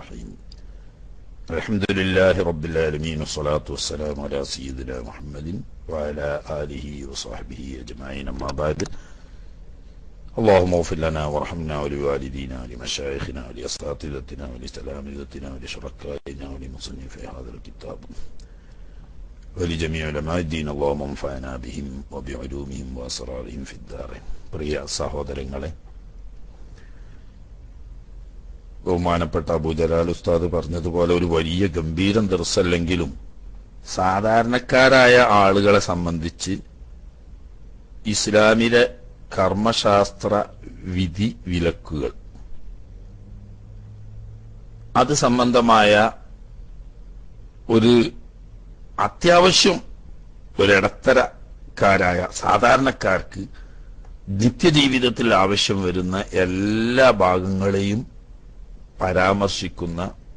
الرحيم الحمد لله رب العالمين والصلاة والسلام على سيدنا محمد وعلى آله وصحبه أجمعين أما بعد اللهم اغفر لنا وارحمنا ولوالدينا ولمشايخنا ولأساتذتنا ولتلامذتنا ولشركائنا ولمصنفي هذا الكتاب ولجميع علماء الدين اللهم انفعنا بهم وبعلومهم وأسرارهم في الدارين പ്രിയ സഹോദരങ്ങളെ ബഹുമാനപ്പെട്ട അബൂജലാൽ ഉസ്താദ് പറഞ്ഞതുപോലെ ഒരു വലിയ ഗംഭീരം ദർശല്ലെങ്കിലും സാധാരണക്കാരായ ആളുകളെ സംബന്ധിച്ച് ഇസ്ലാമിലെ കർമ്മശാസ്ത്ര വിധി വിലക്കുകൾ അത് സംബന്ധമായ ഒരു അത്യാവശ്യം ഒരിടത്തരക്കാരായ സാധാരണക്കാർക്ക് നിത്യജീവിതത്തിൽ ആവശ്യം വരുന്ന എല്ലാ ഭാഗങ്ങളെയും പരാമർശിക്കുന്ന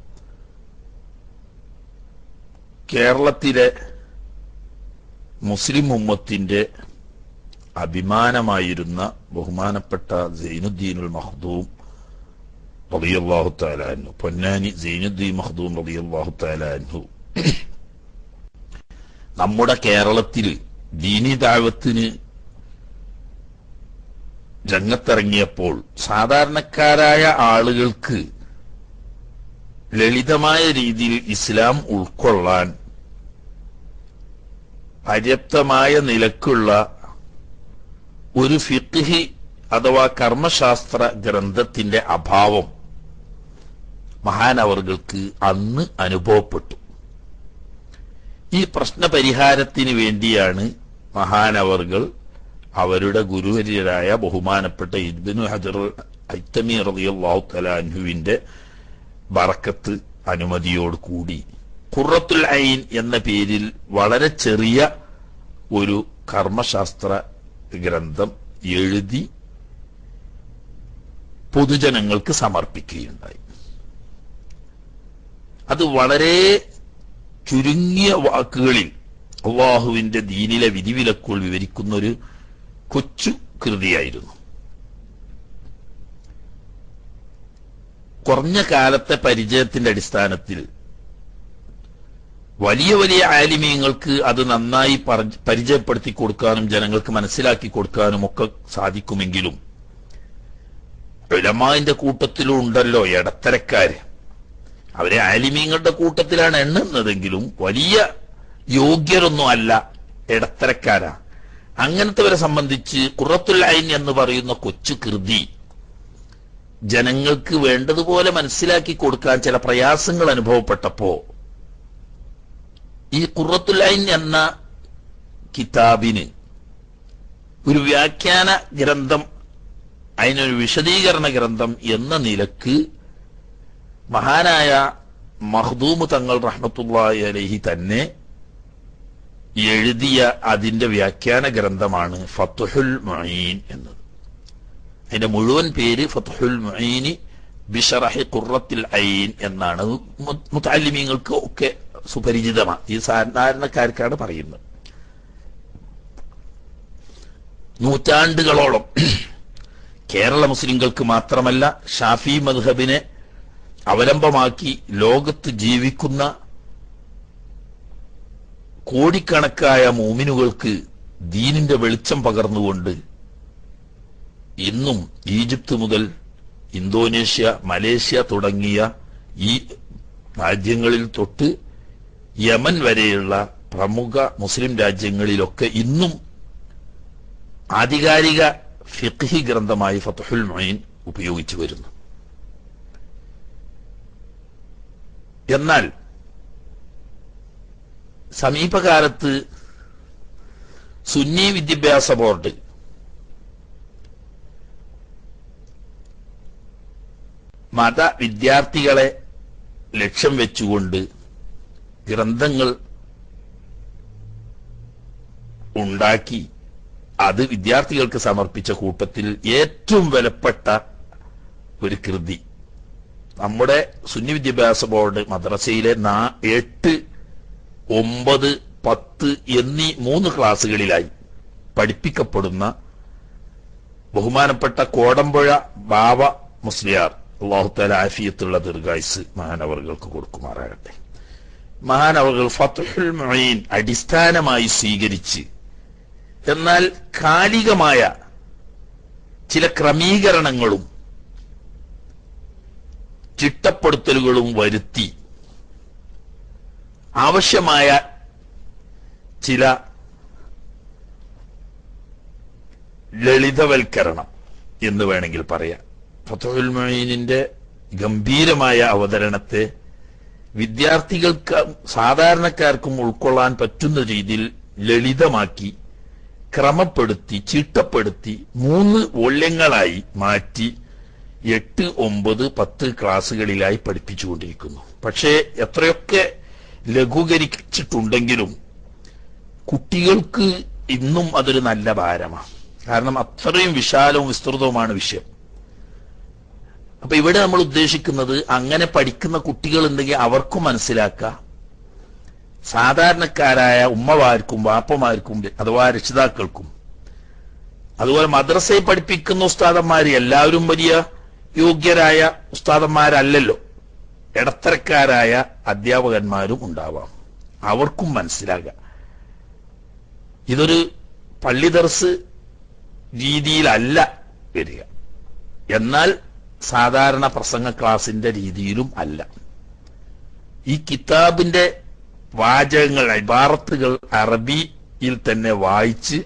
കേരളത്തിലെ മുസ്ലിം ഉമ്മത്തിന്റെ അഭിമാനമായിരുന്ന ബഹുമാനപ്പെട്ട സൈനുദ്ദീനുൽ മഹ്ദൂം റളിയല്ലാഹു തആല അൻഹു പൊന്നാനി സൈനുദ്ദീൻ മഹ്ദൂം റളിയല്ലാഹു തആല അൻഹു നമ്മുടെ കേരളത്തിൽ ദീനി ദാവത്തിന് രംഗത്തിറങ്ങിയപ്പോൾ സാധാരണക്കാരായ ആളുകൾക്ക് ലളിതമായ രീതിയിൽ ഇസ്ലാം ഉൾക്കൊള്ളാൻ പര്യാപ്തമായ നിലക്കുള്ള ഒരു ഫിഖ്ഹി അഥവാ കർമ്മശാസ്ത്ര ഗ്രന്ഥത്തിന്റെ അഭാവം മഹാനവറുകൾക്ക് അന്ന് അനുഭവപ്പെട്ടു ഈ പ്രശ്ന പരിഹാരത്തിന് വേണ്ടിയാണ് മഹാനവറുകൾ അവരുടെ ഗുരുവര്യരായ ബഹുമാനപ്പെട്ട ഇബ്നു ഹജർ ഐത്തമി റളിയല്ലാഹു തആല അൻഹുവിന്റെ ബറക്കത്ത് അനുമതിയോട് കൂടി ഖുറത്തുൽ ഐൻ എന്ന പേരിൽ വളരെ ചെറിയ ഒരു കർമ്മശാസ്ത്ര ഗ്രന്ഥം എഴുതി പൊതുജനങ്ങൾക്ക് സമർപ്പിക്കുകയുണ്ടായി അത് വളരെ ചുരുങ്ങിയ വാക്കുകളിൽ അള്ളാഹുവിന്റെ ദീനിലെ വിധിവിലക്കുകൾ വിവരിക്കുന്ന ഒരു കൊച്ചു കൃതിയായിരുന്നു കുറഞ്ഞ കാലത്തെ പരിചയത്തിന്റെ അടിസ്ഥാനത്തിൽ വലിയ വലിയ ആലിമീങ്ങൾക്ക് അത് നന്നായി പറ- പരിചയപ്പെടുത്തി കൊടുക്കാനും ജനങ്ങൾക്ക് മനസ്സിലാക്കി കൊടുക്കാനും ഒക്കെ സാധിക്കുമെങ്കിലും ഉലമാന്റെ കൂട്ടത്തിലും ഉണ്ടല്ലോ ഇടത്തരക്കാര് അവരെ ആലിമീങ്ങളുടെ കൂട്ടത്തിലാണ് എണ്ണുന്നതെങ്കിലും വലിയ യോഗ്യരൊന്നും അല്ല ഇടത്തരക്കാരാ അങ്ങനത്തെവരെ സംബന്ധിച്ച് ഖുറത്തുൽ ഐൻ എന്ന് പറയുന്ന കൊച്ചു കൃതി ജനങ്ങൾക്ക് വേണ്ടതുപോലെ മനസ്സിലാക്കി കൊടുക്കാൻ ചില പ്രയാസങ്ങൾ അനുഭവപ്പെട്ടപ്പോ ഈ ഖുറത്തുൽ ഐൻ എന്ന കിതാബിന് ഒരു വ്യാഖ്യാന ഗ്രന്ഥം അതിനൊരു വിശദീകരണ ഗ്രന്ഥം എന്ന നിലക്ക് മഹാനായ മഹ്ദൂമ് തങ്ങൾ റഹ്മത്തുള്ളാഹി അലൈഹി തന്നെ എഴുതിയ അതിന്റെ വ്യാഖ്യാന ഗ്രന്ഥമാണ് ഫത്തുഹുൽ മുഈൻ എന്നത് അതിന്റെ മുഴുവൻ പേര് ഫത്തുഹുൽ മുഈനി ബിഷറഹി ഖുറത്തിൽ ഐൻ എന്നാണ് മു- മുത്തല്ലിമീങ്ങൾക്ക് ഒക്കെ സുപരിചിതമാണ് ഈ സാധാരണക്കാർക്കാണ് പറയുന്നത് നൂറ്റാണ്ടുകളോളം കേരള മുസ്ലിങ്ങൾക്ക് മാത്രമല്ല ഷാഫി മദ്ഹബിനെ അവലംബമാക്കി ലോകത്ത് ജീവിക്കുന്ന കോടിക്കണക്കായ മൂമിനുകൾക്ക് ദീനിന്റെ വെളിച്ചം പകർന്നുകൊണ്ട് ഇന്നും ഈജിപ്ത് മുതൽ ഇന്തോനേഷ്യ മലേഷ്യ തുടങ്ങിയ ഈ രാജ്യങ്ങളിൽ തൊട്ട് യമൻ വരെയുള്ള പ്രമുഖ മുസ്ലിം രാജ്യങ്ങളിലൊക്കെ ഇന്നും ആധികാരിക ഫിഖ്ഹി ഗ്രന്ഥമായി ഫത്തുഹുൽ മൊയിൻ ഉപയോഗിച്ചു വരുന്നു എന്നാൽ സമീപകാലത്ത് സുന്നി വിദ്യാഭ്യാസ ബോർഡ് മത വിദ്യാർത്ഥികളെ ലക്ഷ്യം വെച്ചുകൊണ്ട് ഗ്രന്ഥങ്ങൾ ഉണ്ടാക്കി അത് വിദ്യാർത്ഥികൾക്ക് സമർപ്പിച്ച കൂട്ടത്തിൽ ഏറ്റവും വിലപ്പെട്ട ഒരു കൃതി നമ്മുടെ സുന്നി വിദ്യാഭ്യാസ ബോർഡ് മദ്രസയിലെ നാ എട്ട് ഒമ്പത് പത്ത് എന്നീ മൂന്ന് ക്ലാസ്സുകളിലായി പഠിപ്പിക്കപ്പെടുന്ന ബഹുമാനപ്പെട്ട കോടമ്പുഴ ബാവ മുസ്ലിയാർ അള്ളാഹുത്താല ആഫിയത്തുള്ള ദീർഘായുസ് മഹാനവറുകൾക്ക് കൊടുക്കുമാറാകട്ടെ മഹാനവറുകൾ ഫത്തുഹുൽ മൊയ്ൻ അടിസ്ഥാനമായി സ്വീകരിച്ച് എന്നാൽ കാലികമായ ചില ക്രമീകരണങ്ങളും ചിട്ടപ്പെടുത്തലുകളും വരുത്തി ആവശ്യമായ ചില ലളിതവൽക്കരണം എന്ന് വേണമെങ്കിൽ പറയാം ഫത്തുൽ മൊയ്നിന്റെ ഗംഭീരമായ അവതരണത്തെ വിദ്യാർത്ഥികൾക്ക് സാധാരണക്കാർക്കും ഉൾക്കൊള്ളാൻ പറ്റുന്ന രീതിയിൽ ലളിതമാക്കി ക്രമപ്പെടുത്തി ചിട്ടപ്പെടുത്തി മൂന്ന് വോള്യങ്ങളായി മാറ്റി എട്ട് ഒമ്പത് പത്ത് ക്ലാസ്സുകളിലായി പഠിപ്പിച്ചുകൊണ്ടിരിക്കുന്നു പക്ഷേ എത്രയൊക്കെ ലഘൂകരിച്ചിട്ടുണ്ടെങ്കിലും കുട്ടികൾക്ക് ഇന്നും അതൊരു നല്ല ഭാരമാണ് കാരണം അത്രയും വിശാലവും വിസ്തൃതവുമാണ് വിഷയം അപ്പൊ ഇവിടെ നമ്മൾ ഉദ്ദേശിക്കുന്നത് അങ്ങനെ പഠിക്കുന്ന കുട്ടികൾ ഉണ്ടെങ്കിൽ അവർക്കും മനസ്സിലാക്കാം സാധാരണക്കാരായ ഉമ്മമാർക്കും വാപ്പമാർക്കും അഥവാ രക്ഷിതാക്കൾക്കും അതുപോലെ മദ്രസയിൽ പഠിപ്പിക്കുന്ന ഉസ്താദന്മാർ എല്ലാവരും വലിയ യോഗ്യരായ ഉസ്താദന്മാരല്ലല്ലോ ഇടത്തരക്കാരായ അധ്യാപകന്മാരും ഉണ്ടാവാം അവർക്കും മനസ്സിലാകാം ഇതൊരു പള്ളി ദർസ് രീതിയിലല്ല വരിക എന്നാൽ സാധാരണ പ്രസംഗ ക്ലാസിന്റെ രീതിയിലും അല്ല ഈ കിതാബിന്റെ വാചകങ്ങൾ ഇബാറത്തുകൾ അറബിയിൽ തന്നെ വായിച്ച്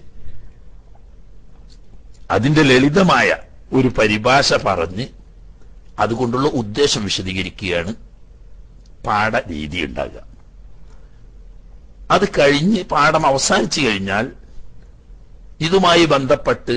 അതിന്റെ ലളിതമായ ഒരു പരിഭാഷ പറഞ്ഞ് അതുകൊണ്ടുള്ള ഉദ്ദേശം വിശദീകരിക്കുകയാണ് പാഠ രീതി ഉണ്ടാകുക അത് കഴിഞ്ഞ് പാഠം അവസാനിച്ചു കഴിഞ്ഞാൽ ഇതുമായി ബന്ധപ്പെട്ട്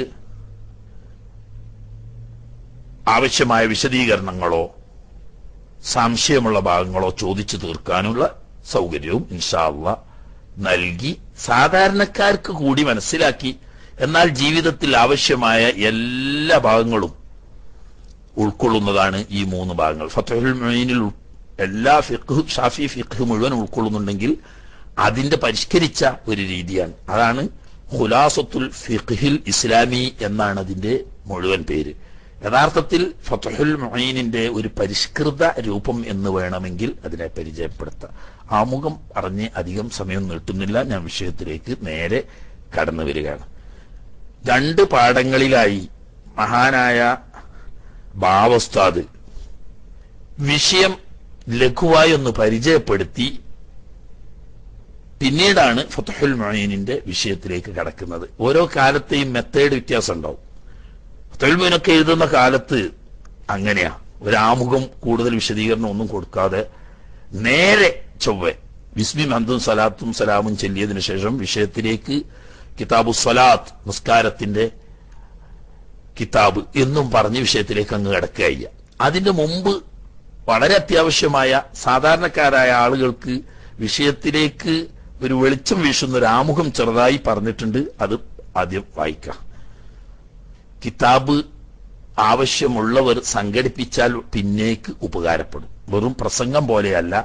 ആവശ്യമായ വിശദീകരണങ്ങളോ സംശയമുള്ള ഭാഗങ്ങളോ ചോദിച്ചു തീർക്കാനുള്ള സൗകര്യവും ഇൻഷാല്ല നൽകി സാധാരണക്കാർക്ക് കൂടി മനസ്സിലാക്കി എന്നാൽ ജീവിതത്തിൽ ആവശ്യമായ എല്ലാ ഭാഗങ്ങളും ഉൾക്കൊള്ളുന്നതാണ് ഈ മൂന്ന് ഭാഗങ്ങൾ ഫത്തുൽ മൊയ്നിൽ എല്ലാ ഫിഖ് ഷാഫി ഫിഖ് മുഴുവൻ ഉൾക്കൊള്ളുന്നുണ്ടെങ്കിൽ അതിന്റെ പരിഷ്കരിച്ച ഒരു രീതിയാണ് അതാണ് ഖുലാസത്തുൽ ഫിഖ്ഹിൽ ഇസ്ലാമി എന്നാണ് അതിന്റെ മുഴുവൻ പേര് യഥാർത്ഥത്തിൽ ഫത്തുൽ മൊയ്നിന്റെ ഒരു പരിഷ്കൃത രൂപം എന്ന് വേണമെങ്കിൽ അതിനെ പരിചയപ്പെടുത്താം ആമുഖം പറഞ്ഞ് അധികം സമയം നീട്ടുന്നില്ല ഞാൻ വിഷയത്തിലേക്ക് നേരെ കടന്നു വരികയാണ് രണ്ട് പാഠങ്ങളിലായി മഹാനായ ബാവസ്താദ് വിഷയം ലഘുവായി ഒന്ന് പരിചയപ്പെടുത്തി പിന്നീടാണ് ഫത്തുൽ മൊയ്നിന്റെ വിഷയത്തിലേക്ക് കടക്കുന്നത് ഓരോ കാലത്തെയും മെത്തേഡ് വ്യത്യാസം ഉണ്ടാവും തൊഴിൽമീനൊക്കെ എഴുതുന്ന കാലത്ത് അങ്ങനെയാ ഒരു ആമുഖം കൂടുതൽ വിശദീകരണം ഒന്നും കൊടുക്കാതെ നേരെ ചൊവ്വെ വിസ്മി മന്ദും സലാത്തും സലാമും ചെല്ലിയതിനു ശേഷം വിഷയത്തിലേക്ക് കിതാബു സലാത്ത് നിസ്കാരത്തിന്റെ കിതാബ് എന്നും പറഞ്ഞ് വിഷയത്തിലേക്ക് അങ്ങ് കിടക്കുകയില്ല അതിന്റെ മുമ്പ് വളരെ അത്യാവശ്യമായ സാധാരണക്കാരായ ആളുകൾക്ക് വിഷയത്തിലേക്ക് ഒരു വെളിച്ചം വീശുന്ന ഒരു ആമുഖം ചെറുതായി പറഞ്ഞിട്ടുണ്ട് അത് ആദ്യം വായിക്കാം കിതാബ് ആവശ്യമുള്ളവർ സംഘടിപ്പിച്ചാൽ പിന്നേക്ക് ഉപകാരപ്പെടും വെറും പ്രസംഗം പോലെയല്ല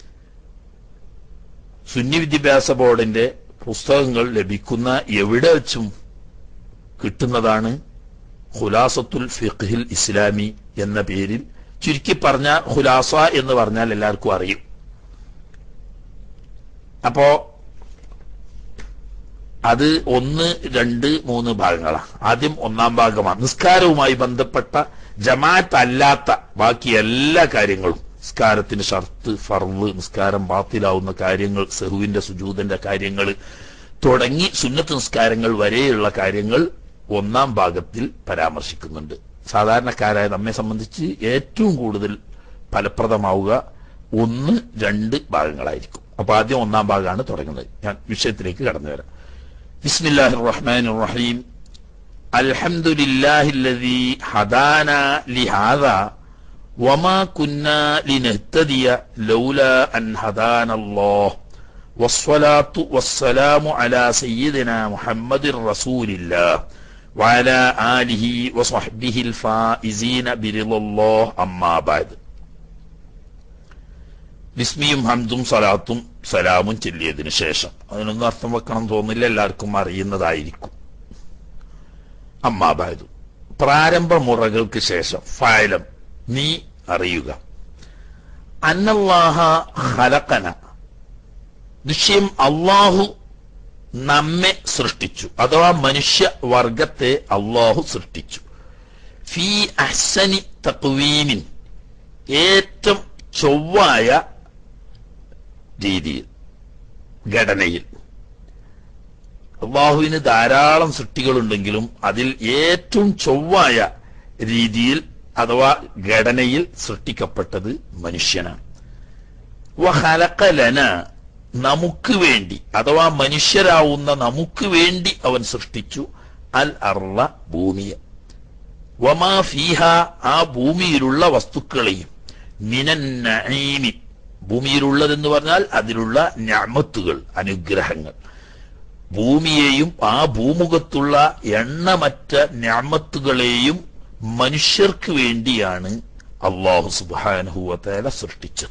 സുന്നി വിദ്യാഭ്യാസ ബോർഡിന്റെ പുസ്തകങ്ങൾ ലഭിക്കുന്ന എവിടെ വെച്ചും കിട്ടുന്നതാണ് ഖുലാസത്തുൽ ഫിഖ്ഹിൽ ഇസ്ലാമി എന്ന പേരിൽ ചുരുക്കി പറഞ്ഞ ഖുലാസ എന്ന് പറഞ്ഞാൽ എല്ലാവർക്കും അറിയും അപ്പോ അത് ഒന്ന് രണ്ട് മൂന്ന് ഭാഗങ്ങളാണ് ആദ്യം ഒന്നാം ഭാഗമാണ് നിസ്കാരവുമായി ബന്ധപ്പെട്ട ജമാഅത്ത് അല്ലാത്ത ബാക്കി എല്ലാ കാര്യങ്ങളും നിസ്കാരത്തിന് ഷർത്ത് ഫർവ് നിസ്കാരം ബാത്തിലാവുന്ന കാര്യങ്ങൾ സെഹുവിന്റെ സുജൂതന്റെ കാര്യങ്ങൾ തുടങ്ങി സുന്നത്ത് നിസ്കാരങ്ങൾ വരെയുള്ള കാര്യങ്ങൾ ഒന്നാം ഭാഗത്തിൽ പരാമർശിക്കുന്നുണ്ട് സാധാരണക്കാരായ നമ്മെ സംബന്ധിച്ച് ഏറ്റവും കൂടുതൽ ഫലപ്രദമാവുക ഒന്ന് രണ്ട് ഭാഗങ്ങളായിരിക്കും അപ്പൊ ആദ്യം ഒന്നാം ഭാഗമാണ് തുടങ്ങുന്നത് ഞാൻ വിഷയത്തിലേക്ക് കടന്നു വരാം بسم الله الرحمن الرحيم الحمد لله الذي هدانا لهذا وما كنا لنهتدي لولا أن هدانا الله والصلاة والسلام على سيدنا محمد رسول الله وعلى آله وصحبه الفائزين برضا الله أما بعد ബിസ്മിയും ഹംദും സലാത്തും സലാമും ചെല്ലിയതിനു ശേഷം അതിനൊന്നും അർത്ഥം വെക്കണം തോന്നില്ല എല്ലാവർക്കും അറിയുന്നതായിരിക്കും അമ്മാബായതു പ്രാരംഭ മുറകൾക്ക് ശേഷം ഫായലം നീ അറിയുക അന്നല്ലാഹ ഖലഖന നിശ്ചയം അള്ളാഹു നമ്മെ സൃഷ്ടിച്ചു അഥവാ മനുഷ്യ വർഗത്തെ അള്ളാഹു സൃഷ്ടിച്ചു ഫീ അഹ്സനി തക്വീമിൻ ഏറ്റവും ചൊവ്വായ രീതിയിൽ ഘടനയിൽ അള്ളാഹുവിന് ധാരാളം സൃഷ്ടികളുണ്ടെങ്കിലും അതിൽ ഏറ്റവും ചൊവ്വായ രീതിയിൽ അഥവാ ഘടനയിൽ സൃഷ്ടിക്കപ്പെട്ടത് മനുഷ്യനാണ് വഹലക്കലന നമുക്ക് വേണ്ടി അഥവാ മനുഷ്യരാവുന്ന നമുക്ക് വേണ്ടി അവൻ സൃഷ്ടിച്ചു അൽ അർള ഭൂമിയെ വമാ ഫീഹ ആ ഭൂമിയിലുള്ള വസ്തുക്കളെയും മിനൻ നഈമി ഭൂമിയിലുള്ളതെന്ന് പറഞ്ഞാൽ അതിലുള്ള ഞാമത്തുകൾ അനുഗ്രഹങ്ങൾ ഭൂമിയെയും ആ ഭൂമുഖത്തുള്ള എണ്ണമറ്റ ഞാമത്തുകളെയും മനുഷ്യർക്ക് വേണ്ടിയാണ് അള്ളാഹു സുബാനഹുവത്തേല സൃഷ്ടിച്ചത്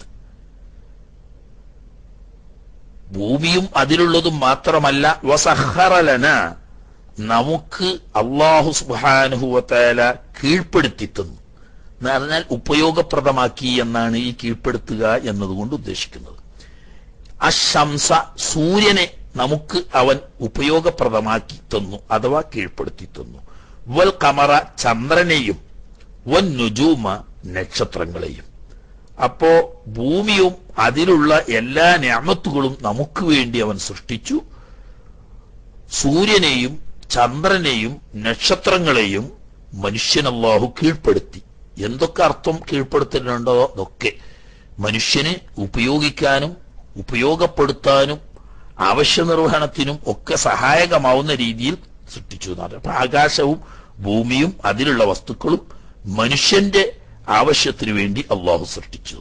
ഭൂമിയും അതിലുള്ളതും മാത്രമല്ല വസഹറലന നമുക്ക് അള്ളാഹു സുബാനുഹുവത്തേല കീഴ്പ്പെടുത്തി തന്നു എന്ന് പറഞ്ഞാൽ ഉപയോഗപ്രദമാക്കി എന്നാണ് ഈ കീഴ്പ്പെടുത്തുക എന്നതുകൊണ്ട് ഉദ്ദേശിക്കുന്നത് അശംസ സൂര്യനെ നമുക്ക് അവൻ ഉപയോഗപ്രദമാക്കി തന്നു അഥവാ കീഴ്പ്പെടുത്തി തന്നു വൽ കമറ ചന്ദ്രനെയും വൻ നുജൂമ നക്ഷത്രങ്ങളെയും അപ്പോ ഭൂമിയും അതിലുള്ള എല്ലാ ഞാമത്തുകളും നമുക്ക് വേണ്ടി അവൻ സൃഷ്ടിച്ചു സൂര്യനെയും ചന്ദ്രനെയും നക്ഷത്രങ്ങളെയും മനുഷ്യൻ അള്ളാഹു കീഴ്പ്പെടുത്തി എന്തൊക്കെ അർത്ഥം കീഴ്പ്പെടുത്തലുണ്ടോ അതൊക്കെ മനുഷ്യന് ഉപയോഗിക്കാനും ഉപയോഗപ്പെടുത്താനും ആവശ്യ നിർവഹണത്തിനും ഒക്കെ സഹായകമാവുന്ന രീതിയിൽ സൃഷ്ടിച്ചു എന്നാണ് അപ്പൊ ആകാശവും ഭൂമിയും അതിലുള്ള വസ്തുക്കളും മനുഷ്യന്റെ ആവശ്യത്തിനു വേണ്ടി അള്ളാഹു സൃഷ്ടിച്ചു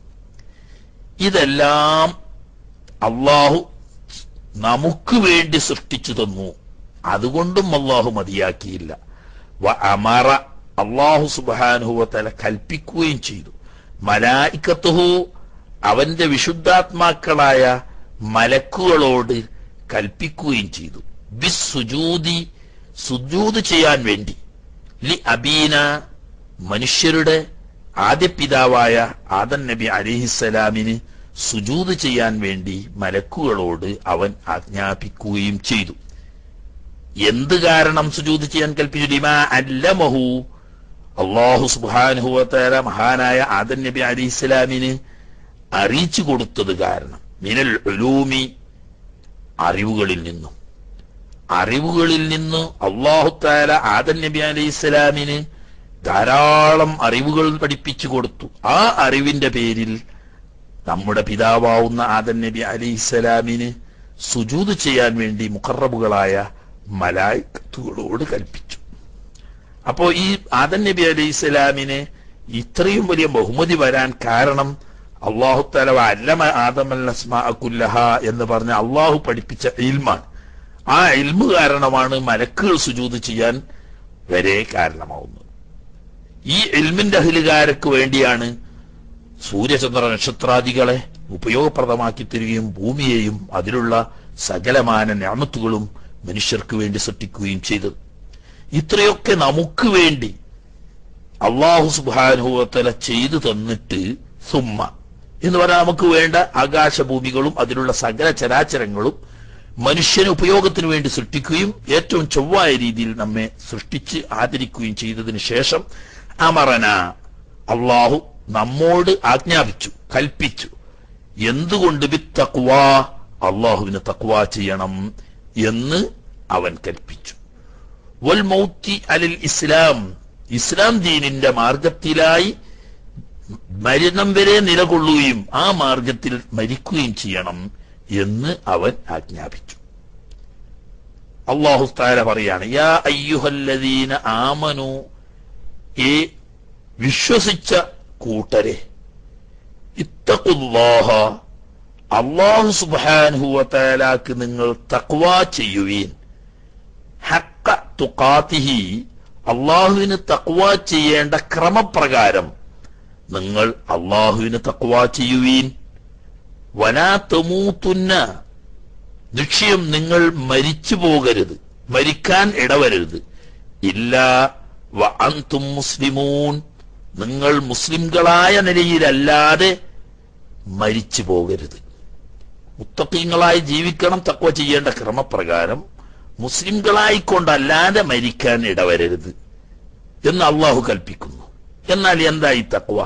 ഇതെല്ലാം അള്ളാഹു നമുക്ക് വേണ്ടി സൃഷ്ടിച്ചു തന്നു അതുകൊണ്ടും അള്ളാഹു മതിയാക്കിയില്ല വ അമറ അള്ളാഹു സുബാനുഹുവത്തല കൽപ്പിക്കുകയും ചെയ്തു മലായിക്കത്തുഹു അവന്റെ വിശുദ്ധാത്മാക്കളായ മലക്കുകളോട് കൽപ്പിക്കുകയും ചെയ്തു ബിസ് സുജൂതി സുജൂത് ചെയ്യാൻ വേണ്ടി ലി അബീന മനുഷ്യരുടെ ആദ്യ പിതാവായ ആദൻ നബി അലിഹിസലാമിന് സുജൂത് ചെയ്യാൻ വേണ്ടി മലക്കുകളോട് അവൻ ആജ്ഞാപിക്കുകയും ചെയ്തു എന്ത് കാരണം സുജൂത് ചെയ്യാൻ കൽപ്പിച്ചു ലിമാ അല്ലമഹു അള്ളാഹു സുബാനുഹുവത്തേര മഹാനായ ആദൻ നബി അലി ഇസ്ലാമിന് അറിയിച്ചു കൊടുത്തത് കാരണം മിനൽ ഉലൂമി അറിവുകളിൽ നിന്നും അറിവുകളിൽ നിന്ന് അള്ളാഹുത്താല ആദൻ നബി അലൈഹി ഇസ്ലാമിന് ധാരാളം അറിവുകൾ പഠിപ്പിച്ചു കൊടുത്തു ആ അറിവിന്റെ പേരിൽ നമ്മുടെ പിതാവാവുന്ന ആദൻ നബി അലൈഹി ഇസ്ലാമിന് സുജൂത് ചെയ്യാൻ വേണ്ടി മുഖറബുകളായ മലായിക്കത്തുകളോട് കൽപ്പിച്ചു അപ്പോ ഈ ആദൻ നബി അലൈഹി ഇസ്ലാമിന് ഇത്രയും വലിയ ബഹുമതി വരാൻ കാരണം അള്ളാഹു തല അല്ലമ ആദമല്ലസ്മാഅക്കുല്ലഹ എന്ന് പറഞ്ഞ അള്ളാഹു പഠിപ്പിച്ച ഇൽമാണ് ആ ഇൽമു കാരണമാണ് മലക്കുകൾ സുജൂത് ചെയ്യാൻ വരെ കാരണമാവുന്നത് ഈ ഇൽമിന്റെ അഹിലുകാർക്ക് വേണ്ടിയാണ് സൂര്യചന്ദ്ര നക്ഷത്രാദികളെ ഉപയോഗപ്രദമാക്കി തരികയും ഭൂമിയെയും അതിലുള്ള സകലമാന ഞാമത്തുകളും മനുഷ്യർക്ക് വേണ്ടി സൃഷ്ടിക്കുകയും ചെയ്തത് ഇത്രയൊക്കെ നമുക്ക് വേണ്ടി അള്ളാഹു സുബാനുഭവത്തല ചെയ്തു തന്നിട്ട് സുമ്മ എന്ന് പറഞ്ഞാൽ നമുക്ക് വേണ്ട ആകാശഭൂമികളും അതിലുള്ള സകല ചരാചരങ്ങളും മനുഷ്യന് ഉപയോഗത്തിന് വേണ്ടി സൃഷ്ടിക്കുകയും ഏറ്റവും ചൊവ്വായ രീതിയിൽ നമ്മെ സൃഷ്ടിച്ച് ആദരിക്കുകയും ചെയ്തതിനു ശേഷം അമറന അള്ളാഹു നമ്മോട് ആജ്ഞാപിച്ചു കൽപ്പിച്ചു എന്തുകൊണ്ട് ബി തക്വാ അള്ളാഹുവിന് തക്വാ ചെയ്യണം എന്ന് അവൻ കൽപ്പിച്ചു വൽ മൗത്തി അലിൽ ഇസ്ലാം ഇസ്ലാം ദീനിന്റെ മാർഗത്തിലായി മരണം വരെ നിലകൊള്ളുകയും ആ മാർഗത്തിൽ മരിക്കുകയും ചെയ്യണം എന്ന് അവൻ ആജ്ഞാപിച്ചു അള്ളാഹു താര പറയാണ് യാ അയ്യുഹല്ലദീന ആമനു ഏ വിശ്വസിച്ച കൂട്ടരെ ഇത്തഖുല്ലാഹ അള്ളാഹു സുബാൻഹുവലാക്ക് നിങ്ങൾ തക്വാ ചെയ്യുവീൻ ഹക്ക തുക്കാത്തിഹി അള്ളാഹുവിന് തക്വാ ചെയ്യേണ്ട ക്രമപ്രകാരം നിങ്ങൾ അള്ളാഹുവിന് തക്വാ ചെയ്യുവീൻ വനാ തമൂത്തുന്ന നിശ്ചയം നിങ്ങൾ മരിച്ചു പോകരുത് മരിക്കാൻ ഇടവരരുത് ഇല്ല വ അന്തും മുസ്ലിമൂൻ നിങ്ങൾ മുസ്ലിംകളായ നിലയിലല്ലാതെ മരിച്ചു പോകരുത് മുത്തക്കീങ്ങളായി ജീവിക്കണം തക്വ ചെയ്യേണ്ട ക്രമപ്രകാരം മുസ്ലിംകളായിക്കൊണ്ടല്ലാതെ മരിക്കാൻ ഇടവരരുത് എന്ന് അള്ളാഹു കൽപ്പിക്കുന്നു എന്നാൽ എന്താ ഈ തക്വ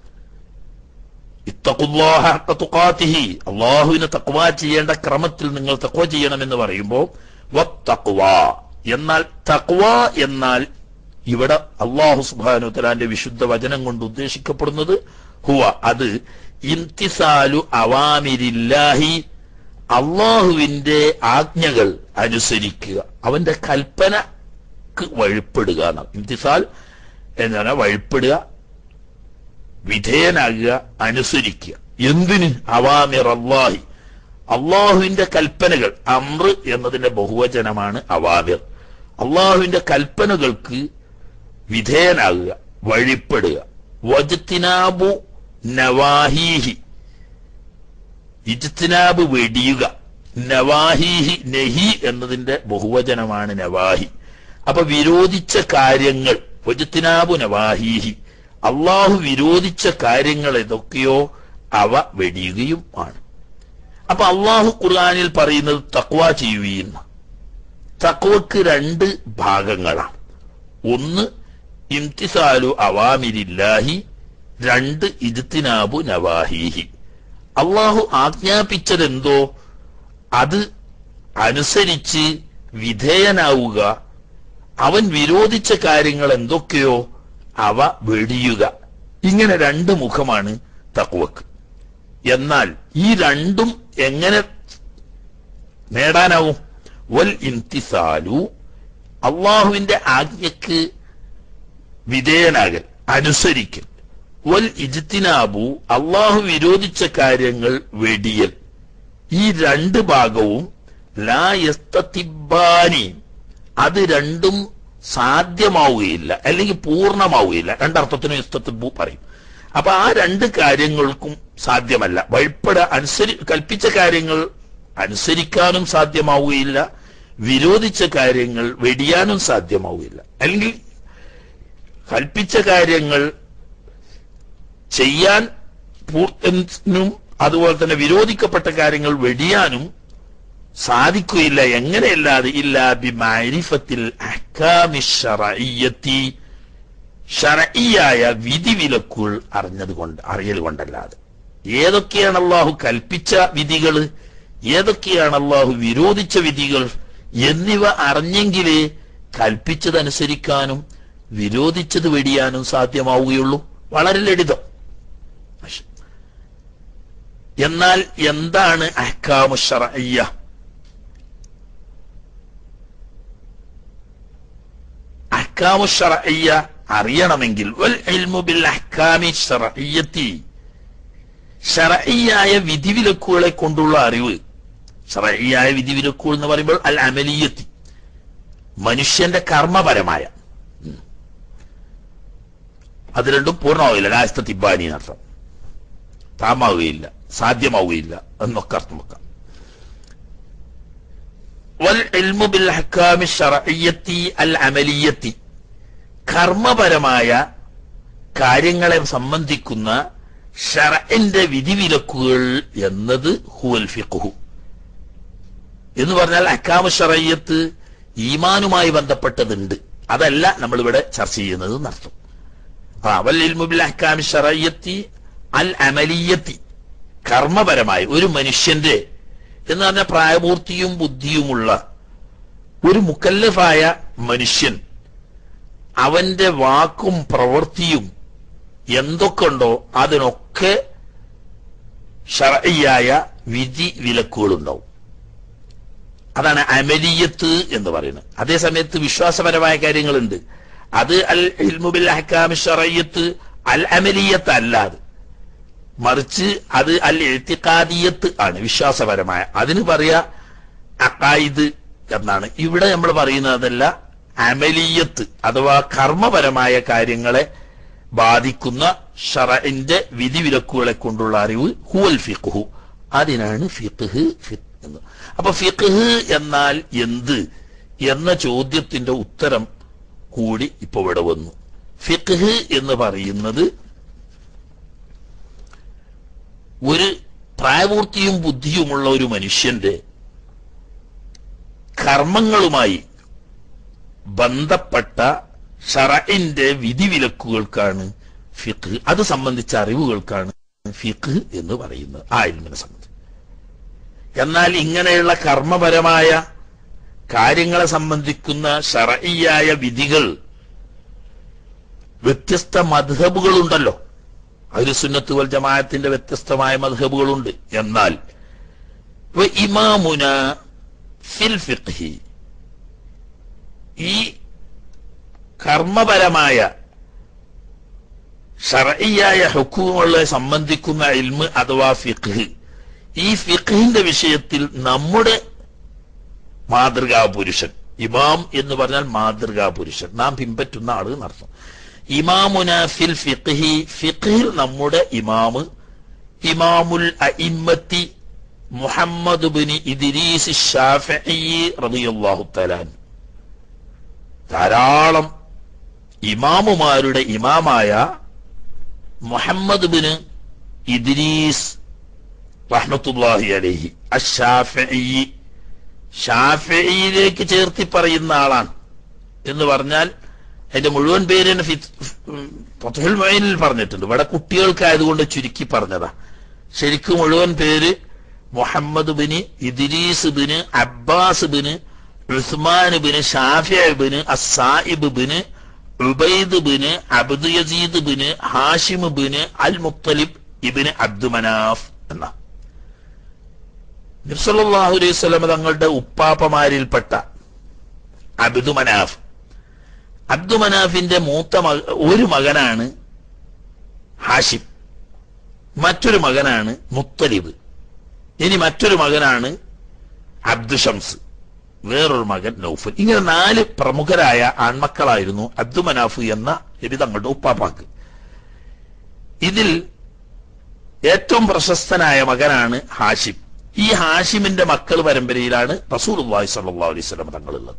ഇത്തഖുല്ലാഹ ഹഖ തുഖാതിഹി അള്ളാഹുവിനെ തക്വ ചെയ്യേണ്ട ക്രമത്തിൽ നിങ്ങൾ തക്വ ചെയ്യണമെന്ന് പറയുമ്പോൾ വത്തഖ്വ എന്നാൽ തക്വ എന്നാൽ ഇവിടെ അള്ളാഹു സുബ്ഹാനഹു തആലാന്റെ വിശുദ്ധ വചനം കൊണ്ട് ഉദ്ദേശിക്കപ്പെടുന്നത് ഹുവ അത് ഇംതിസാലു അവാമിരില്ലാഹി അള്ളാഹുവിന്റെ ആജ്ഞകൾ അനുസരിക്കുക അവന്റെ കൽപ്പനക്ക് വഴിപ്പെടുക എന്നാണ് ഇംതിസാൽ എന്താണ് വഴിപ്പെടുക വിധേയനാകുക അനുസരിക്കുക എന്തിന് അവാമിർ അള്ളാഹി അള്ളാഹുവിന്റെ കൽപ്പനകൾ അമ്ര എന്നതിന്റെ ബഹുവചനമാണ് അവാമിർ അള്ളാഹുവിന്റെ കൽപ്പനകൾക്ക് വിധേയനാകുക വഴിപ്പെടുക വജത്തിനാബു നവാഹീഹി ഇജ്തിനാബ് വെടിയുക നവാഹീഹി നഹി എന്നതിന്റെ ബഹുവചനമാണ് നവാഹി അപ്പൊ വിരോധിച്ച കാര്യങ്ങൾ വജത്തിനാബു നവാഹീഹി അള്ളാഹു വിരോധിച്ച കാര്യങ്ങൾ ഏതൊക്കെയോ അവ വെടിയുകയും ആണ് അപ്പൊ അള്ളാഹു ഖുർആനിൽ പറയുന്നത് തക്വ ചെയ്യുകയെന്ന് തക്വക്ക് രണ്ട് ഭാഗങ്ങളാണ് ഒന്ന് ഇംതിസാലു അവാമിരില്ലാഹി രണ്ട് ഇജ്തിനാബു നവാഹീഹി അള്ളാഹു ആജ്ഞാപിച്ചതെന്തോ അത് അനുസരിച്ച് വിധേയനാവുക അവൻ വിരോധിച്ച കാര്യങ്ങൾ എന്തൊക്കെയോ അവ വെടിയുക ഇങ്ങനെ രണ്ട് മുഖമാണ് തക്വക്ക് എന്നാൽ ഈ രണ്ടും എങ്ങനെ നേടാനാവും വൽ ഇംതിസാലു അള്ളാഹുവിന്റെ ആജ്ഞക്ക് വിധേയനാകൽ അനുസരിക്കൽ വൽ ഇജ്തിനാബു അള്ളാഹു വിരോധിച്ച കാര്യങ്ങൾ വെടിയൽ ഈ രണ്ട് ഭാഗവും ലാ യസ്തത്തിബാനി അത് രണ്ടും സാധ്യമാവുകയില്ല അല്ലെങ്കിൽ പൂർണ്ണമാവുകയില്ല രണ്ടർത്ഥത്തിനും ഇസ്തത്തിബു പറയും അപ്പൊ ആ രണ്ട് കാര്യങ്ങൾക്കും സാധ്യമല്ല വഴിപ്പട അനുസരി കൽപ്പിച്ച കാര്യങ്ങൾ അനുസരിക്കാനും സാധ്യമാവുകയില്ല വിരോധിച്ച കാര്യങ്ങൾ വെടിയാനും സാധ്യമാവുകയില്ല അല്ലെങ്കിൽ കൽപ്പിച്ച കാര്യങ്ങൾ ചെയ്യാൻ പൂർത്തനും അതുപോലെ തന്നെ വിരോധിക്കപ്പെട്ട കാര്യങ്ങൾ വെടിയാനും സാധിക്കുകയില്ല എങ്ങനെയല്ലാതെ ഇല്ല ബിമാരിഫത്തിൽ അഹ്കാമിഷറയ്യത്തി ഷറയ്യായ വിധിവിലക്കുകൾ അറിഞ്ഞത് കൊണ്ട് അറിയൽ കൊണ്ടല്ലാതെ ഏതൊക്കെയാണ് അള്ളാഹു കൽപ്പിച്ച വിധികൾ ഏതൊക്കെയാണ് അള്ളാഹു വിരോധിച്ച വിധികൾ എന്നിവ അറിഞ്ഞെങ്കിലേ കൽപ്പിച്ചതനുസരിക്കാനും വിരോധിച്ചത് വെടിയാനും സാധ്യമാവുകയുള്ളൂ വളരെ ലളിതം എന്നാൽ എന്താണ് അഹ്കാമു ഷറയ്യ അഹ്കാമു ഷറയ്യ അറിയണമെങ്കിൽ വൽ ഇൽമു ബിൽ അഹ്കാമി ഷറയ്യത്തി ഷറയ്യായ വിധിവിലക്കുകളെ കൊണ്ടുള്ള അറിവ് ഷറയ്യായ വിധിവിലക്കുകൾ എന്ന് പറയുമ്പോൾ അൽ അമലിയത്തി മനുഷ്യന്റെ കർമ്മപരമായ ഉം. അത് രണ്ടും പൂർണ്ണമാവില്ല ലാസ്ത തിബാനി എന്നർത്ഥം താമാവുകയില്ല സാധ്യമാവുകയില്ല എന്നൊക്കെ അർത്ഥം വെക്കാം വൽ ഇൽമു ബിൽ അഹ്കാമി ഷറയ്യത്തി അൽ അമലിയത്തി കർമ്മപരമായ കാര്യങ്ങളെ സംബന്ധിക്കുന്ന ഷറന്റെ വിധിവിലക്കുകൾ എന്നത് ഹുവൽ ഫിഖ്ഹു എന്ന് പറഞ്ഞാൽ അക്കാമ ഷറയ്യത്ത് ഈമാനുമായി ബന്ധപ്പെട്ടതുണ്ട് അതല്ല നമ്മളിവിടെ ചർച്ച ചെയ്യുന്നത് എന്നർത്ഥം ആ വൽ ഇൽമു ബിൽ അഹ്കാമി ഷറയ്യത്തി അൽ അമലിയത്തി കർമ്മപരമായ ഒരു മനുഷ്യന്റെ എന്ന് പറഞ്ഞാൽ പ്രായപൂർത്തിയും ബുദ്ധിയുമുള്ള ഒരു മുക്കല്ലഫായ മനുഷ്യൻ അവന്റെ വാക്കും പ്രവൃത്തിയും എന്തൊക്കെ ഉണ്ടോ അതിനൊക്കെ ഷറയ്യായ വിധി വിലക്കുകളുണ്ടാവും അതാണ് അമലിയത്ത് എന്ന് പറയുന്നത് അതേ സമയത്ത് വിശ്വാസപരമായ കാര്യങ്ങളുണ്ട് അത് അൽ ഇൽമുബിൽ അഹ്കാമി ഷറയ്യത്ത് അൽ അമലിയത്ത് അല്ലാതെ മറിച്ച് അത് അൽ എഴുത്തിക്കാദിയത്ത് ആണ് വിശ്വാസപരമായ അതിന് പറയാ അക്കായിദ് എന്നാണ് ഇവിടെ നമ്മൾ പറയുന്നതല്ല അമലിയത്ത് അഥവാ കർമ്മപരമായ കാര്യങ്ങളെ ബാധിക്കുന്ന ഷറഇന്റെ വിധിവിലക്കുകളെ കൊണ്ടുള്ള അറിവ് ഹുവൽ ഫിഖ്ഹു അതിനാണ് ഫിഖ്ഹ് ഫിഖ് എന്ന് അപ്പൊ ഫിഖ്ഹ് എന്നാൽ എന്ത് എന്ന ചോദ്യത്തിന്റെ ഉത്തരം കൂടി ഇപ്പൊ ഇവിടെ വന്നു ഫിഖ് എന്ന് പറയുന്നത് ഒരു പ്രായപൂർത്തിയും ബുദ്ധിയുമുള്ള ഒരു മനുഷ്യന്റെ കർമ്മങ്ങളുമായി ബന്ധപ്പെട്ട ഷറഇന്റെ വിധിവിലക്കുകൾക്കാണ് ഫിഖ് അത് സംബന്ധിച്ച അറിവുകൾക്കാണ് ഫിഖ് എന്ന് പറയുന്നത് ആ ഇൽമിനെ സംബന്ധിച്ച് എന്നാൽ ഇങ്ങനെയുള്ള കർമ്മപരമായ കാര്യങ്ങളെ സംബന്ധിക്കുന്ന ഷറഇയായ വിധികൾ വ്യത്യസ്ത മധബുകളുണ്ടല്ലോ അതിൽ സുന്നത്ത് വൽ ജമാഅത്തിന്റെ വ്യത്യസ്തമായ മധബുകളുണ്ട് എന്നാൽ വ ഇമാമുന ഫിൽ ഫിഖ്ഹി ഈ കർമ്മപരമായ ഷറഇയായ ഹുക്കുമുകളെ സംബന്ധിക്കുന്ന ഇൽമ് അഥവാ ഫിഖ് ഈ ഫിഖിന്റെ വിഷയത്തിൽ നമ്മുടെ മാതൃകാ പുരുഷൻ ഇമാം എന്ന് പറഞ്ഞാൽ മാതൃകാ പുരുഷൻ നാം പിൻപറ്റുന്ന ആള് എന്നർത്ഥം ഇമാമുന ഫിൽ ഫിഖ്ഹി ഫിഖിൽ നമ്മുടെ ഇമാമ് ഇമാമുൽ അഇമ്മത്തി മുഹമ്മദ് ബിൻ ഇദ്രീസ് ഷാഫിഈ റളിയല്ലാഹു തആല അൻഹു. ധാരാളം ഇമാമുമാരുടെ ഇമാമായ മുഹമ്മദ് ബിൻ ഇദ്രീസ് റഹ്മത്തുല്ലാഹി അലൈഹി അഷാഫിഈ ഷാഫിയിലേക്ക് ചേർത്തി പറയുന്ന ആളാണ് എന്ന് പറഞ്ഞാൽ അതിന്റെ മുഴുവൻ പേര് തന്നെ ഫിത്- ഉം, ഫത്ഹുൽ മൊയിനിൽ പറഞ്ഞിട്ടുണ്ട് ഇവിടെ കുട്ടികൾക്കായതുകൊണ്ട് ചുരുക്കി പറഞ്ഞതാ ശരിക്കും മുഴുവൻ പേര് Muhammad bin Idris bin Abbas bin Usman bin Shafi bin Assaib bin Ubaid bin Abdu Yazid bin Hashim bin al Muttalib ibn Abdu Manaf എന്നാ നബ്സല്ലാഹു അലൈഹി സ്വലമ തങ്ങളുടെ ഉപ്പാപ്പമാരിൽപ്പെട്ട അബ്ദു മനാഫ് അബ്ദു മനാഫിന്റെ മൂത്ത മക ഒരു മകനാണ് ഹാഷിം മറ്റൊരു മകനാണ് മുത്തലിബ് ഇനി മറ്റൊരു മകനാണ് അബ്ദു ഷംസ് വേറൊരു മകൻ നൗഫൽ ഇങ്ങനെ നാല് പ്രമുഖരായ ആൺമക്കളായിരുന്നു അബ്ദു മനാഫ് എന്ന നബി തങ്ങളുടെ ഉപ്പാപ്പാക്ക് ഇതിൽ ഏറ്റവും പ്രശസ്തനായ മകനാണ് ഹാഷിം ഈ ഹാഷിമിന്റെ മക്കൾ പരമ്പരയിലാണ് റസൂൽ അള്ളാഹി സല്ലാ അലൈഹി സ്വലം തങ്ങളുള്ളത്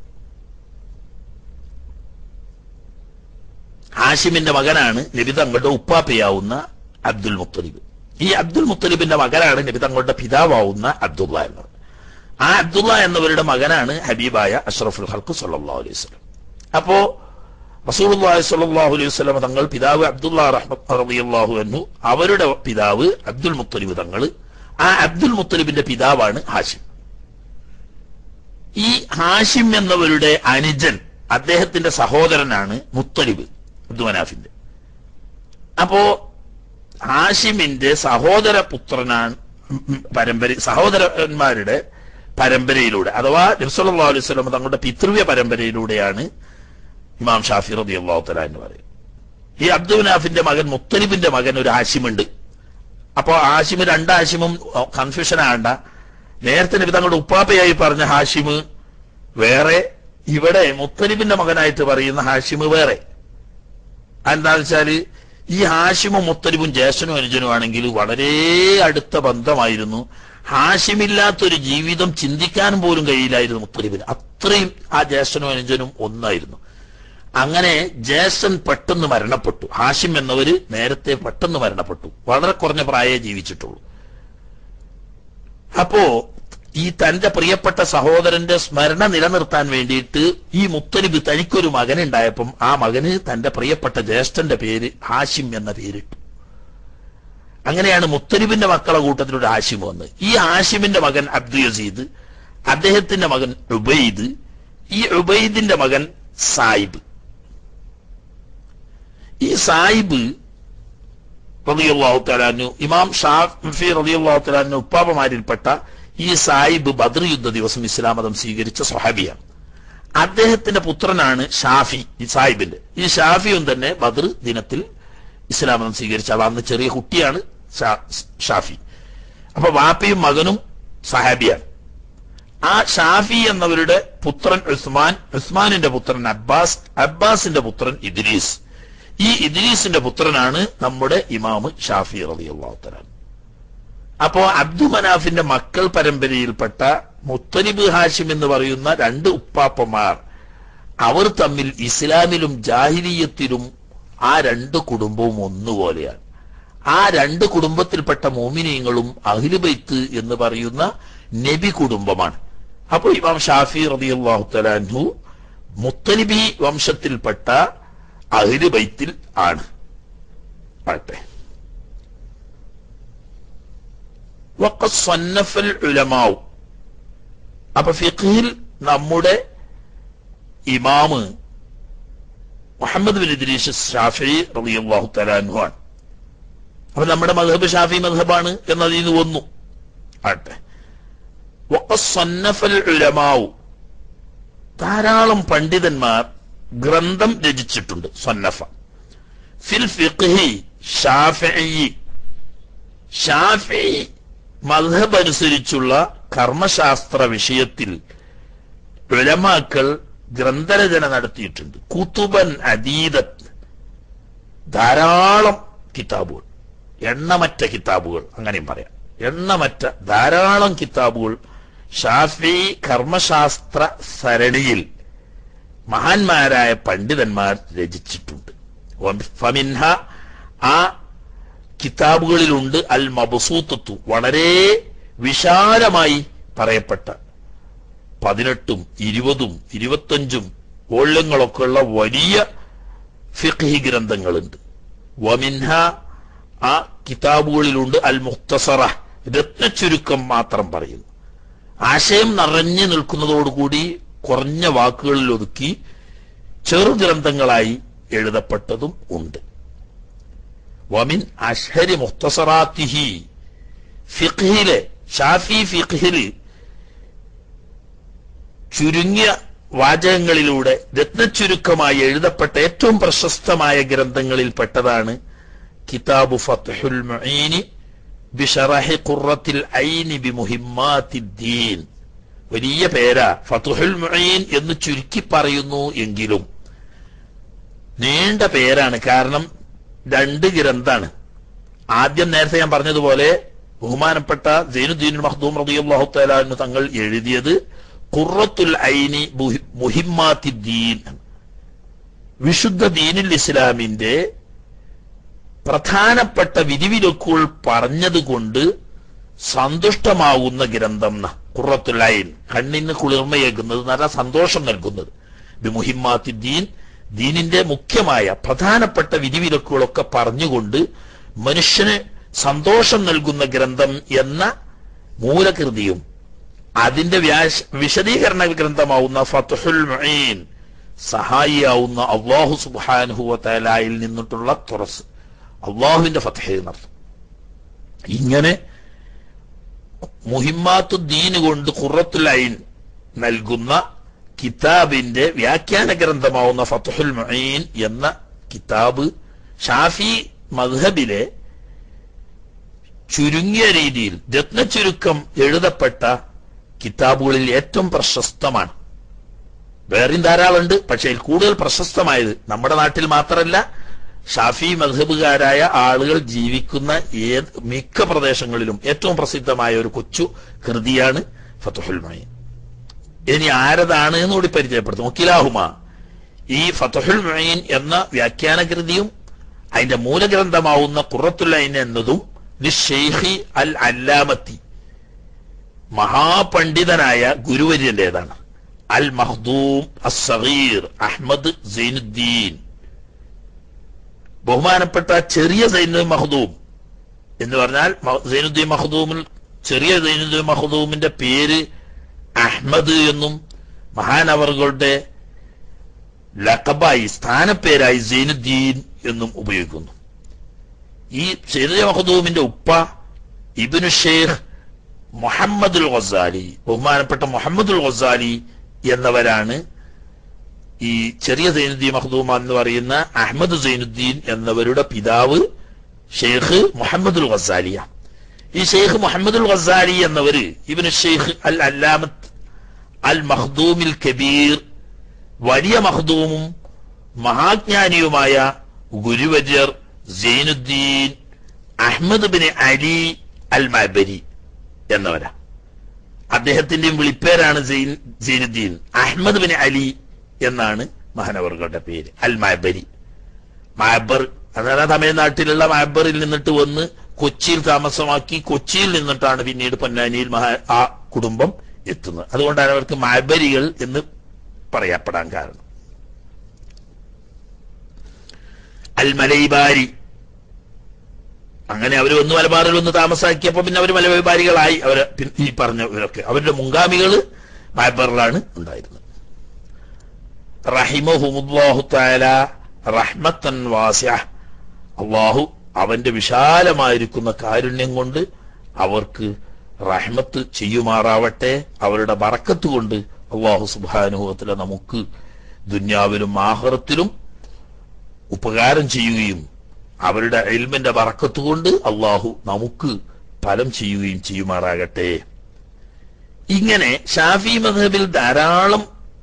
ഹാഷിമിന്റെ മകനാണ് നബി തങ്ങളുടെ ഉപ്പാപ്പയാവുന്ന അബ്ദുൽ മുത്തലിബ് ഈ അബ്ദുൽ മുത്തലിബിന്റെ മകനാണ് നബി തങ്ങളുടെ പിതാവാവുന്ന അബ്ദുള്ള എന്നവർ ആ അബ്ദുള്ള എന്നവരുടെ മകനാണ് ഹബീബായ അഷ്റഫുൽ ഹൽക്ക് സല്ലാ അലൈഹി സ്വലം അപ്പോ റസൂലുള്ളാഹി സ്വല്ലല്ലാഹു അലൈഹി വസല്ലം തങ്ങൾ പിതാവ് അബ്ദുള്ള റഹ്മത്ത് റളിയല്ലാഹു അൻഹു അവരുടെ പിതാവ് അബ്ദുൽ മുത്തലിബ് തങ്ങൾ ആ അബ്ദുൽ മുത്തലിബിന്റെ പിതാവാണ് ഹാഷിം ഈ ഹാഷിം എന്നവരുടെ അനുജൻ അദ്ദേഹത്തിന്റെ സഹോദരനാണ് മുത്തലിബ് അബ്ദുമനാഫിന്റെ അപ്പോ ഹാഷിമിന്റെ സഹോദര പുത്രനാണ് പരമ്പര സഹോദരന്മാരുടെ പരമ്പരയിലൂടെ അഥവാ നബ്സല്ലാ അലൈഹി സ്വലം തങ്ങളുടെ പിതൃവ്യ പരമ്പരയിലൂടെയാണ് ഇമാം ഷാഫി റബി അള്ളാഹു തല എന്ന് പറയും ഈ അബ്ദുനാഫിന്റെ മകൻ മുത്തലിബിന്റെ മകൻ ഒരു ഹാഷിമുണ്ട് അപ്പോ ഹാഷിമ് രണ്ട് ഹാഷിമും കൺഫ്യൂഷൻ ആണ്ട നേരത്തെ നബി തങ്ങളുടെ ഉപ്പാപ്പയായി പറഞ്ഞ ഹാഷിമ് വേറെ ഇവിടെ മുത്തലിബിന്റെ മകനായിട്ട് പറയുന്ന ഹാഷിമ് വേറെ എന്താന്ന് വെച്ചാല് ഈ ഹാഷിമും മുത്തലിബും ജ്യേഷ്ഠനും അനുജനും ആണെങ്കിൽ വളരെ അടുത്ത ബന്ധമായിരുന്നു ഹാഷിമില്ലാത്തൊരു ജീവിതം ചിന്തിക്കാൻ പോലും കഴിയില്ലായിരുന്നു മുത്തലിബിന് അത്രയും ആ ജ്യേഷ്ഠനും അനുജനും ഒന്നായിരുന്നു അങ്ങനെ ജ്യേഷ്ഠൻ പെട്ടെന്ന് മരണപ്പെട്ടു ഹാഷിം എന്നവര് നേരത്തെ പെട്ടെന്ന് മരണപ്പെട്ടു വളരെ കുറഞ്ഞ പ്രായേ ജീവിച്ചിട്ടുള്ളൂ അപ്പോ ഈ തന്റെ പ്രിയപ്പെട്ട സഹോദരന്റെ സ്മരണ നിലനിർത്താൻ വേണ്ടിയിട്ട് ഈ മുത്തലിബ് തനിക്കൊരു മകൻ ഉണ്ടായപ്പം ആ മകന് തന്റെ പ്രിയപ്പെട്ട ജ്യേഷ്ഠന്റെ പേര് ഹാഷിം എന്ന പേരിട്ടു അങ്ങനെയാണ് മുത്തലിബിന്റെ മക്കളെ കൂട്ടത്തിലൊരു ഹാഷിം വന്ന് ഈ ഹാഷിമിന്റെ മകൻ അബ്ദു യസീദ് അദ്ദേഹത്തിന്റെ മകൻ ഉബൈദ് ഈ ഉബൈദിന്റെ മകൻ സായിബ് ഈ സായിബ് റളിയല്ലാഹു തലാനു ഇമാം ഷാഫി റളിയല്ലാഹു തലാനു ഉപ്പാപ്പമാരിൽപ്പെട്ട ഈ സായിബ് ബദർ യുദ്ധ ദിവസം ഇസ്ലാം മതം സ്വീകരിച്ച സ്വഹാബിയാണ് അദ്ദേഹത്തിന്റെ പുത്രനാണ് ഷാഫി ഈ സാഹിബിന്റെ ഈ ഷാഫിയും തന്നെ ബദർ ദിനത്തിൽ ഇസ്ലാം മതം സ്വീകരിച്ച ആൾ അന്ന് ചെറിയ കുട്ടിയാണ് ഷാ- ഷാഫി അപ്പൊ വാപ്പയും മകനും സഹാബിയാണ് ആ ഷാഫി എന്നവരുടെ പുത്രൻ ഉസ്മാൻ ഉസ്മാനിന്റെ പുത്രൻ അബ്ബാസ് അബ്ബാസിന്റെ പുത്രൻ ഇദ്രീസ് ഈ ഇദ്രീസിന്റെ പുത്രനാണ് നമ്മുടെ ഇമാമ് ഷാഫി റളിയല്ലാഹു തആല അപ്പോ അബ്ദു മനാഫിന്റെ മക്കൾ പരമ്പരയിൽപ്പെട്ട മുത്തലിബ് ഹാഷിം എന്ന് പറയുന്ന രണ്ട് ഉപ്പാപ്പമാർ അവർ തമ്മിൽ ഇസ്ലാമിലും ജാഹിലീയത്തിലും ആ രണ്ട് കുടുംബവും ഒന്നുപോലെയാണ് ആ രണ്ട് കുടുംബത്തിൽപ്പെട്ട മോമിനിയങ്ങളും അഖിലുബൈത്ത് എന്ന് പറയുന്ന നബി കുടുംബമാണ് അപ്പോൾ ഇമാം ഷാഫി റളിയല്ലാഹു തലാൻഹു മുത്തലിബി വംശത്തിൽപ്പെട്ട അഖിലുബൈത്തിൽ ആണ് ആട്ടെ വഖദ് സന്നഫൽ ഉലമാവ് അപ്പൊ ഫിഖിൽ നമ്മുടെ ഇമാമ് മുഹമ്മദ് ബിൻ ഇദ്രീസ് ഷാഫി റളിയല്ലാഹു തലാൻഹു ആണ് അപ്പൊ നമ്മുടെ മധബ് ഷാഫി മധബാണ് എന്നതിൽ നിന്ന് വന്നു ആട്ടെ വഖദ് സന്നഫൽ ഉലമാവ് ധാരാളം പണ്ഡിതന്മാർ ഗ്രന്ഥം രചിച്ചിട്ടുണ്ട് സന്നഫ ഫിൽ ഫിഖ്ഹി ഷാഫിഈ ഷാഫി മദ്ഹബ് അനുസരിച്ചുള്ള കർമ്മശാസ്ത്ര വിഷയത്തിൽ ഉലമാക്കൾ ഗ്രന്ഥരചന നടത്തിയിട്ടുണ്ട് കുത്തുബൻ അദീദത്ത് ധാരാളം കിതാബുകൾ എണ്ണമറ്റ കിതാബുകൾ അങ്ങനെയും പറയാം എണ്ണമറ്റ ധാരാളം കിതാബുകൾ ഷാഫി കർമ്മശാസ്ത്ര സരണിയിൽ മഹാന്മാരായ പണ്ഡിതന്മാർ രചിച്ചിട്ടുണ്ട് ഫമിൻഹ ആ കിതാബുകളിലുണ്ട് അൽ മബസൂത്തത്തു വളരെ വിശാലമായി പറയപ്പെട്ട പതിനെട്ടും ഇരുപതും ഇരുപത്തഞ്ചും വോള്യങ്ങളൊക്കെയുള്ള വലിയ ഫിഖ്ഹി ഗ്രന്ഥങ്ങളുണ്ട് വമിൻഹ ആ കിതാബുകളിലുണ്ട് അൽ മുഖ്തസറ രത്നച്ചുരുക്കം മാത്രം പറയുന്നു ആശയം നിറഞ്ഞു നിൽക്കുന്നതോടുകൂടി കുറഞ്ഞ വാക്കുകളിൽ ഒതുക്കി ചെറു ഗ്രന്ഥങ്ങളായി എഴുതപ്പെട്ടതും ഉണ്ട് വമിൻ അഷ്ഹരി മുഖ്തസറാത്തിഹി ഫിഖ്ഹിലെ ഷാഫി ഫിഖ്ഹില് ചുരുങ്ങിയ വാചകങ്ങളിലൂടെ രത്നച്ചുരുക്കമായി എഴുതപ്പെട്ട ഏറ്റവും പ്രശസ്തമായ ഗ്രന്ഥങ്ങളിൽ പെട്ടതാണ് കിതാബു ഫത്ഹുൽ മുഈനി ബിഷറഹി ഖുറത്തിൽ ഐനി ബിമുഹിമ്മാത്തിദ്ദീൻ വലിയ പേരാ ഫതുഹുൽ മുഈൻ എന്ന് ചുരുക്കി പറയുന്നു എങ്കിലും നീണ്ട പേരാണ് കാരണം രണ്ട് ഗ്രന്ഥാണ് ആദ്യം നേരത്തെ ഞാൻ പറഞ്ഞതുപോലെ ബഹുമാനപ്പെട്ട സൈനുദ്ദീൻ മഹ്ദൂം റളിയല്ലാഹു തആല എന്ന് തങ്ങൾ എഴുതിയത് ഖുറത്തുൽ ഐനി മുഹിമ്മാത്തിദ്ദീൻ വിശുദ്ധ ദീനുൽ ഇസ്ലാമിന്റെ പ്രധാനപ്പെട്ട വിധിവിലക്കുകൾ പറഞ്ഞതുകൊണ്ട് സന്തുഷ്ടമാകുന്ന ഗ്രന്ഥം ന ഖുറത്തുൽ ഐൻ കണ്ണിന് കുളിർമയേകുന്നത് നല്ല സന്തോഷം നൽകുന്നത് ബിമുഹിമ്മാത്തിദ്ദീൻ ദീനിന്റെ മുഖ്യമായ പ്രധാനപ്പെട്ട വിധിവിലക്കുകളൊക്കെ പറഞ്ഞുകൊണ്ട് മനുഷ്യന് സന്തോഷം നൽകുന്ന ഗ്രന്ഥം എന്ന മൂലകൃതിയും അതിന്റെ വ്യാശ വിശദീകരണ ഗ്രന്ഥമാവുന്ന ഫത്തുഹുൽ മുഈൻ സഹായിയാവുന്ന അള്ളാഹു സുബാനുഹുവ തലായിൽ നിന്നിട്ടുള്ള തുറസ് അള്ളാഹുവിന്റെ ഫത്തഹ എന്നർത്ഥം ഇങ്ങനെ മുഹിമ്മാത്തു ദീന് കൊണ്ട് ഖുറത്തുൽ ഐൻ നൽകുന്ന കിതാബിന്റെ വ്യാഖ്യാന ഗ്രന്ഥമാവുന്ന ഫത്തുഹുൽ മുഈൻ എന്ന കിതാബ് ഷാഫി മദ്ഹബിലെ ചുരുങ്ങിയ രീതിയിൽ രത്നചുരുക്കം എഴുതപ്പെട്ട കിതാബുകളിൽ ഏറ്റവും പ്രശസ്തമാണ് വേറെയും ധാരാളമുണ്ട് പക്ഷേ ഇതിൽ കൂടുതൽ പ്രശസ്തമായത് നമ്മുടെ നാട്ടിൽ മാത്രമല്ല ഷാഫി മധബുകാരായ ആളുകൾ ജീവിക്കുന്ന ഏത് മിക്ക പ്രദേശങ്ങളിലും ഏറ്റവും പ്രസിദ്ധമായ ഒരു കൊച്ചു കൃതിയാണ് ഫത്തുഹുൽ മൊയ്ൻ ഇനി ആരതാണ് എന്ന് കൂടി പരിചയപ്പെടുത്തും ഒക്കിലാഹുമ ഈ ഫത്തുഹുൽ മൊയ്ൻ എന്ന വ്യാഖ്യാന കൃതിയും അതിന്റെ മൂലഗ്രന്ഥമാവുന്ന ഖുറത്തുല്ലൈൻ എന്നതും ഷെയ്ഖി അൽ അല്ലാമത്തി മഹാപണ്ഡിതനായ ഗുരുവര്യന്റേതാണ് അൽ മഹ്ദൂം അസഗീർ അഹ്മദ് സൈനുദ്ദീൻ ബഹുമാനപ്പെട്ട ചെറിയ സൈനുദ്ദീൻ മഹ്ദൂം എന്ന് പറഞ്ഞാൽ സൈനുദ്ദീൻ മഹ്ദൂമിൽ ചെറിയ സൈനുദ്ദീൻ മഹ്ദൂമിന്റെ പേര് അഹ്മദ് എന്നും മഹാനവറുകളുടെ ലക്കബായി സ്ഥാനപ്പേരായി സൈനുദ്ദീൻ എന്നും ഉപയോഗിക്കുന്നു ഈ സൈനുദ്ദീൻ മഹ്ദൂമിന്റെ ഉപ്പ ഇബിനു ഷെയ്ഖ് മുഹമ്മദുൽ ഗസാലി ബഹുമാനപ്പെട്ട മുഹമ്മദുൽ ഗസാലി എന്നവരാണ് ഈ ചെറിയ സൈനുദ്ദീൻ മഖ്ദൂമ എന്ന് പറയുന്ന അഹമ്മദ് സൈനുദ്ദീൻ എന്നവരുടെ പിതാവ് ഷെയ്ഖ് മുഹമ്മദുൽ ഗസാലിയ ഈ ഷെയ്ഖ് മുഹമ്മദുൽ ഗസാലി എന്നവര് ഇവന് ഷെയ്ഖ് അൽ അല്ലാമത്ത് അൽ മഖ്ദൂമിൽ കബീർ വലിയ മഖ്ദൂമും മഹാജ്ഞാനിയുമായ ഗുരുവര്യർ സൈനുദ്ദീൻ അഹമ്മദ് ബിൻ അലി അൽ മബരി എന്നവരാ അദ്ദേഹത്തിന്റെയും വിളിപ്പേരാണ് സൈനുദ്ദീൻ അഹമ്മദ് ബിൻ അലി എന്നാണ് മഹാനവറുകളുടെ പേര് അൽ മബരി മാബർ അതായത് തമിഴ്നാട്ടിലുള്ള മാബറിൽ നിന്നിട്ട് വന്ന് കൊച്ചിയിൽ താമസമാക്കി കൊച്ചിയിൽ നിന്നിട്ടാണ് പിന്നീട് പൊന്നാനിയിൽ മഹാ ആ കുടുംബം എത്തുന്നത് അതുകൊണ്ടാണ് അവർക്ക് മാബരികൾ എന്ന് പറയപ്പെടാൻ കാരണം അൽ മലൈബാരി അങ്ങനെ അവർ ഒന്ന് മലബാറിൽ ഒന്ന് താമസാക്കിയപ്പോ പിന്നെ അവർ മലബാരികളായി അവര് പി- ഈ പറഞ്ഞവരൊക്കെ അവരുടെ മുൻഗാമികള് മാബറിലാണ് ഉണ്ടായിരുന്നത് റഹിമഹുമുല്ലാഹു തആല റഹ്മത്തൻ വാസിഅ അള്ളാഹു അവന്റെ വിശാലമായിരിക്കുന്ന കാരുണ്യം കൊണ്ട് അവർക്ക് റഹ്മത്ത് ചെയ്യുമാറാവട്ടെ അവരുടെ ബറക്കത്ത് കൊണ്ട് അള്ളാഹു സുബാനുഭവത്തിലെ നമുക്ക് ദുന്യാവിലും ആഹ്റത്തിലും ഉപകാരം ചെയ്യുകയും അവരുടെ എൽമിന്റെ ബറക്കത്ത് കൊണ്ട് അള്ളാഹു നമുക്ക് ഫലം ചെയ്യുകയും ചെയ്യുമാറാകട്ടെ ഇങ്ങനെ ഷാഫി മധബിൽ ധാരാളം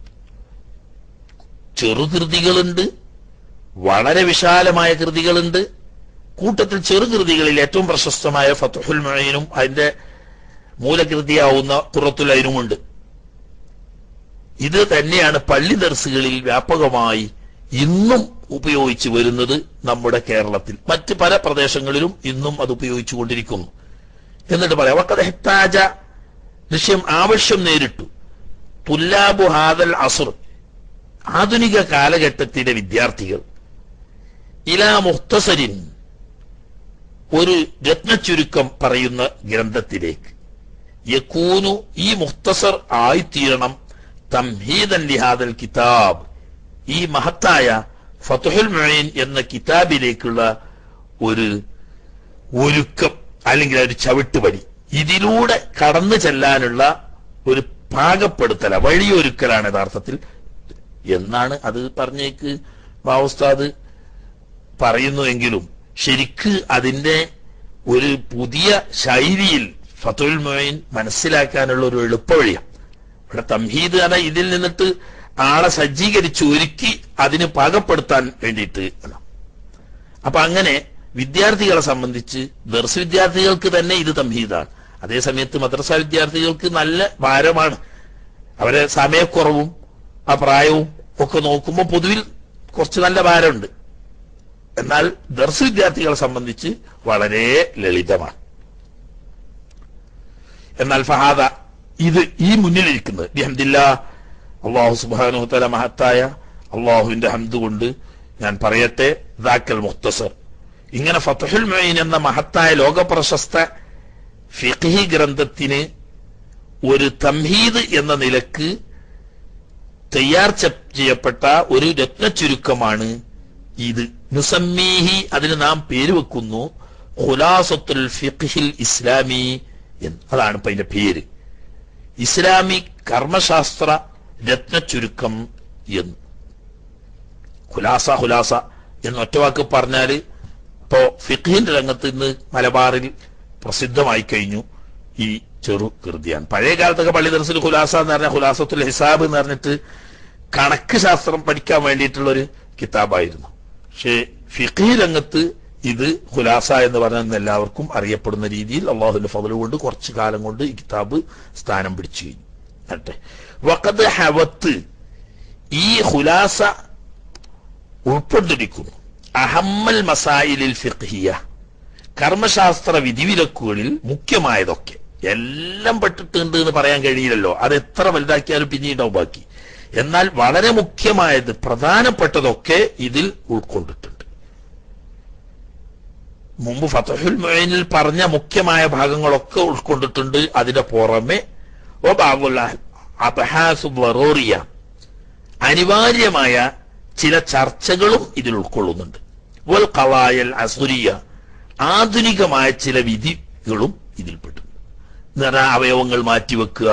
ചെറുകൃതികളുണ്ട് വളരെ വിശാലമായ കൃതികളുണ്ട് കൂട്ടത്തിൽ ചെറുകൃതികളിൽ ഏറ്റവും പ്രശസ്തമായ ഫത്തുഹുൽ മൊയ്നും അതിന്റെ മൂലകൃതിയാവുന്ന ഖുറത്തുൽ അതിനുമുണ്ട് ഇത് തന്നെയാണ് പള്ളി ദർസുകളിൽ വ്യാപകമായി ഇന്നും ഉപയോഗിച്ചു വരുന്നത് നമ്മുടെ കേരളത്തിൽ മറ്റ് പല പ്രദേശങ്ങളിലും ഇന്നും അത് ഉപയോഗിച്ചു കൊണ്ടിരിക്കുന്നു എന്നിട്ട് പറയാം വക്കത് ഹെത്താജ ദൃശ്യം ആവശ്യം നേരിട്ടു തുല്ലാബു ഹാദൽ അസുർ ആധുനിക കാലഘട്ടത്തിലെ വിദ്യാർത്ഥികൾ ഇലാ മുഖ്തസരിൻ ഒരു രത്നച്ചുരുക്കം പറയുന്ന ഗ്രന്ഥത്തിലേക്ക് യക്കൂനു ഈ മുഖ്തസർ ആയിത്തീരണം തംഹീദൻ ലിഹാദൽ കിതാബ് ഈ മഹത്തായ ഫതുഹുൽ മൊയ്ൻ എന്ന കിതാബിലേക്കുള്ള ഒരു ഒരുക്കം അല്ലെങ്കിൽ ഒരു ചവിട്ടുപടി ഇതിലൂടെ കടന്നു ചെല്ലാനുള്ള ഒരു പാകപ്പെടുത്തല വഴിയൊരുക്കലാണ് യഥാർത്ഥത്തിൽ എന്നാണ് അത് പറഞ്ഞേക്ക് ബാവുസ്താദ് പറയുന്നുവെങ്കിലും ശരിക്ക് അതിന്റെ ഒരു പുതിയ ശൈലിയിൽ ഫത്തുൽ മൊയ്ൻ മനസ്സിലാക്കാനുള്ള ഒരു എളുപ്പവഴിയാണ് ഇവിടെ തംഹീദ് എന്ന ഇതിൽ നിന്നിട്ട് ആളെ സജ്ജീകരിച്ച് ഒരുക്കി അതിന് പാകപ്പെടുത്താൻ വേണ്ടിയിട്ട് ആണ്. അപ്പൊ അങ്ങനെ വിദ്യാർത്ഥികളെ സംബന്ധിച്ച് ദർസ് വിദ്യാർത്ഥികൾക്ക് തന്നെ ഇത് തംഹീദാണ് അതേസമയത്ത് മദ്രസ വിദ്യാർത്ഥികൾക്ക് നല്ല ഭാരമാണ് അവരെ സമയക്കുറവും ആ പ്രായവും ഒക്കെ നോക്കുമ്പോൾ പൊതുവിൽ കുറച്ച് നല്ല ഭാരമുണ്ട് എന്നാൽ ദർസ് വിദ്യാർത്ഥികളെ സംബന്ധിച്ച് വളരെ ലളിതമാണ് എന്നാൽ ഫഹാദ ഇത് ഈ മുന്നിലിരിക്കുന്നത് ബിഹംദില്ല അള്ളാഹു സുബാനു തല മഹത്തായ അള്ളാഹുവിന്റെ ഹംദ് കൊണ്ട് ഞാൻ പറയട്ടെ ദാക്കൽ മുഖ്തസർ ഇങ്ങനെ ഫത്തുഹുൽ മൊയ്ൻ എന്ന മഹത്തായ ലോകപ്രശസ്ത ഫിഖ്ഹി ഗ്രന്ഥത്തിന് ഒരു തംഹീദ് എന്ന നിലക്ക് തയ്യാർ ചെ- ചെയ്യപ്പെട്ട ഒരു രത്നച്ചുരുക്കമാണ് ഇത് നുസമ്മീഹി അതിന് നാം പേര് വെക്കുന്നു ഖുലാസത്തുൽ ഫിഖ്ഹിൽ ഇസ്ലാമി എന്ന് അതാണ് ഇപ്പൊ അതിന്റെ പേര് ഇസ്ലാമിക് കർമ്മശാസ്ത്ര രത്നച്ചുരുക്കം എന്ന് ഹുലാസ ഹുലാസ എന്ന് ഒറ്റവാക്ക് പറഞ്ഞാല് ഇപ്പോ ഫിഖിന്റെ രംഗത്ത് ഇന്ന് മലബാറിൽ പ്രസിദ്ധമായി കഴിഞ്ഞു ഈ ചെറു കൃതിയാണ് പഴയ കാലത്തൊക്കെ പള്ളി ദർസിൽ ഹുലാസ എന്ന് പറഞ്ഞ ഹുലാസത്തുൽ ഹിസാബ് എന്ന് പറഞ്ഞിട്ട് കണക്ക് ശാസ്ത്രം പഠിക്കാൻ വേണ്ടിയിട്ടുള്ള ഒരു കിതാബായിരുന്നു പക്ഷേ ഫിഖി രംഗത്ത് ഇത് ഹുലാസ എന്ന് പറഞ്ഞ എല്ലാവർക്കും അറിയപ്പെടുന്ന രീതിയിൽ അള്ളാഹുവിന്റെ ഫضل കൊണ്ട് കുറച്ചു കാലം കൊണ്ട് ഈ കിതാബ് സ്ഥാനം പിടിച്ചു കഴിഞ്ഞു എന്നിട്ട് വഖദ് ഹവത്ത് ഈ ഹുലാസ ഉൾപ്പെട്ടിരിക്കുന്നു അഹമ്മൽ മസായിലിൽ ഫിഖ്ഹിയ കർമ്മശാസ്ത്ര വിധിവിലക്കുകളിൽ മുഖ്യമായതൊക്കെ എല്ലാം പെട്ടിട്ടുണ്ട് എന്ന് പറയാൻ കഴിയില്ലല്ലോ അത് എത്ര വലുതാക്കിയാലും പിന്നീടാവും ബാക്കി എന്നാൽ വളരെ മുഖ്യമായത് പ്രധാനപ്പെട്ടതൊക്കെ ഇതിൽ ഉൾക്കൊണ്ടിട്ടുണ്ട് മുമ്പ് ഫതഹുൽ മൊയ്നിൽ പറഞ്ഞ മുഖ്യമായ ഭാഗങ്ങളൊക്കെ ഉൾക്കൊണ്ടിട്ടുണ്ട് അതിന്റെ പുറമെ ഓ ബാബുല്ല അബഹാസു വറോറിയ അനിവാര്യമായ ചില ചർച്ചകളും ഇതിൽ ഉൾക്കൊള്ളുന്നുണ്ട് വൽ ഖവായൽ അസുരിയ ആധുനികമായ ചില വിധികളും ഇതിൽപ്പെട്ടിട്ടുണ്ട് എന്ന് പറഞ്ഞാൽ അവയവങ്ങൾ മാറ്റിവെക്കുക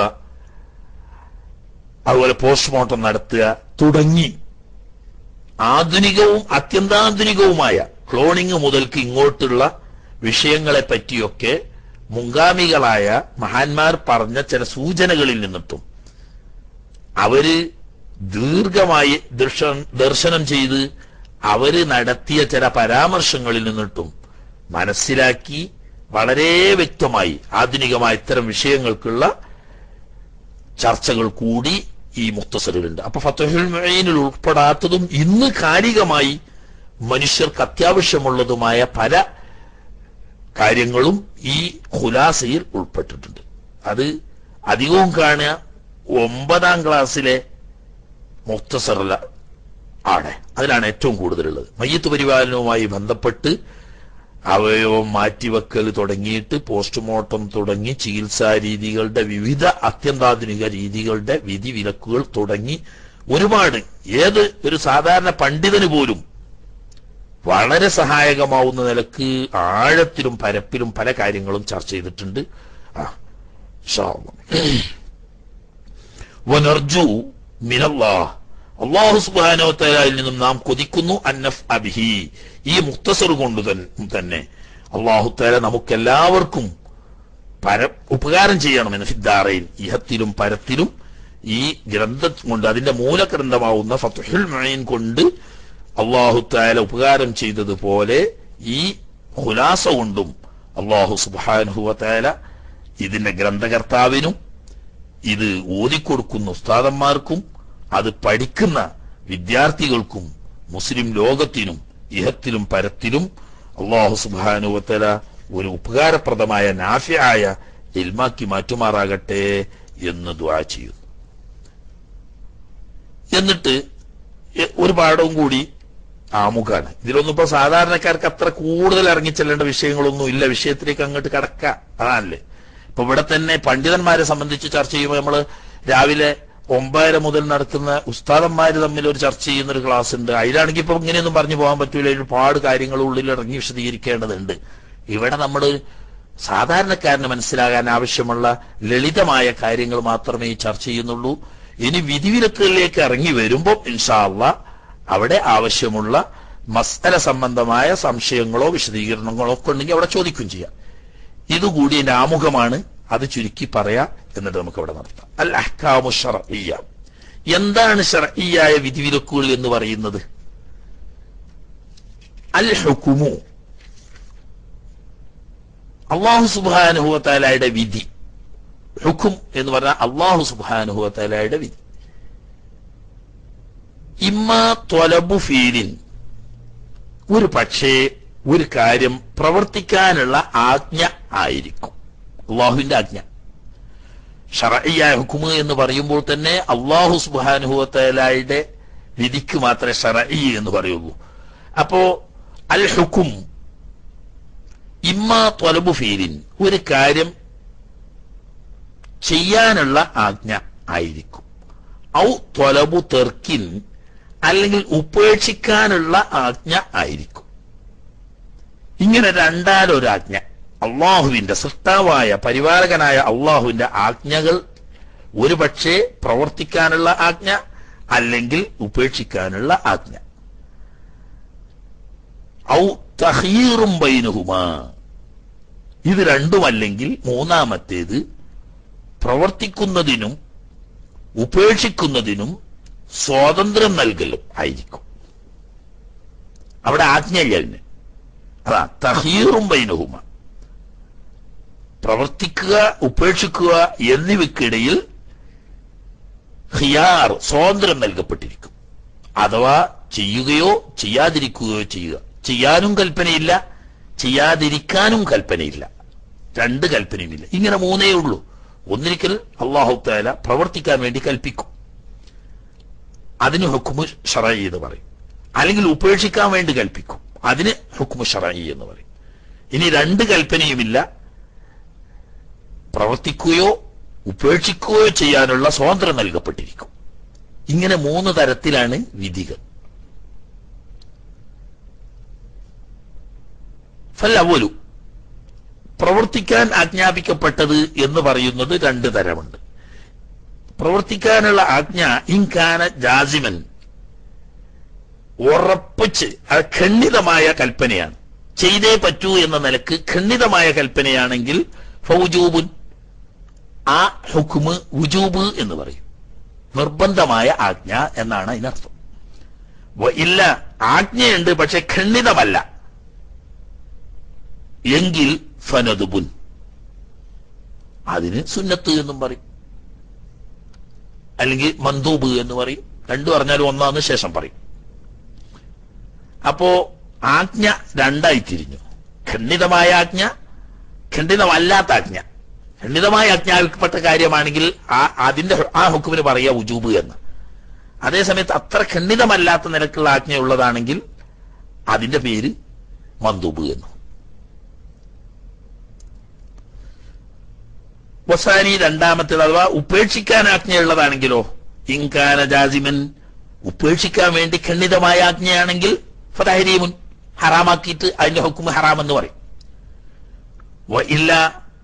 അതുപോലെ പോസ്റ്റ്മോർട്ടം നടത്തുക തുടങ്ങി ആധുനികവും അത്യന്താധുനികവുമായ ക്ലോണിംഗ് മുതൽക്ക് ഇങ്ങോട്ടുള്ള വിഷയങ്ങളെ പറ്റിയൊക്കെ മുൻഗാമികളായ മഹാന്മാർ പറഞ്ഞ ചില സൂചനകളിൽ നിന്നിട്ടും അവര് ദീർഘമായി ദർശ- ദർശനം ചെയ്ത് അവര് നടത്തിയ ചില പരാമർശങ്ങളിൽ നിന്നിട്ടും മനസ്സിലാക്കി വളരെ വ്യക്തമായി ആധുനികമായ ഇത്തരം വിഷയങ്ങൾക്കുള്ള ചർച്ചകൾ കൂടി ഈ മുക്തസറിലുണ്ട് അപ്പൊ ഫത്തുഹുൽ മൊയ്നിൽ ഉൾപ്പെടാത്തതും ഇന്ന് കാലികമായി മനുഷ്യർക്ക് അത്യാവശ്യമുള്ളതുമായ പല കാര്യങ്ങളും ഈ ഖുലാസയിൽ ഉൾപ്പെട്ടിട്ടുണ്ട് അത് അധികവും കാണുക ഒമ്പതാം ക്ലാസ്സിലെ മുക്തസറല ആണ് അതിലാണ് ഏറ്റവും കൂടുതലുള്ളത് മയ്യത്ത് പരിപാലനവുമായി ബന്ധപ്പെട്ട് അവയവം മാറ്റിവെക്കൽ തുടങ്ങിയിട്ട് പോസ്റ്റ്മോർട്ടം തുടങ്ങി ചികിത്സാ രീതികളുടെ വിവിധ അത്യന്താധുനിക രീതികളുടെ വിധി വിലക്കുകൾ തുടങ്ങി ഒരുപാട് ഏത് ഒരു സാധാരണ പണ്ഡിതന് പോലും വളരെ സഹായകമാവുന്ന നിലക്ക് ആഴത്തിലും പരപ്പിലും പല കാര്യങ്ങളും ചർച്ച ചെയ്തിട്ടുണ്ട് ആ ഇൻഷാ അല്ലാഹ്. വനർജു മിനല്ലാഹ് അള്ളാഹു സുബാനോത്തലായിൽ നിന്നും നാം കൊതിക്കുന്നു അന്നഫ് അബിഹി ഈ മുക്തസർ കൊണ്ട് തൻ- തന്നെ അള്ളാഹു തല നമുക്കെല്ലാവർക്കും പര ഉപകാരം ചെയ്യണമെന്ന് ഫിദ്ദാറയിൽ ഇഹത്തിലും പരത്തിലും ഈ ഗ്രന്ഥം കൊണ്ട് അതിന്റെ മൂലഗ്രന്ഥമാവുന്ന ഫത്തുഹുൽ മൈൻ കൊണ്ട് അള്ളാഹു താല ഉപകാരം ചെയ്തതുപോലെ ഈ ഖുലാസ കൊണ്ടും അള്ളാഹു സുബാനുഹുവ താല ഇതിന്റെ ഗ്രന്ഥകർത്താവിനും ഇത് ഓതിക്കൊടുക്കുന്ന ഉസ്താദന്മാർക്കും അത് പഠിക്കുന്ന വിദ്യാർത്ഥികൾക്കും മുസ്ലിം ലോകത്തിനും ഇഹത്തിലും പരത്തിലും അള്ളാഹു സുബാനുവത്തല ഒരു ഉപകാരപ്രദമായ നാഫ്യായ ഇൽമാക്കി മാറ്റുമാറാകട്ടെ എന്ന് ദ്വാ ചെയ്യുന്നു എന്നിട്ട് എ- ഒരു പാഠവും കൂടി ആമുഖാണ് ഇതിലൊന്നും ഇപ്പൊ സാധാരണക്കാർക്ക് അത്ര കൂടുതൽ ഇറങ്ങിച്ചെല്ലേണ്ട വിഷയങ്ങളൊന്നും ഇല്ല വിഷയത്തിലേക്ക് അങ്ങോട്ട് കടക്ക അതാണല്ലേ ഇപ്പൊ ഇവിടെ തന്നെ പണ്ഡിതന്മാരെ സംബന്ധിച്ച് ചർച്ച ചെയ്യുമ്പോൾ നമ്മൾ രാവിലെ ഒമ്പതര മുതൽ നടക്കുന്ന ഉസ്താദന്മാര് തമ്മിൽ ഒരു ചർച്ച ചെയ്യുന്ന ഒരു ക്ലാസ് ഉണ്ട് അതിലാണെങ്കിൽ ഇപ്പൊ ഇങ്ങനെയൊന്നും പറഞ്ഞു പോകാൻ പറ്റൂല ഒരുപാട് കാര്യങ്ങൾ ഉള്ളിൽ ഇറങ്ങി വിശദീകരിക്കേണ്ടതുണ്ട് ഇവിടെ നമ്മൾ സാധാരണക്കാരന് മനസ്സിലാകാൻ ആവശ്യമുള്ള ലളിതമായ കാര്യങ്ങൾ മാത്രമേ ഈ ചർച്ച ചെയ്യുന്നുള്ളൂ ഇനി വിധിവിലക്കുകളിലേക്ക് ഇറങ്ങി വരുമ്പോൾ ഇൻഷാല്ല അവിടെ ആവശ്യമുള്ള മസ്തല സംബന്ധമായ സംശയങ്ങളോ വിശദീകരണങ്ങളോ ഒക്കെ ഉണ്ടെങ്കിൽ അവിടെ ചോദിക്കും ചെയ്യാം ഇതുകൂടി എന്റെ ആമുഖമാണ് അത് ചുരുക്കി പറയാ എന്നിട്ട് നമുക്ക് അവിടെ നടത്താം അൽ അഹ്കാമു ഷർഇയ്യ എന്താണ് ഷർഇയായ വിധിവിലക്കുകൾ എന്ന് പറയുന്നത് അൽ ഹുക്കുമു അള്ളാഹു സുബാനുഹുവത്താലയുടെ വിധി ഹുക്കും എന്ന് പറഞ്ഞാൽ അള്ളാഹു സുബാനുഹുവത്താലയുടെ വിധി ഇമ്മ ത്വലബു ഫീലിൻ ഒരു പക്ഷേ ഒരു കാര്യം പ്രവർത്തിക്കാനുള്ള ആജ്ഞ ആയിരിക്കും അള്ളാഹുവിന്റെ ആജ്ഞ ഷറയ്യായ ഹുക്കുമ് എന്ന് പറയുമ്പോൾ തന്നെ അള്ളാഹു സുബാനുഹുവത്തലായുടെ വിധിക്ക് മാത്രമേ ഷറഈ എന്ന് പറയുള്ളൂ അപ്പോ അൽ ഹുക്കും ഇമ്മ ത്വലബു ഫീലിൻ ഒരു കാര്യം ചെയ്യാനുള്ള ആജ്ഞ ആയിരിക്കും ഔ ത്വലബു തെർക്കിൻ അല്ലെങ്കിൽ ഉപേക്ഷിക്കാനുള്ള ആജ്ഞ ആയിരിക്കും ഇങ്ങനെ രണ്ടാലൊരാജ്ഞ അള്ളാഹുവിന്റെ സൃഷ്ടാവായ പരിപാലകനായ അള്ളാഹുവിന്റെ ആജ്ഞകൾ ഒരുപക്ഷെ പ്രവർത്തിക്കാനുള്ള ആജ്ഞ അല്ലെങ്കിൽ ഉപേക്ഷിക്കാനുള്ള ആജ്ഞ ഔ തഹീറും ബൈനഹുമാ ഇത് രണ്ടുമല്ലെങ്കിൽ മൂന്നാമത്തേത് പ്രവർത്തിക്കുന്നതിനും ഉപേക്ഷിക്കുന്നതിനും സ്വാതന്ത്ര്യം നൽകലും ആയിരിക്കും അവിടെ ആജ്ഞയില്ല അതിന് അതാ തഹീറും ബൈനഹുമ പ്രവർത്തിക്കുക ഉപേക്ഷിക്കുക എന്നിവയ്ക്കിടയിൽ ഹിയാർ സ്വാതന്ത്ര്യം നൽകപ്പെട്ടിരിക്കും അഥവാ ചെയ്യുകയോ ചെയ്യാതിരിക്കുകയോ ചെയ്യുക ചെയ്യാനും കൽപ്പനയില്ല ചെയ്യാതിരിക്കാനും കൽപ്പനയില്ല രണ്ട് കൽപ്പനയുമില്ല ഇങ്ങനെ മൂന്നേ ഉള്ളൂ ഒന്നിരിക്കൽ അള്ളാഹു താല പ്രവർത്തിക്കാൻ വേണ്ടി കൽപ്പിക്കും അതിന് ഹുക്കുമു ഷറയി എന്ന് പറയും അല്ലെങ്കിൽ ഉപേക്ഷിക്കാൻ വേണ്ടി കൽപ്പിക്കും അതിന് ഹുക്കുമു ഷറയി എന്ന് പറയും ഇനി രണ്ട് കൽപ്പനയുമില്ല പ്രവർത്തിക്കുകയോ ഉപേക്ഷിക്കുകയോ ചെയ്യാനുള്ള സ്വാതന്ത്ര്യം നൽകപ്പെട്ടിരിക്കും ഇങ്ങനെ മൂന്ന് തരത്തിലാണ് വിധികൾ ഫല്ലവലു പ്രവർത്തിക്കാൻ ആജ്ഞാപിക്കപ്പെട്ടത് എന്ന് പറയുന്നത് രണ്ട് തരമുണ്ട് പ്രവർത്തിക്കാനുള്ള ആജ്ഞ ഇൻകാന ജാസിമൻ ഉറപ്പിച്ച് അത് ഖണ്ഡിതമായ കൽപ്പനയാണ് ചെയ്തേ പറ്റൂ എന്ന നിലക്ക് ഖണ്ഡിതമായ കൽപ്പനയാണെങ്കിൽ ഫൗജൂബുൻ ആ ഹുക്കുമ് വുജൂബ് എന്ന് പറയും നിർബന്ധമായ ആജ്ഞ എന്നാണ് അതിനർത്ഥം വ- ഇല്ല ആജ്ഞയുണ്ട് പക്ഷെ ഖണ്ഡിതമല്ല എങ്കിൽ ഫനതുബുൻ അതിന് സുന്നത്ത് എന്നും പറയും അല്ലെങ്കിൽ മന്ദൂബ് എന്ന് പറയും രണ്ടു പറഞ്ഞാലും ഒന്നാന്ന് ശേഷം പറയും അപ്പോ ആജ്ഞ രണ്ടായി തിരിഞ്ഞു ഖണ്ഡിതമായ ആജ്ഞ ഖണ്ഡിതമല്ലാത്ത ആജ്ഞ ഖണ്ഡിതമായ ആജ്ഞാപിക്കപ്പെട്ട കാര്യമാണെങ്കിൽ ആ അതിന്റെ ആ ഹുക്കുമിന് പറയുക ഉജൂബ് എന്ന് അതേസമയത്ത് അത്ര ഖണ്ഡിതമല്ലാത്ത നിലക്കുള്ള ആജ്ഞയുള്ളതാണെങ്കിൽ അതിന്റെ പേര് മന്ദൂബ് എന്ന് വസാനി രണ്ടാമത്തേത് അഥവാ ഉപേക്ഷിക്കാൻ ആജ്ഞയുള്ളതാണെങ്കിലോ ഇൻകാന ജാസിമൻ ഉപേക്ഷിക്കാൻ വേണ്ടി ഖണ്ഡിതമായ ആജ്ഞയാണെങ്കിൽ ഫതഹരീമുൻ ഹറാമാക്കിയിട്ട് അതിന്റെ ഹുക്കും ഹറാം എന്ന് പറയും വ ഇല്ല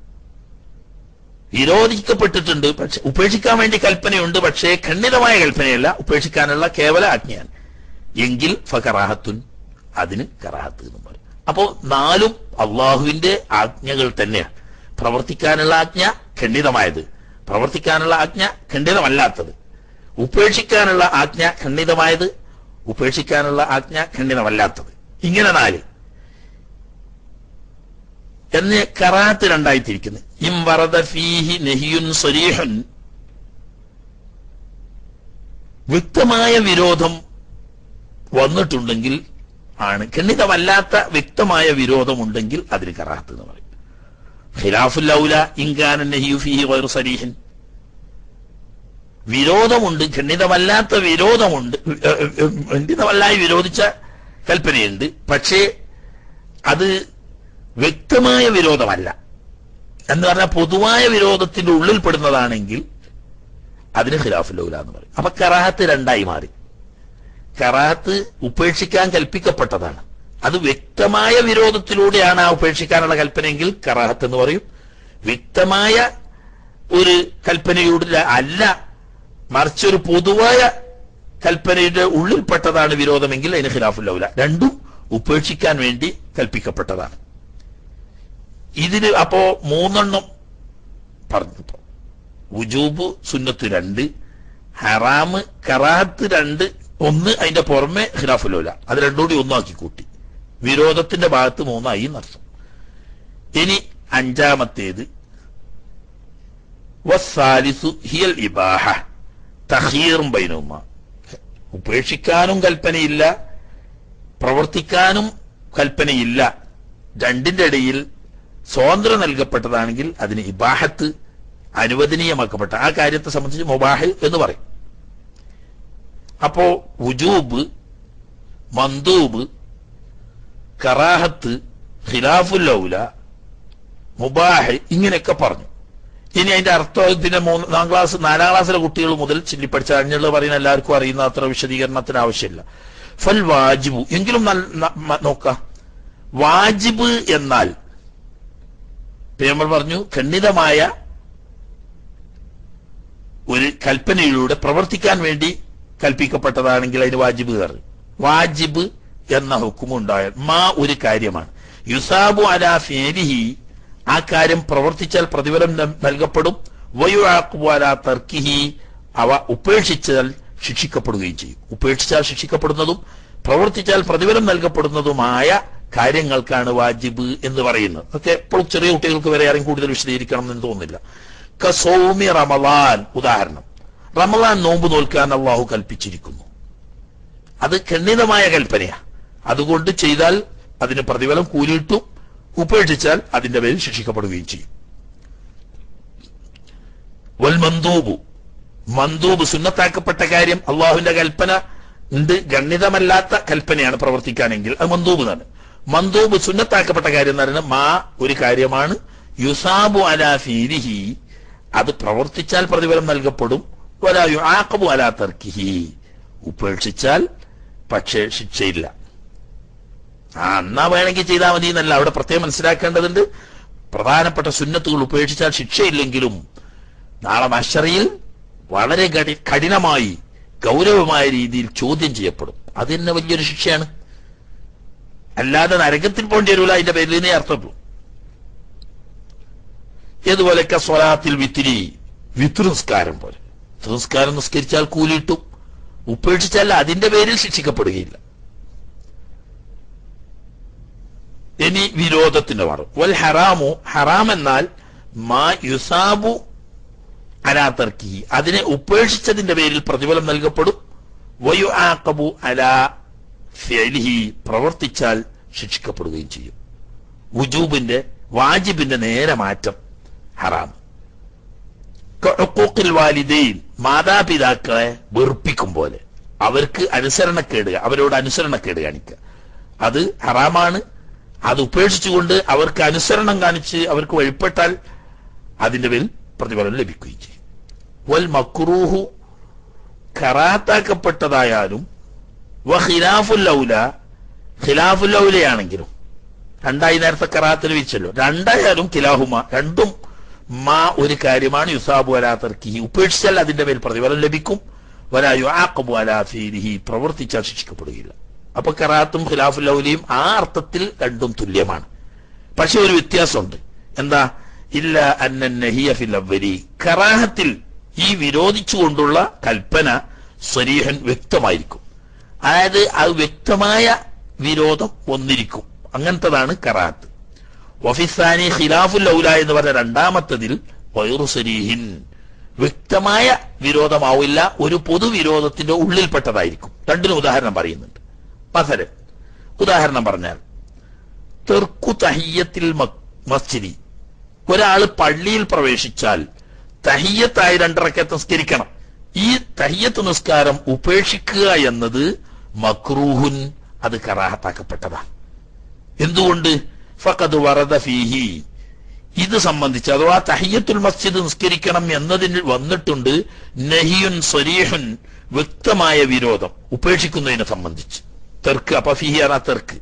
വിരോധിക്കപ്പെട്ടിട്ടുണ്ട് പക്ഷെ ഉപേക്ഷിക്കാൻ വേണ്ടി കൽപ്പനയുണ്ട് പക്ഷേ ഖണ്ഡിതമായ കൽപ്പനയല്ല ഉപേക്ഷിക്കാനുള്ള കേവല ആജ്ഞയാണ് എങ്കിൽ ഫകറാഹത്തുൻ അതിന് കറാഹത്ത് എന്ന് പറയും അപ്പോ നാലും അള്ളാഹുവിന്റെ ആജ്ഞകൾ തന്നെയാണ് പ്രവർത്തിക്കാനുള്ള ആജ്ഞ ഖണ്ഡിതമായത് പ്രവർത്തിക്കാനുള്ള ആജ്ഞ ഖണ്ഡിതമല്ലാത്തത് ഉപേക്ഷിക്കാനുള്ള ആജ്ഞ ഖണ്ഡിതമായത് ഉപേക്ഷിക്കാനുള്ള ആജ്ഞ ഖണ്ഡിതമല്ലാത്തത് ഇങ്ങനെ നാല് എന്ന് കറാത്ത് രണ്ടായി തിരിക്കുന്നു ഇം വറദ ഫീഹി നെഹിയുൻ സ്വരീഹുൻ വ്യക്തമായ വിരോധം വന്നിട്ടുണ്ടെങ്കിൽ ആണ് ഖണ്ഡിതമല്ലാത്ത വ്യക്തമായ വിരോധമുണ്ടെങ്കിൽ അതിന് കറാത്ത് എന്ന് പറയും ഖിലാഫുൽ ഔല ഇൻകാന നെഹിയു ഫീഹി ഗൈറു സരീഹൻ വിരോധമുണ്ട് ഖണ്ഡിതമല്ലാത്ത വിരോധമുണ്ട് ഏഹ്, ഏഹ്, ഖണ്ഡിതമല്ലായി വിരോധിച്ച കൽപ്പനയുണ്ട് പക്ഷേ അത് വ്യക്തമായ വിരോധമല്ല എന്ന് പറഞ്ഞാൽ പൊതുവായ വിരോധത്തിന്റെ ഉള്ളിൽപ്പെടുന്നതാണെങ്കിൽ അതിന് ഖിലാഫുല്ലൗല എന്ന് പറയും അപ്പൊ കറാഹത്ത് രണ്ടായി മാറി കറാഹത്ത് ഉപേക്ഷിക്കാൻ കൽപ്പിക്കപ്പെട്ടതാണ് അത് വ്യക്തമായ വിരോധത്തിലൂടെയാണ് ആ ഉപേക്ഷിക്കാനുള്ള കൽപ്പനയെങ്കിൽ കറാഹത്ത് എന്ന് പറയും വ്യക്തമായ ഒരു കൽപ്പനയുടെ അല്ല മറിച്ച് ഒരു പൊതുവായ കൽപ്പനയുടെ ഉള്ളിൽപ്പെട്ടതാണ് വിരോധമെങ്കിൽ അതിന് ഖിലാഫുല്ലൗല രണ്ടും ഉപേക്ഷിക്കാൻ വേണ്ടി കൽപ്പിക്കപ്പെട്ടതാണ് ഇതിന് അപ്പോ മൂന്നെണ്ണം പറഞ്ഞപ്പോ ഉജൂബ് സുന്നത്ത് രണ്ട് ഹറാമ് കറാഹത്ത് രണ്ട് ഒന്ന് അതിന്റെ പുറമെ ഖിലാഫുലോല അത് രണ്ടും കൂടി ഒന്നാക്കി കൂട്ടി വിരോധത്തിന്റെ ഭാഗത്ത് മൂന്നായി എന്നർത്ഥം ഇനി അഞ്ചാമത്തേത് വസ്സാലിസു ഹിയൽ ഇബാഹ തഹീറും ബൈനുമ ഉപേക്ഷിക്കാനും കൽപ്പനയില്ല പ്രവർത്തിക്കാനും കൽപ്പനയില്ല രണ്ടിന്റെ ഇടയിൽ സ്വാതന്ത്ര്യം നൽകപ്പെട്ടതാണെങ്കിൽ അതിന് ഇബാഹത്ത് അനുവദനീയമാക്കപ്പെട്ട ആ കാര്യത്തെ സംബന്ധിച്ച് മുബാഹ് എന്ന് പറയും അപ്പോ ഉജൂബ് മന്ദൂബ് കറാഹത്ത് ഖിലാഫുല്ലൗല മുബാഹ് ഇങ്ങനെയൊക്കെ പറഞ്ഞു ഇനി അതിന്റെ അർത്ഥം പിന്നെ മൂന്നാം ക്ലാസ് നാലാം ക്ലാസ്സിലെ കുട്ടികൾ മുതൽ ചില്ലി പഠിച്ച അഞ്ഞുള്ള പറയുന്ന എല്ലാവർക്കും അറിയുന്ന അത്ര വിശദീകരണത്തിന് ആവശ്യമില്ല ഫൽ വാജിബു എങ്കിലും നല്ല- ന- മ- നോക്കാം വാജിബ് എന്നാൽ ഇപ്പൊ നമ്മൾ പറഞ്ഞു ഖണ്ഡിതമായ ഒരു കൽപ്പനയിലൂടെ പ്രവർത്തിക്കാൻ വേണ്ടി കൽപ്പിക്കപ്പെട്ടതാണെങ്കിൽ അതിന് വാജിബ് കയറി വാജിബ് എന്ന ഹുക്കുമുണ്ടായാൽ മാ ഒരു കാര്യമാണ് യുസാബു അലാ ഫേലിഹി ആ കാര്യം പ്രവർത്തിച്ചാൽ പ്രതിഫലം ന- നൽകപ്പെടും വയുആഖുബു അലാ തർക്കിഹി അവ ഉപേക്ഷിച്ചാൽ ശിക്ഷിക്കപ്പെടുകയും ചെയ്യും ഉപേക്ഷിച്ചാൽ ശിക്ഷിക്കപ്പെടുന്നതും പ്രവർത്തിച്ചാൽ പ്രതിഫലം നൽകപ്പെടുന്നതുമായ കാര്യങ്ങൾക്കാണ് വാജിബ് എന്ന് പറയുന്നത് അതൊക്കെ എപ്പോഴും ചെറിയ കുട്ടികൾക്ക് വരെ ആരും കൂടുതൽ വിശദീകരിക്കണം എന്ന് തോന്നുന്നില്ല കസൗമി റമലാൻ ഉദാഹരണം റമലാൻ നോമ്പ് നോൽക്കാൻ അള്ളാഹു കൽപ്പിച്ചിരിക്കുന്നു അത് ഖണ്ഡിതമായ കൽപ്പനയാ അതുകൊണ്ട് ചെയ്താൽ അതിന് പ്രതിഫലം കൂലിയിട്ടും ഉപേക്ഷിച്ചാൽ അതിന്റെ പേരിൽ ശിക്ഷിക്കപ്പെടുകയും ചെയ്യും വൽ മന്ദൂബു മന്ദൂബ് സുന്നത്താക്കപ്പെട്ട കാര്യം അള്ളാഹുവിന്റെ കൽപ്പന ഉണ്ട് ഗണ്യതമല്ലാത്ത കൽപ്പനയാണ് പ്രവർത്തിക്കാനെങ്കിൽ അത് മന്ദൂബ് എന്നാണ് മന്ദൂബ് സുന്നത്താക്കപ്പെട്ട കാര്യം എന്ന് പറയുന്നത് മാ ഒരു കാര്യമാണ് യുസാബു അലാ ഫീരിഹി അത് പ്രവർത്തിച്ചാൽ പ്രതിഫലം നൽകപ്പെടും വലാ യുആഖബു അലാ തർക്കിഹി ഉപേക്ഷിച്ചാൽ പക്ഷേ ശിക്ഷയില്ല ആ എന്നാ വേണമെങ്കിൽ ചെയ്താൽ മതി എന്നല്ല അവിടെ പ്രത്യേകം മനസ്സിലാക്കേണ്ടതുണ്ട് പ്രധാനപ്പെട്ട സുന്നത്തുകൾ ഉപേക്ഷിച്ചാൽ ശിക്ഷയില്ലെങ്കിലും നാളെ മഷറിയിൽ വളരെ കടി- കഠിനമായി ഗൗരവമായ രീതിയിൽ ചോദ്യം ചെയ്യപ്പെടും അത് തന്നെ വലിയൊരു ശിക്ഷയാണ് അല്ലാതെ നരകത്തിൽ പോണ്ടി വരില്ല അതിന്റെ പേരിൽ അർത്ഥമുള്ളൂ ഏതുപോലെയൊക്കെ സ്വലാത്തിൽ വിത്തിരി വിത്ത് നിസ്കാരം പോലെ വിത്ത് നിസ്കാരം നിസ്കരിച്ചാൽ കൂലിയിട്ടും ഉപേക്ഷിച്ചാൽ അതിന്റെ പേരിൽ ശിക്ഷിക്കപ്പെടുകയില്ല ഇനി വിരോധത്തിന്റെ മാറും വൽ ഹറാമു ഹറാം എന്നാൽ മാ യുസാബു അലാ തർക്കി അതിനെ ഉപേക്ഷിച്ചതിന്റെ പേരിൽ പ്രതിഫലം നൽകപ്പെടും വയു ആക്കബു അലാ ഫെലിഹി പ്രവർത്തിച്ചാൽ ശിക്ഷിക്കപ്പെടുകയും ചെയ്യും വുജൂബിന്റെ വാജിബിന്റെ നേരെ മാറ്റം ഹറാം ഹുക്കൂക്കിൽ വാലിദൈൻ മാതാപിതാക്കളെ വെറുപ്പിക്കും പോലെ അവർക്ക് അനുസരണക്കേട് അവരോട് അനുസരണക്കേട് കാണിക്കുക അത് ഹറാമാണ് അത് ഉപേക്ഷിച്ചുകൊണ്ട് അവർക്ക് അനുസരണം കാണിച്ച് അവർക്ക് വഴിപ്പെട്ടാൽ അതിന്റെ പേരിൽ പ്രതിഫലം ലഭിക്കുകയും ചെയ്യും വൽ മക്രൂഹു കറാത്താക്കപ്പെട്ടതായാലും വ ഖിലാഫുൽ ഔല ഖിലാഫുൽ ഔലയാണെങ്കിലും രണ്ടായി നേരത്തെ കറാത്തിൽ വെച്ചല്ലോ രണ്ടായാലും കിലാഹുമ രണ്ടും മാ ഒരു കാര്യമാണ് യുസാബു അലാത്തർക്കി ഉപേക്ഷിച്ചാൽ അതിന്റെ മേൽ പ്രതിഫലം ലഭിക്കും വലായു ആക്കബു അലാഫീരിഹി പ്രവർത്തിച്ചാൽ ശിക്ഷിക്കപ്പെടുകയില്ല അപ്പൊ കറാത്തും ഖിലാഫുൽ ഔലിയും ആ അർത്ഥത്തിൽ രണ്ടും തുല്യമാണ് പക്ഷെ ഒരു വ്യത്യാസമുണ്ട് എന്താ ഇല്ല അന്ന നഹിയ ഫിൽ അവലി കറാഹത്തിൽ ഈ വിരോധിച്ചുകൊണ്ടുള്ള കൽപ്പന സ്വരീഹൻ വ്യക്തമായിരിക്കും അതായത് അത് വ്യക്തമായ വിരോധം ഒന്നിരിക്കും അങ്ങനത്തതാണ് കറാത്ത് വഫിസാനി ഖിലാഫുൽ ഔല എന്ന് പറഞ്ഞ രണ്ടാമത്തതിൽ വൈറു സരീഹിൻ വ്യക്തമായ വിരോധമാവില്ല ഒരു പൊതുവിരോധത്തിന്റെ ഉള്ളിൽപ്പെട്ടതായിരിക്കും രണ്ടിനും ഉദാഹരണം പറയുന്നുണ്ട് മസല് ഉദാഹരണം പറഞ്ഞാൽ തെർക്കു തഹിയത്തിൽ മസ്ജിദി ഒരാൾ പള്ളിയിൽ പ്രവേശിച്ചാൽ തഹിയത്തായി രണ്ടറക്കത്ത് നിസ്കരിക്കണം ഈ തഹിയത്ത് നിസ്കാരം ഉപേക്ഷിക്കുക എന്നത് മക്രൂഹുൻ അത് കറാഹത്താക്കപ്പെട്ടതാണ് എന്തുകൊണ്ട് ഫഖദ് വറദ ഫീഹി ഇത് സംബന്ധിച്ച് അഥവാ തഹിയത്തുൽ മസ്ജിദ് നിസ്കരിക്കണം എന്നതിന് വന്നിട്ടുണ്ട് നഹിയുൻ സ്വരീഹുൻ വ്യക്തമായ വിരോധം ഉപേക്ഷിക്കുന്നതിനെ സംബന്ധിച്ച് തെർക്ക് അപ്പൊ ഫിഹി അറ തെർക്ക്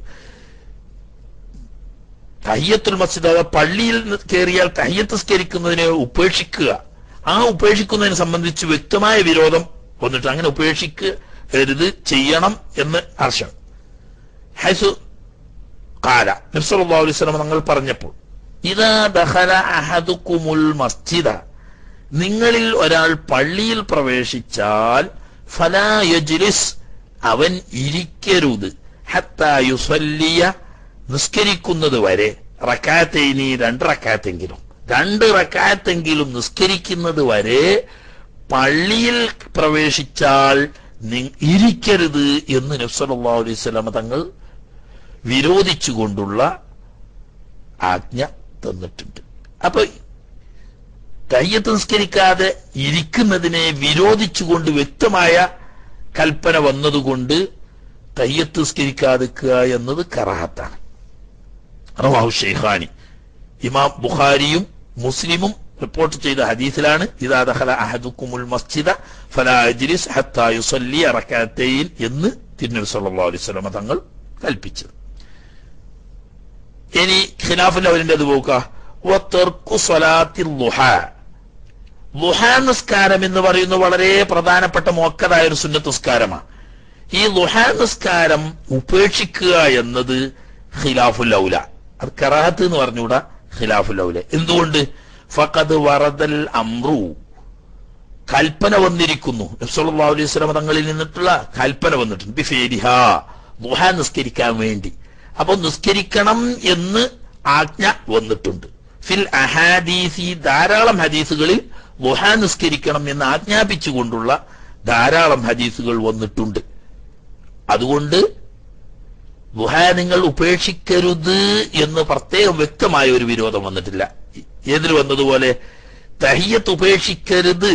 തഹിയത്തുൽ മസ്ജിദ് അഥവാ പള്ളിയിൽ കയറിയാൽ തഹിയത്ത് സ്കരിക്കുന്നതിനെ ഉപേക്ഷിക്കുക ആ ഉപേക്ഷിക്കുന്നതിനെ സംബന്ധിച്ച് വ്യക്തമായ വിരോധം വന്നിട്ട് അങ്ങനെ ഉപേക്ഷിക്കരുത് ചെയ്യണം എന്ന് ആർഷം ഹൈസു കാല നബ്സല്ലാ അലൈഹി സ്വലം തങ്ങൾ പറഞ്ഞപ്പോൾ ഇതാ ദഹല അഹദുക്കുമുൽ മസ്ജിദ നിങ്ങളിൽ ഒരാൾ പള്ളിയിൽ പ്രവേശിച്ചാൽ ഫലാ യജ്ലിസ് അവൻ ഇരിക്കരുത് ഹത്താ യുസല്ലിയ നിസ്കരിക്കുന്നത് വരെ റക്കാത്തേനി രണ്ട് റക്കാത്തെങ്കിലും രണ്ട് റക്കാത്തെങ്കിലും നിസ്കരിക്കുന്നത് വരെ പള്ളിയിൽ പ്രവേശിച്ചാൽ നി- ഇരിക്കരുത് എന്ന് നബ്സല്ലാ അലൈഹി സ്വലാമ തങ്ങൾ വിരോധിച്ചുകൊണ്ടുള്ള ആജ്ഞ തന്നിട്ടുണ്ട് അപ്പൊ കയ്യത്ത് നിസ്കരിക്കാതെ ഇരിക്കുന്നതിനെ വിരോധിച്ചുകൊണ്ട് വ്യക്തമായ കൽപ്പന വന്നതുകൊണ്ട് കയ്യത്ത് നിസ്കരിക്കാതിക്കുക എന്നത് കറാഹത്താണ് റവാഹു ഷെയ്ഖാനി ഇമാം ബുഖാരിയും മുസ്ലിമും റിപ്പോർട്ട് ചെയ്ത ഹദീസിലാണ് ഇദാ ദഖല അഹദുക്കുമുൽ മസ്ജിദ ഫലാ യജ്ലിസ് ഹത്താ യുസല്ലി റകഅത്തൈൻ എന്ന് തിരുനബി സല്ലല്ലാഹു അലൈഹി വസല്ലം തങ്ങൾ കൽപ്പിച്ചത് ഇനി ഖിലാഫുൽ അവലിന്റെ അത് പോക്ക വതർക്കു സ്വലാത്തിൽ ളുഹ ളുഹ നിസ്കാരം എന്ന് പറയുന്നത് വളരെ പ്രധാനപ്പെട്ട മോക്കതായ ഒരു സുന്നത്ത് നിസ്കാരമാണ് ഈ ളുഹ നിസ്കാരം ഉപേക്ഷിക്കുക എന്നത് ഖിലാഫുൽ ഔല അത് കറാഹത്ത് എന്ന് പറഞ്ഞുകൂടാ ഖിലാഫുൽ ഔല എന്തുകൊണ്ട് ഫഖദ് വറദൽ അമ്രു കൽപ്പന വന്നിരിക്കുന്നു നബ്സല്ലാ അലൈഹി സ്വലമ തങ്ങളിൽ നിന്നിട്ടുള്ള കൽപ്പന വന്നിട്ടുണ്ട് ബിഫേരിഹ ളുഹ നിസ്കരിക്കാൻ വേണ്ടി അപ്പൊ നിസ്കരിക്കണം എന്ന് ആജ്ഞ വന്നിട്ടുണ്ട് ഫിൽ അഹാദീസി ധാരാളം ഹദീസുകളിൽ ളുഹ നിസ്കരിക്കണം എന്ന് ആജ്ഞാപിച്ചുകൊണ്ടുള്ള ധാരാളം ഹദീസുകൾ വന്നിട്ടുണ്ട് അതുകൊണ്ട് ലുഹ നിങ്ങൾ ഉപേക്ഷിക്കരുത് എന്ന് പ്രത്യേകം വ്യക്തമായ ഒരു വിരോധം വന്നിട്ടില്ല ഏതിൽ വന്നതുപോലെ തഹിയത്ത് ഉപേക്ഷിക്കരുത്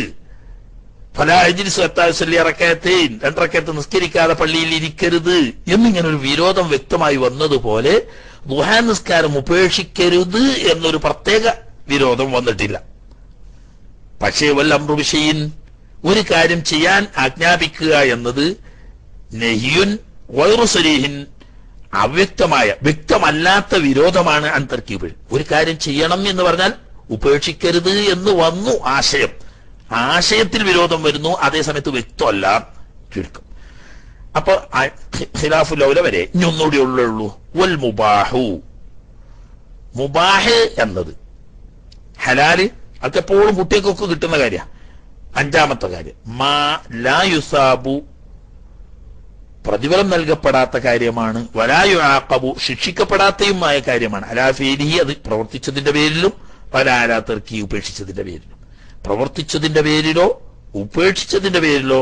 ഫലാജിറക്കത്തേൻ രണ്ടറക്കത്ത് നിസ്കരിക്കാതെ പള്ളിയിൽ ഇരിക്കരുത് എന്നിങ്ങനെ ഒരു വിരോധം വ്യക്തമായി വന്നതുപോലെ ലുഹ നിസ്കാരം ഉപേക്ഷിക്കരുത് എന്നൊരു പ്രത്യേക വിരോധം വന്നിട്ടില്ല പക്ഷേ വല്ലംറു വിഷയിൻ ഒരു കാര്യം ചെയ്യാൻ ആജ്ഞാപിക്കുക എന്നത് നെഹിയുൻ വൈറുസരീഹിൻ അവ്യക്തമായ വ്യക്തമല്ലാത്ത വിരോധമാണ് അന്തർക്കീബിൾ ഒരു കാര്യം ചെയ്യണം എന്ന് പറഞ്ഞാൽ ഉപേക്ഷിക്കരുത് എന്ന് വന്നു ആശയം ആശയത്തിൽ വിരോധം വരുന്നു അതേസമയത്ത് വ്യക്തമല്ല ചുരുക്കം അപ്പൊ ആ- ഖിലാഫുൽ ഔല വരെ ഇനി ഒന്നുകൂടി ഉള്ളൂ വൽ മുബാഹു മുബാഹ് എന്നത് ഹലാല് അതൊക്കെ എപ്പോഴും കുട്ടികൾക്കൊക്കെ കിട്ടുന്ന കാര്യ അഞ്ചാമത്തെ കാര്യം മാ ലാ യുസാബു പ്രതിഫലം നൽകപ്പെടാത്ത കാര്യമാണ് വലായു ആക്കബു ശിക്ഷിക്കപ്പെടാത്തയുമായ കാര്യമാണ് അലാഫേലിഹി അത് പ്രവർത്തിച്ചതിന്റെ പേരിലും വലാലാത്തർക്കി ഉപേക്ഷിച്ചതിന്റെ പേരിലും പ്രവർത്തിച്ചതിന്റെ പേരിലോ ഉപേക്ഷിച്ചതിന്റെ പേരിലോ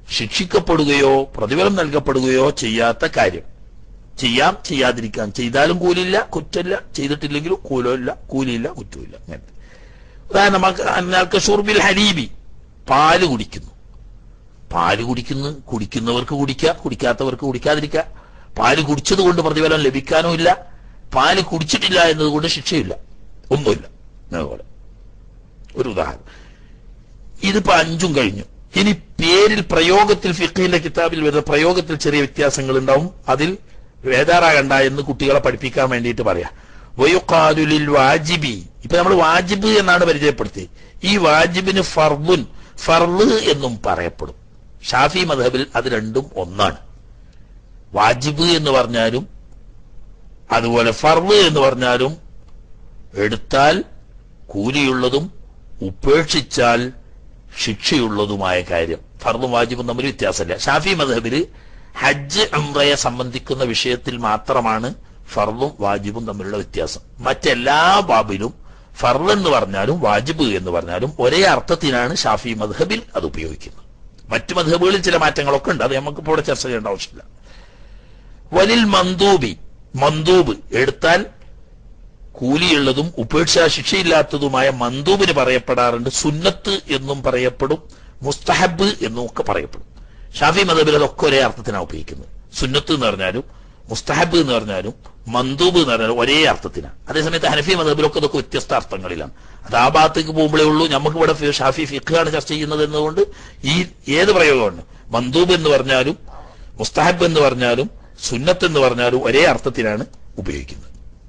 ശിക്ഷിക്കപ്പെടുകയോ പ്രതിഫലം നൽകപ്പെടുകയോ ചെയ്യാത്ത കാര്യം ചെയ്യാം ചെയ്യാതിരിക്കാം ചെയ്താലും കൂലിയില്ല കുറ്റമില്ല ചെയ്തിട്ടില്ലെങ്കിലും കൂലമില്ല കൂലിയില്ല കുറ്റമില്ല അങ്ങനത്തെ ഉദാഹരണം ഷുർബിൽ ഹരീബി പാല് കുടിക്കുന്നു പാല് കുടിക്കുന്നു കുടിക്കുന്നവർക്ക് കുടിക്കാം കുടിക്കാത്തവർക്ക് കുടിക്കാതിരിക്കാം പാല് കുടിച്ചത് കൊണ്ട് പ്രതിഫലം ലഭിക്കാനും ഇല്ല പാല് കുടിച്ചിട്ടില്ല എന്നതുകൊണ്ട് ശിക്ഷയില്ല ഒന്നുമില്ല അതുപോലെ ഒരു ഉദാഹരണം ഇതിപ്പോ അഞ്ചും കഴിഞ്ഞു ഇനി പേരിൽ പ്രയോഗത്തിൽ ഫിഖിന്റെ കിതാബിൽ വരുന്ന പ്രയോഗത്തിൽ ചെറിയ വ്യത്യാസങ്ങൾ ഉണ്ടാവും അതിൽ വേദാറാകണ്ട എന്ന് കുട്ടികളെ പഠിപ്പിക്കാൻ വേണ്ടിയിട്ട് പറയാം വയുക്കാലുലിൽ വാജിബി ഇപ്പൊ നമ്മൾ വാജിബ് എന്നാണ് പരിചയപ്പെടുത്തി ഈ വാജിബിന് ഫർദുൻ ഫർദ് എന്നും പറയപ്പെടും ഷാഫി മധബിൽ അത് രണ്ടും ഒന്നാണ് വാജിബ് എന്ന് പറഞ്ഞാലും അതുപോലെ ഫർദ് എന്ന് പറഞ്ഞാലും എടുത്താൽ കൂലിയുള്ളതും ഉപേക്ഷിച്ചാൽ ശിക്ഷയുള്ളതുമായ കാര്യം ഫർദും വാജിബും തമ്മിൽ വ്യത്യാസമില്ല ഷാഫി മധബില് ഹജ്ജ് ഉംറയെ സംബന്ധിക്കുന്ന വിഷയത്തിൽ മാത്രമാണ് ഫർദും വാജിബും തമ്മിലുള്ള വ്യത്യാസം മറ്റെല്ലാ ബാബിലും ഫർദ് എന്ന് പറഞ്ഞാലും വാജിബ് എന്ന് പറഞ്ഞാലും ഒരേ അർത്ഥത്തിനാണ് ഷാഫി മധബിൽ അത് ഉപയോഗിക്കുന്നത് മറ്റു മധബുകളിൽ ചില മാറ്റങ്ങളൊക്കെ ഉണ്ട് അത് നമുക്ക് ഇപ്പോൾ ഇവിടെ ചർച്ച ചെയ്യേണ്ട ആവശ്യമില്ല വലിൽ മന്ദൂബി മന്ദൂബ് എടുത്താൽ കൂലിയുള്ളതും ഉപേക്ഷ ശിക്ഷയില്ലാത്തതുമായ മന്ദൂബിന് പറയപ്പെടാറുണ്ട് സുന്നത്ത് എന്നും പറയപ്പെടും മുസ്തഹബ് എന്നും ഒക്കെ പറയപ്പെടും ഷാഫി മതബിൽ അതൊക്കെ ഒരേ അർത്ഥത്തിനാണ് ഉപയോഗിക്കുന്നത് സുന്നത്ത് എന്ന് പറഞ്ഞാലും മുസ്തഹബ് എന്ന് പറഞ്ഞാലും മന്ദൂബ് എന്ന് പറഞ്ഞാലും ഒരേ അർത്ഥത്തിനാണ് അതേസമയത്ത് ഹനഫി മതബിലൊക്കെ ഇതൊക്കെ വ്യത്യസ്ത അർത്ഥങ്ങളിലാണ് അത് ആ ഭാഗത്തേക്ക് പോകുമ്പോഴേ ഉള്ളൂ നമുക്ക് ഇവിടെ ഫി- ഷാഫി ഫിഖാണ് ചർച്ച ചെയ്യുന്നത് എന്നതുകൊണ്ട് ഈ ഏത് പ്രയോഗമാണ് മന്ദൂബ് എന്ന് പറഞ്ഞാലും മുസ്തഹബ് എന്ന് പറഞ്ഞാലും സുന്നത്ത് എന്ന് പറഞ്ഞാലും ഒരേ അർത്ഥത്തിലാണ് ഉപയോഗിക്കുന്നത്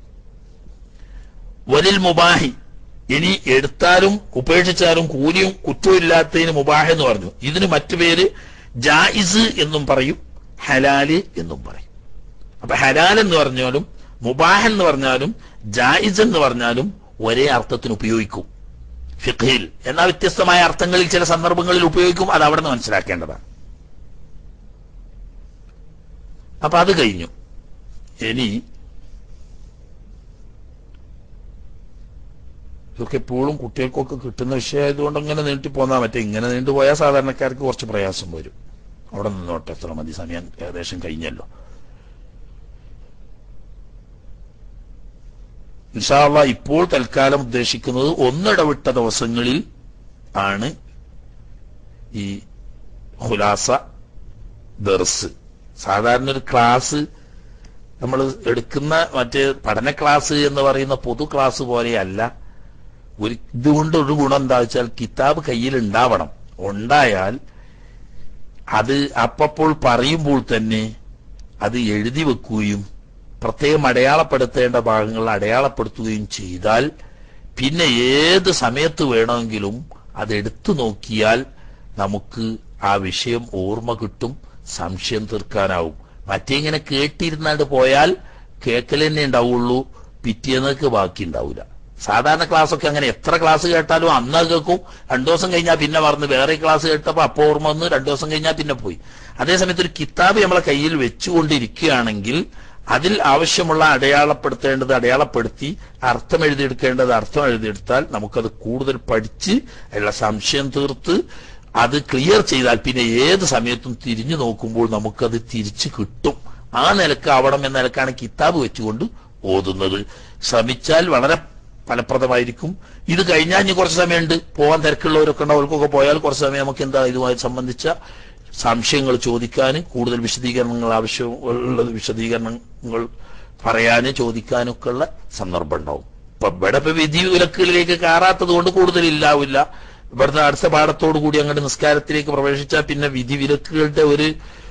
വലിൽ മുബാഹി ഇനി എടുത്താലും ഉപേക്ഷിച്ചാലും കൂലിയും കുറ്റവും ഇല്ലാത്തതിന് മുബാഹ് എന്ന് പറഞ്ഞു ഇതിന് മറ്റു പേര് ജായിസ് എന്നും പറയും ഹലാല് എന്നും പറയും അപ്പൊ ഹലാൽ എന്ന് പറഞ്ഞാലും മുബാഹ് എന്ന് പറഞ്ഞാലും ജായിസ് എന്ന് പറഞ്ഞാലും ഒരേ അർത്ഥത്തിന് ഉപയോഗിക്കും ഫിഖിൽ എന്നാൽ വ്യത്യസ്തമായ അർത്ഥങ്ങളിൽ ചില സന്ദർഭങ്ങളിൽ ഉപയോഗിക്കും അത് അവിടെ നിന്ന് മനസ്സിലാക്കേണ്ടതാണ് അപ്പൊ അത് കഴിഞ്ഞു ഇനി ഇതൊക്കെ എപ്പോഴും കുട്ടികൾക്കൊക്കെ കിട്ടുന്ന വിഷയമായതുകൊണ്ട് അങ്ങനെ നീട്ടി പോന്നാൽ മറ്റേ ഇങ്ങനെ നീണ്ടുപോയാൽ സാധാരണക്കാർക്ക് കുറച്ച് പ്രയാസം വരും അവിടെ നിന്നോട്ടെ എത്ര മതി സമയം ഏകദേശം കഴിഞ്ഞല്ലോ ഇൻഷാള്ള ഇപ്പോൾ തൽക്കാലം ഉദ്ദേശിക്കുന്നത് ഒന്നിടവിട്ട ദിവസങ്ങളിൽ ആണ് ഈ ഹുലാസ ദർസ് സാധാരണ ഒരു ക്ലാസ് നമ്മൾ എടുക്കുന്ന മറ്റേ പഠന ക്ലാസ് എന്ന് പറയുന്ന പൊതു ക്ലാസ് പോലെയല്ല ഒരു ഇതുകൊണ്ട് ഒരു ഗുണം എന്താ വെച്ചാൽ കിതാബ് കയ്യിൽ ഉണ്ടാവണം ഉണ്ടായാൽ അത് അപ്പപ്പോൾ പറയുമ്പോൾ തന്നെ അത് എഴുതി വെക്കുകയും പ്രത്യേകം അടയാളപ്പെടുത്തേണ്ട ഭാഗങ്ങൾ അടയാളപ്പെടുത്തുകയും ചെയ്താൽ പിന്നെ ഏത് സമയത്ത് വേണമെങ്കിലും അത് എടുത്തു നോക്കിയാൽ നമുക്ക് ആ വിഷയം ഓർമ്മ കിട്ടും സംശയം തീർക്കാനാവും മറ്റേ ഇങ്ങനെ കേട്ടിരുന്നാണ്ട് പോയാൽ കേക്കൽ തന്നെ ഉണ്ടാവുള്ളൂ പിറ്റേന്നേക്ക് ബാക്കി ഉണ്ടാവില്ല സാധാരണ ക്ലാസ് ഒക്കെ അങ്ങനെ എത്ര ക്ലാസ് കേട്ടാലും അന്ന് കേൾക്കും രണ്ടു ദിവസം കഴിഞ്ഞാൽ പിന്നെ മറന്ന് വേറെ ക്ലാസ് കേട്ടപ്പോ അപ്പോൾ ഓർമ്മ വന്ന് രണ്ടു ദിവസം കഴിഞ്ഞാൽ പിന്നെ പോയി അതേസമയത്ത് ഒരു കിതാബ് നമ്മളെ കയ്യിൽ വെച്ചുകൊണ്ടിരിക്കുകയാണെങ്കിൽ അതിൽ ആവശ്യമുള്ള അടയാളപ്പെടുത്തേണ്ടത് അടയാളപ്പെടുത്തി അർത്ഥം എഴുതിയെടുക്കേണ്ടത് അർത്ഥം എഴുതിയെടുത്താൽ നമുക്കത് കൂടുതൽ പഠിച്ച് അതിലുള്ള സംശയം തീർത്ത് അത് ക്ലിയർ ചെയ്താൽ പിന്നെ ഏത് സമയത്തും തിരിഞ്ഞു നോക്കുമ്പോൾ നമുക്കത് തിരിച്ചു കിട്ടും ആ നിലക്ക് ആവണം എന്ന നിലക്കാണ് കിതാബ് വെച്ചുകൊണ്ട് ഓതുന്നത് ശ്രമിച്ചാൽ വളരെ ഫലപ്രദമായിരിക്കും ഇത് കഴിഞ്ഞാൽ ഇനി കുറച്ച് സമയമുണ്ട് പോകാൻ തിരക്കുള്ളവരൊക്കെ ഉണ്ട് അവർക്കൊക്കെ പോയാൽ കുറച്ച് സമയം നമുക്ക് എന്താ ഇതുമായി സംബന്ധിച്ച സംശയങ്ങൾ ചോദിക്കാൻ കൂടുതൽ വിശദീകരണങ്ങൾ ആവശ്യമുള്ള വിശദീകരണങ്ങൾ പറയാനും ചോദിക്കാനും ഒക്കെ ഉള്ള സന്ദർഭം ഉണ്ടാവും ഇപ്പൊ ഇവിടെ ഇപ്പൊ വിധി വിലക്കുകളിലേക്ക് കയറാത്തത് കൊണ്ട് കൂടുതൽ ഇല്ലാവില്ല ഇവിടുത്തെ അടുത്ത പാഠത്തോടു കൂടി അങ്ങോട്ട് നിസ്കാരത്തിലേക്ക് പ്രവേശിച്ചാൽ പിന്നെ വിധി വിലക്കുകളുടെ ഒരു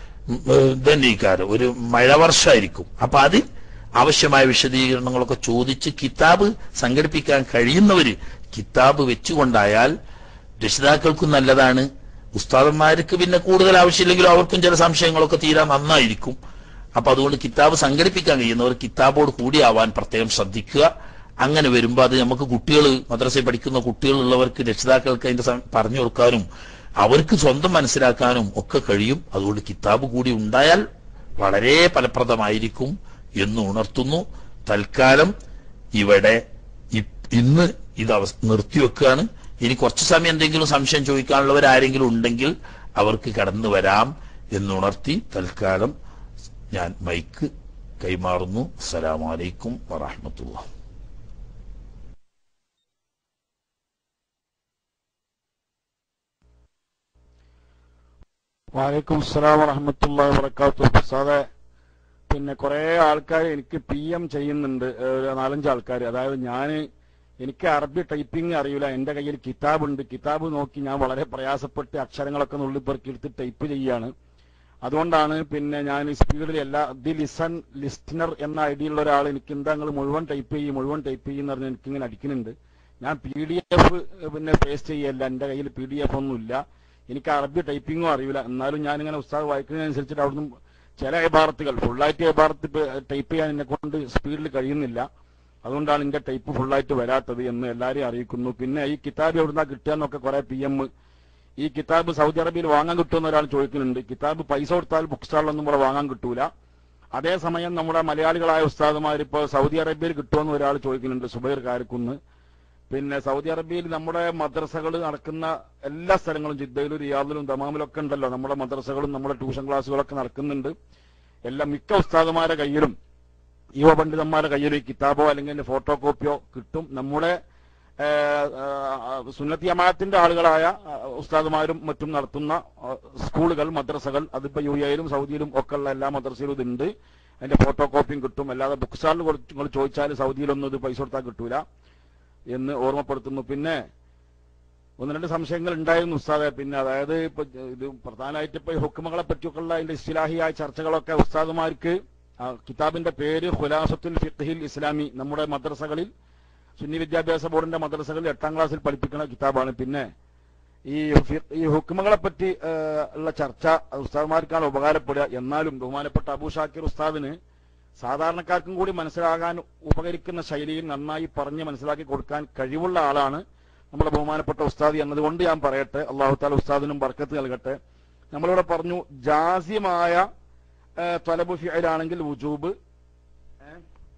ഇതന്നീക്കാരം ഒരു മഴവർഷമായിരിക്കും അപ്പൊ അതിൽ ആവശ്യമായ വിശദീകരണങ്ങളൊക്കെ ചോദിച്ച് കിതാബ് സംഘടിപ്പിക്കാൻ കഴിയുന്നവര് കിതാബ് വെച്ചുകൊണ്ടായാൽ രക്ഷിതാക്കൾക്കും നല്ലതാണ് ഉസ്താദന്മാർക്ക് പിന്നെ കൂടുതൽ ആവശ്യമില്ലെങ്കിലും അവർക്കും ചില സംശയങ്ങളൊക്കെ തീരാൻ നന്നായിരിക്കും അപ്പൊ അതുകൊണ്ട് കിതാബ് സംഘടിപ്പിക്കാൻ കഴിയുന്നവർ കിതാബോട് കൂടിയാവാൻ പ്രത്യേകം ശ്രദ്ധിക്കുക അങ്ങനെ വരുമ്പോൾ അത് നമുക്ക് കുട്ടികൾ മദ്രസയിൽ പഠിക്കുന്ന കുട്ടികളുള്ളവർക്ക് രക്ഷിതാക്കൾക്ക് അതിന്റെ സം- പറഞ്ഞു കൊടുക്കാനും അവർക്ക് സ്വന്തം മനസ്സിലാക്കാനും ഒക്കെ കഴിയും അതുകൊണ്ട് കിതാബ് കൂടി ഉണ്ടായാൽ വളരെ ഫലപ്രദമായിരിക്കും എന്ന് ഉണർത്തുന്നു തൽക്കാലം ഇവിടെ ഇ- ഇന്ന് ഇത് അവസ് നിർത്തിവെക്കുകയാണ് ഇനി കുറച്ച് സമയം എന്തെങ്കിലും സംശയം ചോദിക്കാനുള്ളവർ ആരെങ്കിലും ഉണ്ടെങ്കിൽ അവർക്ക് കടന്നു വരാം എന്നുണർത്തി തൽക്കാലം ഞാൻ മൈക്ക് കൈമാറുന്നു അസ്സലാമലൈക്കും വറഹമത്തുള്ള വാലേക്കും അസ്സലാം വറഹമത്തുള്ള വബർക്കാത്തു ഉസ്താദെ പിന്നെ കുറെ ആൾക്കാർ എനിക്ക് പി എം ചെയ്യുന്നുണ്ട് ഏഹ് ഒരു നാലഞ്ച് ആൾക്കാർ അതായത് ഞാൻ എനിക്ക് അറബി ടൈപ്പിംഗ് അറിയില്ല എന്റെ കയ്യിൽ കിതാബുണ്ട് കിതാബ് നോക്കി ഞാൻ വളരെ പ്രയാസപ്പെട്ട് അക്ഷരങ്ങളൊക്കെ നുള്ളിപ്പെറുക്കി എടുത്ത് ടൈപ്പ് ചെയ്യാണ് അതുകൊണ്ടാണ് പിന്നെ ഞാൻ സ്പീഡിൽ എല്ലാ ദി ലിസൺ ലിസ്റ്റനർ എന്ന ഐഡിയുള്ള ഒരാൾ എനിക്ക് എന്താ നിങ്ങൾ മുഴുവൻ ടൈപ്പ് ചെയ്യും മുഴുവൻ ടൈപ്പ് ചെയ്യുന്ന പറഞ്ഞ് എനിക്കിങ്ങനെ അടിക്കുന്നുണ്ട് ഞാൻ പി ഡി എഫ് പിന്നെ പേസ്റ്റ് ചെയ്യല്ല എന്റെ കയ്യിൽ പി ഡി എഫ് ഒന്നുമില്ല എനിക്ക് അറബി ടൈപ്പിങ്ങും അറിയില്ല എന്നാലും ഞാനിങ്ങനെ ഉസ്താദ് വായിക്കുന്നതിനനുസരിച്ചിട്ട് അവിടുന്ന് ചില ഇബാറത്തുകൾ ഫുള്ളായിട്ട് ഇബാറത്ത് ടൈപ്പ് ചെയ്യാൻ എന്നെ കൊണ്ട് സ്പീഡിൽ കഴിയുന്നില്ല അതുകൊണ്ടാണ് എന്റെ ടൈപ്പ് ഫുള്ളായിട്ട് വരാത്തത് എന്ന് എല്ലാവരെയും അറിയിക്കുന്നു പിന്നെ ഈ കിതാബ് എവിടുന്നാ കിട്ടുക എന്നൊക്കെ കുറെ പി എം ഈ കിതാബ് സൗദി അറേബ്യയിൽ വാങ്ങാൻ കിട്ടുമെന്ന് ഒരാൾ ചോദിക്കുന്നുണ്ട് കിതാബ് പൈസ കൊടുത്താൽ ബുക്ക് സ്റ്റാളിലൊന്നും ഇവിടെ വാങ്ങാൻ കിട്ടൂല അതേസമയം നമ്മുടെ മലയാളികളായ ഉസ്താദുമാർ ഇപ്പോൾ സൗദി അറേബ്യയിൽ കിട്ടുമെന്ന് ഒരാൾ ചോദിക്കുന്നുണ്ട് സുബൈർ കാരക്കുന്ന് പിന്നെ സൗദി അറേബ്യയിൽ നമ്മുടെ മദ്രസകൾ നടക്കുന്ന എല്ലാ സ്ഥലങ്ങളും ജിദ്ദയിലും റിയാദിലും ദമാമിലും ഒക്കെ ഉണ്ടല്ലോ നമ്മുടെ മദ്രസകളും നമ്മുടെ ട്യൂഷൻ ക്ലാസ്സുകളൊക്കെ നടക്കുന്നുണ്ട് എല്ലാ മിക്ക ഉസ്താദുമാരുടെ കയ്യിലും യുവ പണ്ഡിതന്മാരുടെ കയ്യിൽ ഈ കിതാബോ അല്ലെങ്കിൽ അതിന്റെ ഫോട്ടോ കോപ്പിയോ കിട്ടും നമ്മുടെ ഏഹ്, ആഹ്, സുന്നത്തി അമാത്തിന്റെ ആളുകളായ ആഹ്, ഉസ്താദുമാരും മറ്റും നടത്തുന്ന ആഹ്, സ്കൂളുകൾ മദ്രസകൾ അതിപ്പോ യു എയിലും സൗദിയിലും ഒക്കെ ഉള്ള എല്ലാ മദ്രസയിലും ഇതുണ്ട് അതിന്റെ ഫോട്ടോ കോപ്പിയും കിട്ടും അല്ലാതെ ബുക്ക് സ്റ്റാളിൽ നിങ്ങൾ ചോദിച്ചാൽ സൗദിയിലൊന്നും ഇത് പൈസ കൊടുത്താൽ കിട്ടൂല എന്ന് ഓർമ്മപ്പെടുത്തുന്നു പിന്നെ ഒന്ന് രണ്ട് സംശയങ്ങൾ ഉണ്ടായിരുന്നു ഉസ്താദെ പിന്നെ അതായത് ഇപ്പൊ ഇത് പ്രധാനമായിട്ട് ഇപ്പൊ ഈ ഹുക്കുമകളെ പറ്റിയൊക്കെയുള്ള അതിന്റെ ഇസ്ലാഹിയായ ചർച്ചകളൊക്കെ ഉസ്താദുമാർക്ക് ആ കിതാബിന്റെ പേര് ഖുലാസത്തുൽ ഫിഖ്ഹിൽ ഇസ്ലാമി നമ്മുടെ മദ്രസകളിൽ സുന്നി വിദ്യാഭ്യാസ ബോർഡിന്റെ മദ്രസകളിൽ എട്ടാം ക്ലാസ്സിൽ പഠിപ്പിക്കുന്ന കിതാബാണ് പിന്നെ ഈ ഫി- ഈ ഹുക്കുമകളെ പറ്റി ആ, ഉള്ള ചർച്ച അത് ഉസ്താദുമാർക്കാണ് ഉപകാരപ്പെടുക എന്നാലും ബഹുമാനപ്പെട്ട അബൂ ഷാക്കിർ ഉസ്താദിന് സാധാരണക്കാർക്കും കൂടി മനസ്സിലാകാൻ ഉപകരിക്കുന്ന ശൈലിയിൽ നന്നായി പറഞ്ഞ് മനസ്സിലാക്കി കൊടുക്കാൻ കഴിവുള്ള ആളാണ് നമ്മുടെ ബഹുമാനപ്പെട്ട ഉസ്താദി എന്നതുകൊണ്ട് ഞാൻ പറയട്ടെ അള്ളാഹു താല ഉസ്താദിനും ബർക്കത്ത് നൽകട്ടെ നമ്മളിവിടെ പറഞ്ഞു ജാസ്യമായ തൊലബു ഫിഅലാണെങ്കിൽ വുജൂബ് ഏ?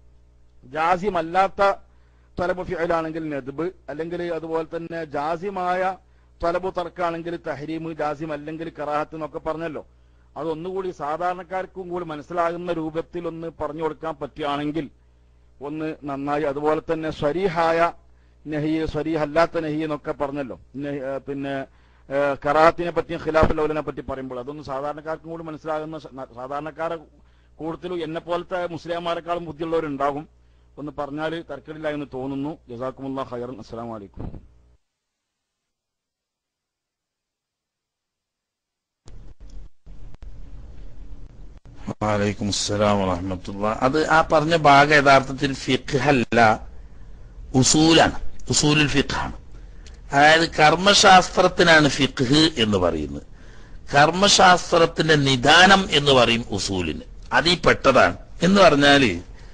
ജാസ്യമല്ലാത്ത തൊലബു ഫിഅലാണെങ്കിൽ നെദ്ബ് അല്ലെങ്കിൽ അതുപോലെ തന്നെ ജാസ്യമായ തൊലബു തർക്കാണെങ്കിൽ തഹരീം ജാസ്യം അല്ലെങ്കിൽ കറാഹത്ത് എന്നൊക്കെ പറഞ്ഞല്ലോ അതൊന്നുകൂടി സാധാരണക്കാർക്കും കൂടി മനസ്സിലാകുന്ന രൂപത്തിൽ ഒന്ന് പറഞ്ഞു കൊടുക്കാൻ പറ്റുകയാണെങ്കിൽ ഒന്ന് നന്നായി അതുപോലെ തന്നെ സ്വരീഹായ നെഹി സ്വരീഹ് അല്ലാത്ത നെഹി എന്നൊക്കെ പറഞ്ഞല്ലോ നെഹി- ഏ, പിന്നെ ഏ, കറാത്തിനെ പറ്റിയും ഖിലാഫ് ലൗലിനെ പറ്റി പറയുമ്പോൾ അതൊന്നും സാധാരണക്കാർക്കും കൂടി മനസ്സിലാകുന്ന സ- ന- സാധാരണക്കാരെ കൂടുതലും എന്നെ പോലത്തെ മുസ്ലിംമാരെക്കാളും ബുദ്ധിയുള്ളവരുണ്ടാകും ഒന്ന് പറഞ്ഞാൽ തർക്കമില്ല എന്ന് തോന്നുന്നു ജസാക്കുമുള്ള ഖൈറൻ അസ്സലാം വലൈക്കും വലൈക്കും അസ്സലാം വറഹമത്തുള്ള അത് ആ പറഞ്ഞ ഭാഗം യഥാർത്ഥത്തിൽ ഫിഖ് അല്ല ഉസൂലാണ് ഉസൂലുൽ ഫിഖാണ് അതായത് കർമ്മശാസ്ത്രത്തിനാണ് ഫിഖ് എന്ന് പറയുന്നത് കർമ്മശാസ്ത്രത്തിന്റെ നിദാനം എന്ന് പറയും ഉസൂലിന് അതിൽ പെട്ടതാണ് എന്ന് പറഞ്ഞാല്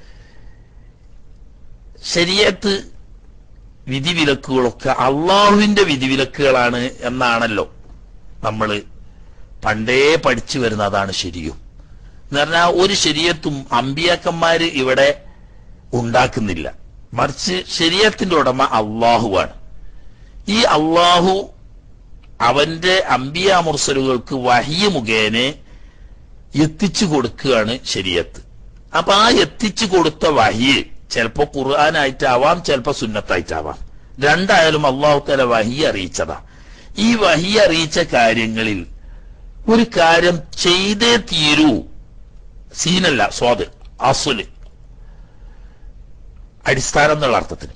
ശരീരത്ത് വിധിവിലക്കുകളൊക്കെ അള്ളാഹുവിന്റെ വിധിവിലക്കുകളാണ് എന്നാണല്ലോ നമ്മൾ പണ്ടേ പഠിച്ചു വരുന്ന അതാണ് ശരിയും എന്ന് പറഞ്ഞാൽ ഒരു ശരീരത്തും അമ്പിയാക്കന്മാര് ഇവിടെ ഉണ്ടാക്കുന്നില്ല മറിച്ച് ശരീരത്തിന്റെ ഉടമ അള്ളാഹുവാണ് ഈ അള്ളാഹു അവന്റെ അമ്പിയ മുർസലുകൾക്ക് വഹിയ മുഖേന എത്തിച്ചു കൊടുക്കുകയാണ് ശരീരത്ത് അപ്പൊ ആ എത്തിച്ചു കൊടുത്ത വഹിയ് ചിലപ്പോ ഖുർആാനായിട്ടാവാം ചിലപ്പോ സുന്നത്തായിട്ടാവാം രണ്ടായാലും അള്ളാഹു തല വഹി അറിയിച്ചതാ ഈ വഹി അറിയിച്ച കാര്യങ്ങളിൽ ഒരു കാര്യം ചെയ്തേ തീരൂ സീനല്ല സ്വാദ് അസുല് അടിസ്ഥാനം എന്നുള്ള അർത്ഥത്തിന്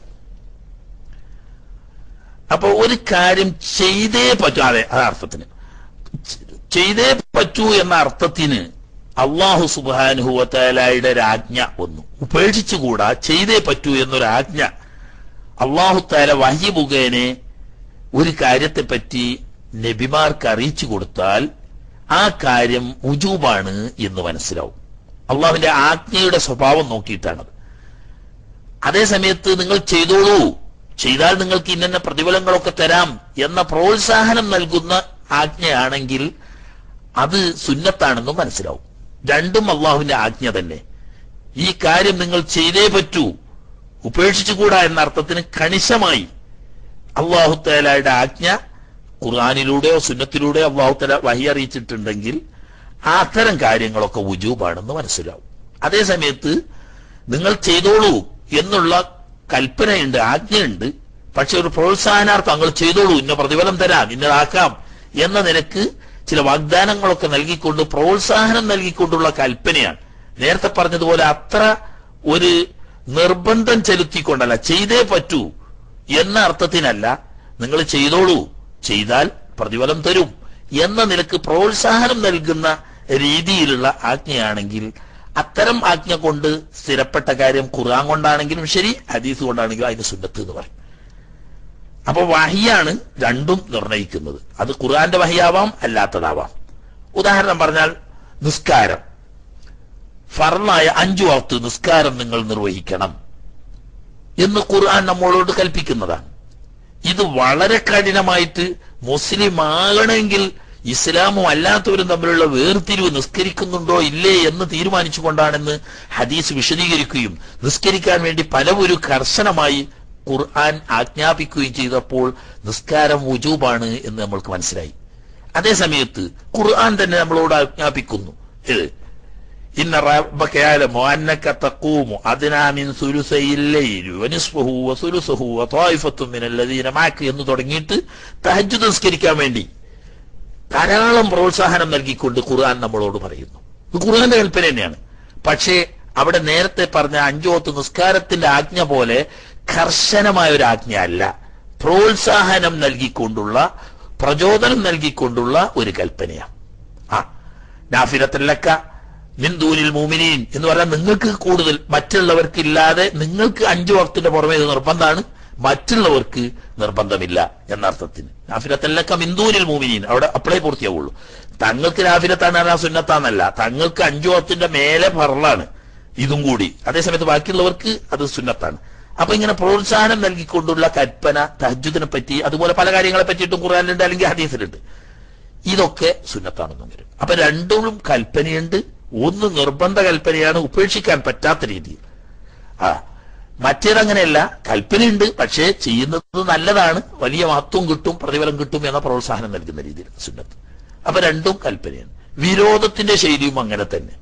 അപ്പൊ ഒരു കാര്യം ചെയ്തേ പറ്റൂ അതെ ആ അർത്ഥത്തിന് ചെയ്തേ പറ്റൂ എന്ന അർത്ഥത്തിന് അള്ളാഹു സുബാനുഹുവത്തലായുടെ രാജ്ഞ ഒന്നു ഉപേക്ഷിച്ചുകൂടാ ചെയ്തേ പറ്റൂ എന്നൊരു ആജ്ഞ അള്ളാഹു താല വഹി മുഖേനെ ഒരു കാര്യത്തെപ്പറ്റി നബിമാർക്ക് അറിയിച്ചു കൊടുത്താൽ ആ കാര്യം ഉജൂബാണ് എന്ന് മനസ്സിലാവും അള്ളാഹുവിന്റെ ആജ്ഞയുടെ സ്വഭാവം നോക്കിയിട്ടാണത് അതേ സമയത്ത് നിങ്ങൾ ചെയ്തോളൂ ചെയ്താൽ നിങ്ങൾക്ക് ഇന്ന പ്രതിഫലങ്ങളൊക്കെ തരാം എന്ന പ്രോത്സാഹനം നൽകുന്ന ആജ്ഞയാണെങ്കിൽ അത് സുന്നത്താണെന്നും മനസ്സിലാവും രണ്ടും അള്ളാഹുവിന്റെ ആജ്ഞ തന്നെ ഈ കാര്യം നിങ്ങൾ ചെയ്തേ പറ്റൂ ഉപേക്ഷിച്ചുകൂടാ എന്ന അർത്ഥത്തിന് കണിശമായി അള്ളാഹു തേലായുടെ ആജ്ഞ ഖുർആാനിലൂടെയോ സുന്നത്തിലൂടെയോ അള്ളാഹുത്തല വഹി അറിയിച്ചിട്ടുണ്ടെങ്കിൽ ആ അത്തരം കാര്യങ്ങളൊക്കെ വുജൂബാണെന്ന് മനസ്സിലാവും അതേ സമയത്ത് നിങ്ങൾ ചെയ്തോളൂ എന്നുള്ള കൽപ്പനയുണ്ട് ആജ്ഞയുണ്ട് പക്ഷെ ഒരു പ്രോത്സാഹനാർത്ഥം നിങ്ങൾ ചെയ്തോളൂ ഇന്ന പ്രതിഫലം തരാം ഇന്നതാക്കാം എന്ന നിലക്ക് ചില വാഗ്ദാനങ്ങളൊക്കെ നൽകിക്കൊണ്ട് പ്രോത്സാഹനം നൽകിക്കൊണ്ടുള്ള കൽപ്പനയാണ് നേരത്തെ പറഞ്ഞതുപോലെ അത്ര ഒരു നിർബന്ധം ചെലുത്തിക്കൊണ്ടല്ല ചെയ്തേ പറ്റൂ എന്ന അർത്ഥത്തിനല്ല നിങ്ങൾ ചെയ്തോളൂ ചെയ്താൽ പ്രതിഫലം തരും എന്ന നിലക്ക് പ്രോത്സാഹനം നൽകുന്ന രീതിയിലുള്ള ആജ്ഞയാണെങ്കിൽ അത്തരം ആജ്ഞ കൊണ്ട് സ്ഥിരപ്പെട്ട കാര്യം ഖുർആൻ കൊണ്ടാണെങ്കിലും ശരി ഹദീസ് കൊണ്ടാണെങ്കിലും അതിന് സുന്നത്ത് എന്ന് പറയും അപ്പൊ വഹിയാണ് രണ്ടും നിർണയിക്കുന്നത് അത് ഖുർആന്റെ വഹിയാവാം അല്ലാത്തതാവാം ഉദാഹരണം പറഞ്ഞാൽ നിസ്കാരം ഫർലായ അഞ്ചു വക്ത് നിസ്കാരം നിങ്ങൾ നിർവഹിക്കണം എന്ന് ഖുർആൻ നമ്മളോട് കൽപ്പിക്കുന്നതാണ് ഇത് വളരെ കഠിനമായിട്ട് മുസ്ലിം ആകണമെങ്കിൽ ഇസ്ലാമും അല്ലാത്തവരും തമ്മിലുള്ള വേർതിരിവ് നിസ്കരിക്കുന്നുണ്ടോ ഇല്ലേ എന്ന് തീരുമാനിച്ചുകൊണ്ടാണെന്ന് ഹദീസ് വിശദീകരിക്കുകയും നിസ്കരിക്കാൻ വേണ്ടി പലവരും കർശനമായി ഖുർആൻ ആജ്ഞാപിക്കുകയും ചെയ്തപ്പോൾ നിസ്കാരം വുജൂബാണ് എന്ന് നമ്മൾക്ക് മനസ്സിലായി അതേ സമയത്ത് ഖുർആൻ തന്നെ നമ്മളോട് ആജ്ഞാപിക്കുന്നു ഇത് ഇന്ന റബ്ബക യഅലമു അന്നക തഖൂമു അദ്നാ മിൻ സുലുസൈൽ ലൈലി വനിസ്ഫഹു വസുലുസഹു വതായിഫത്തും മിനൽ ലദീന മഅക എന്ന് തുടങ്ങിയിട്ട് തഹജ്ജുദ് നിസ്കരിക്കാൻ വേണ്ടി ധാരാളം പ്രോത്സാഹനം നൽകിക്കൊണ്ട് ഖുർആൻ നമ്മളോട് പറയുന്നു ഇത് ഖുർആന്റെ കൽപ്പന തന്നെയാണ് പക്ഷേ അവിടെ നേരത്തെ പറഞ്ഞ അഞ്ചോത്ത് നിസ്കാരത്തിന്റെ ആജ്ഞ പോലെ കർശനമായ ഒരു ആജ്ഞ അല്ല പ്രോത്സാഹനം നൽകിക്കൊണ്ടുള്ള പ്രചോദനം നൽകിക്കൊണ്ടുള്ള ഒരു കൽപ്പനയാണ് ആ നാഫിലത്തല്ലക്ക മിന്ദൂനിൽ മൂമിനീൻ എന്ന് പറഞ്ഞാൽ നിങ്ങൾക്ക് കൂടുതൽ മറ്റുള്ളവർക്ക് ഇല്ലാതെ നിങ്ങൾക്ക് അഞ്ചു വക്തിന്റെ പുറമെ ഇത് നിർബന്ധമാണ് മറ്റുള്ളവർക്ക് നിർബന്ധമില്ല എന്ന അർത്ഥത്തിന് നാഫിലത്തല്ലക്ക മിന്ദൂനിൽ മൂമിനീൻ അവിടെ അപ്പളേ പൂർത്തിയാവുള്ളൂ തങ്ങൾക്ക് നാഫിലത്താണ് ആ സുന്നത്താന്നല്ല തങ്ങൾക്ക് അഞ്ചു വക്തിന്റെ മേലെ പറളാണ് ഇതും കൂടി അതേസമയത്ത് ബാക്കിയുള്ളവർക്ക് അത് സുന്നത്താണ് അപ്പൊ ഇങ്ങനെ പ്രോത്സാഹനം നൽകിക്കൊണ്ടുള്ള കൽപ്പന തഹജുദിനെ പറ്റി അതുപോലെ പല കാര്യങ്ങളെ പറ്റിയിട്ടും ഖുർആാനിലുണ്ട് അല്ലെങ്കിൽ ഹദീസിലുണ്ട് ഇതൊക്കെ സുന്നത്താണെന്നും വരും അപ്പൊ രണ്ടും കൽപ്പനയുണ്ട് ഒന്ന് നിർബന്ധ കൽപ്പനയാണ് ഉപേക്ഷിക്കാൻ പറ്റാത്ത രീതിയിൽ ആ മറ്റേതങ്ങനെയല്ല കൽപ്പനയുണ്ട് പക്ഷേ ചെയ്യുന്നത് നല്ലതാണ് വലിയ മഹത്വം കിട്ടും പ്രതിഫലം കിട്ടും എന്ന പ്രോത്സാഹനം നൽകുന്ന രീതിയിൽ സുന്നത്ത് അപ്പൊ രണ്ടും കൽപ്പനയാണ് വിരോധത്തിന്റെ ശൈലിയും അങ്ങനെ തന്നെ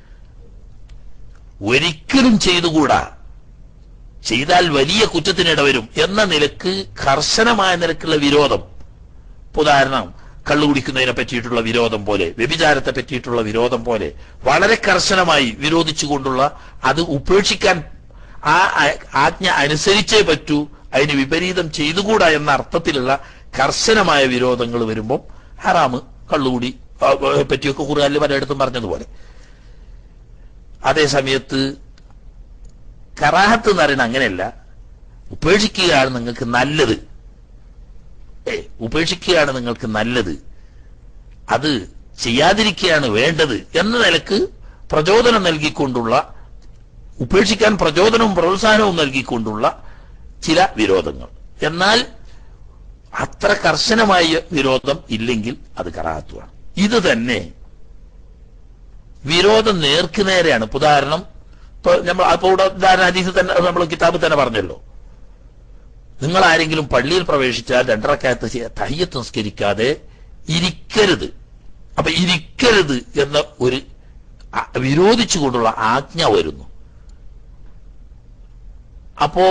ഒരിക്കലും ചെയ്തുകൂടാ ചെയ്താൽ വലിയ കുറ്റത്തിനിടവരും എന്ന നിലക്ക് കർശനമായ നിലക്കുള്ള വിരോധം ഉദാഹരണം കള്ളു കുടിക്കുന്നതിനെ പറ്റിയിട്ടുള്ള വിരോധം പോലെ വ്യഭിചാരത്തെ പറ്റിയിട്ടുള്ള വിരോധം പോലെ വളരെ കർശനമായി വിരോധിച്ചുകൊണ്ടുള്ള അത് ഉപേക്ഷിക്കാൻ ആ ആ- ആജ്ഞ അനുസരിച്ചേ പറ്റൂ അതിന് വിപരീതം ചെയ്തുകൂടാ എന്ന അർത്ഥത്തിലുള്ള കർശനമായ വിരോധങ്ങൾ വരുമ്പോൾ ഹറാമ് കള്ളുകൂടി ആ, ആ, പറ്റിയൊക്കെ ഖുർആനിൽ പലയിടത്തും പറഞ്ഞതുപോലെ അതേ സമയത്ത് കറാഹത്ത് എന്ന് പറയുന്നത് അങ്ങനെയല്ല ഉപേക്ഷിക്കുകയാണ് നിങ്ങൾക്ക് നല്ലത് ഏ ഉപേക്ഷിക്കുകയാണ് നിങ്ങൾക്ക് നല്ലത് അത് ചെയ്യാതിരിക്കുകയാണ് വേണ്ടത് എന്ന നിലക്ക് പ്രചോദനം നൽകിക്കൊണ്ടുള്ള ഉപേക്ഷിക്കാൻ പ്രചോദനവും പ്രോത്സാഹനവും നൽകിക്കൊണ്ടുള്ള ചില വിരോധങ്ങൾ എന്നാൽ അത്ര കർശനമായ വിരോധം ഇല്ലെങ്കിൽ അത് കറാഹത്തുമാണ് ഇത് തന്നെ വിരോധം നേർക്കുനേരെയാണ് ഇപ്പൊ ഉദാഹരണം ഇപ്പൊ നമ്മൾ അപ്പൊ ഇവിടെ ഉദാഹരണ ഹദീസ് തന്നെ നമ്മൾ കിതാബിൽ തന്നെ പറഞ്ഞല്ലോ നിങ്ങൾ ആരെങ്കിലും പള്ളിയിൽ പ്രവേശിച്ചാൽ രണ്ടരക്കാലത്ത് തയ്യത്ത് നിസ്കരിക്കാതെ ഇരിക്കരുത് അപ്പൊ ഇരിക്കരുത് എന്ന ഒരു അ- വിരോധിച്ചുകൊണ്ടുള്ള ആജ്ഞ വരുന്നു അപ്പോ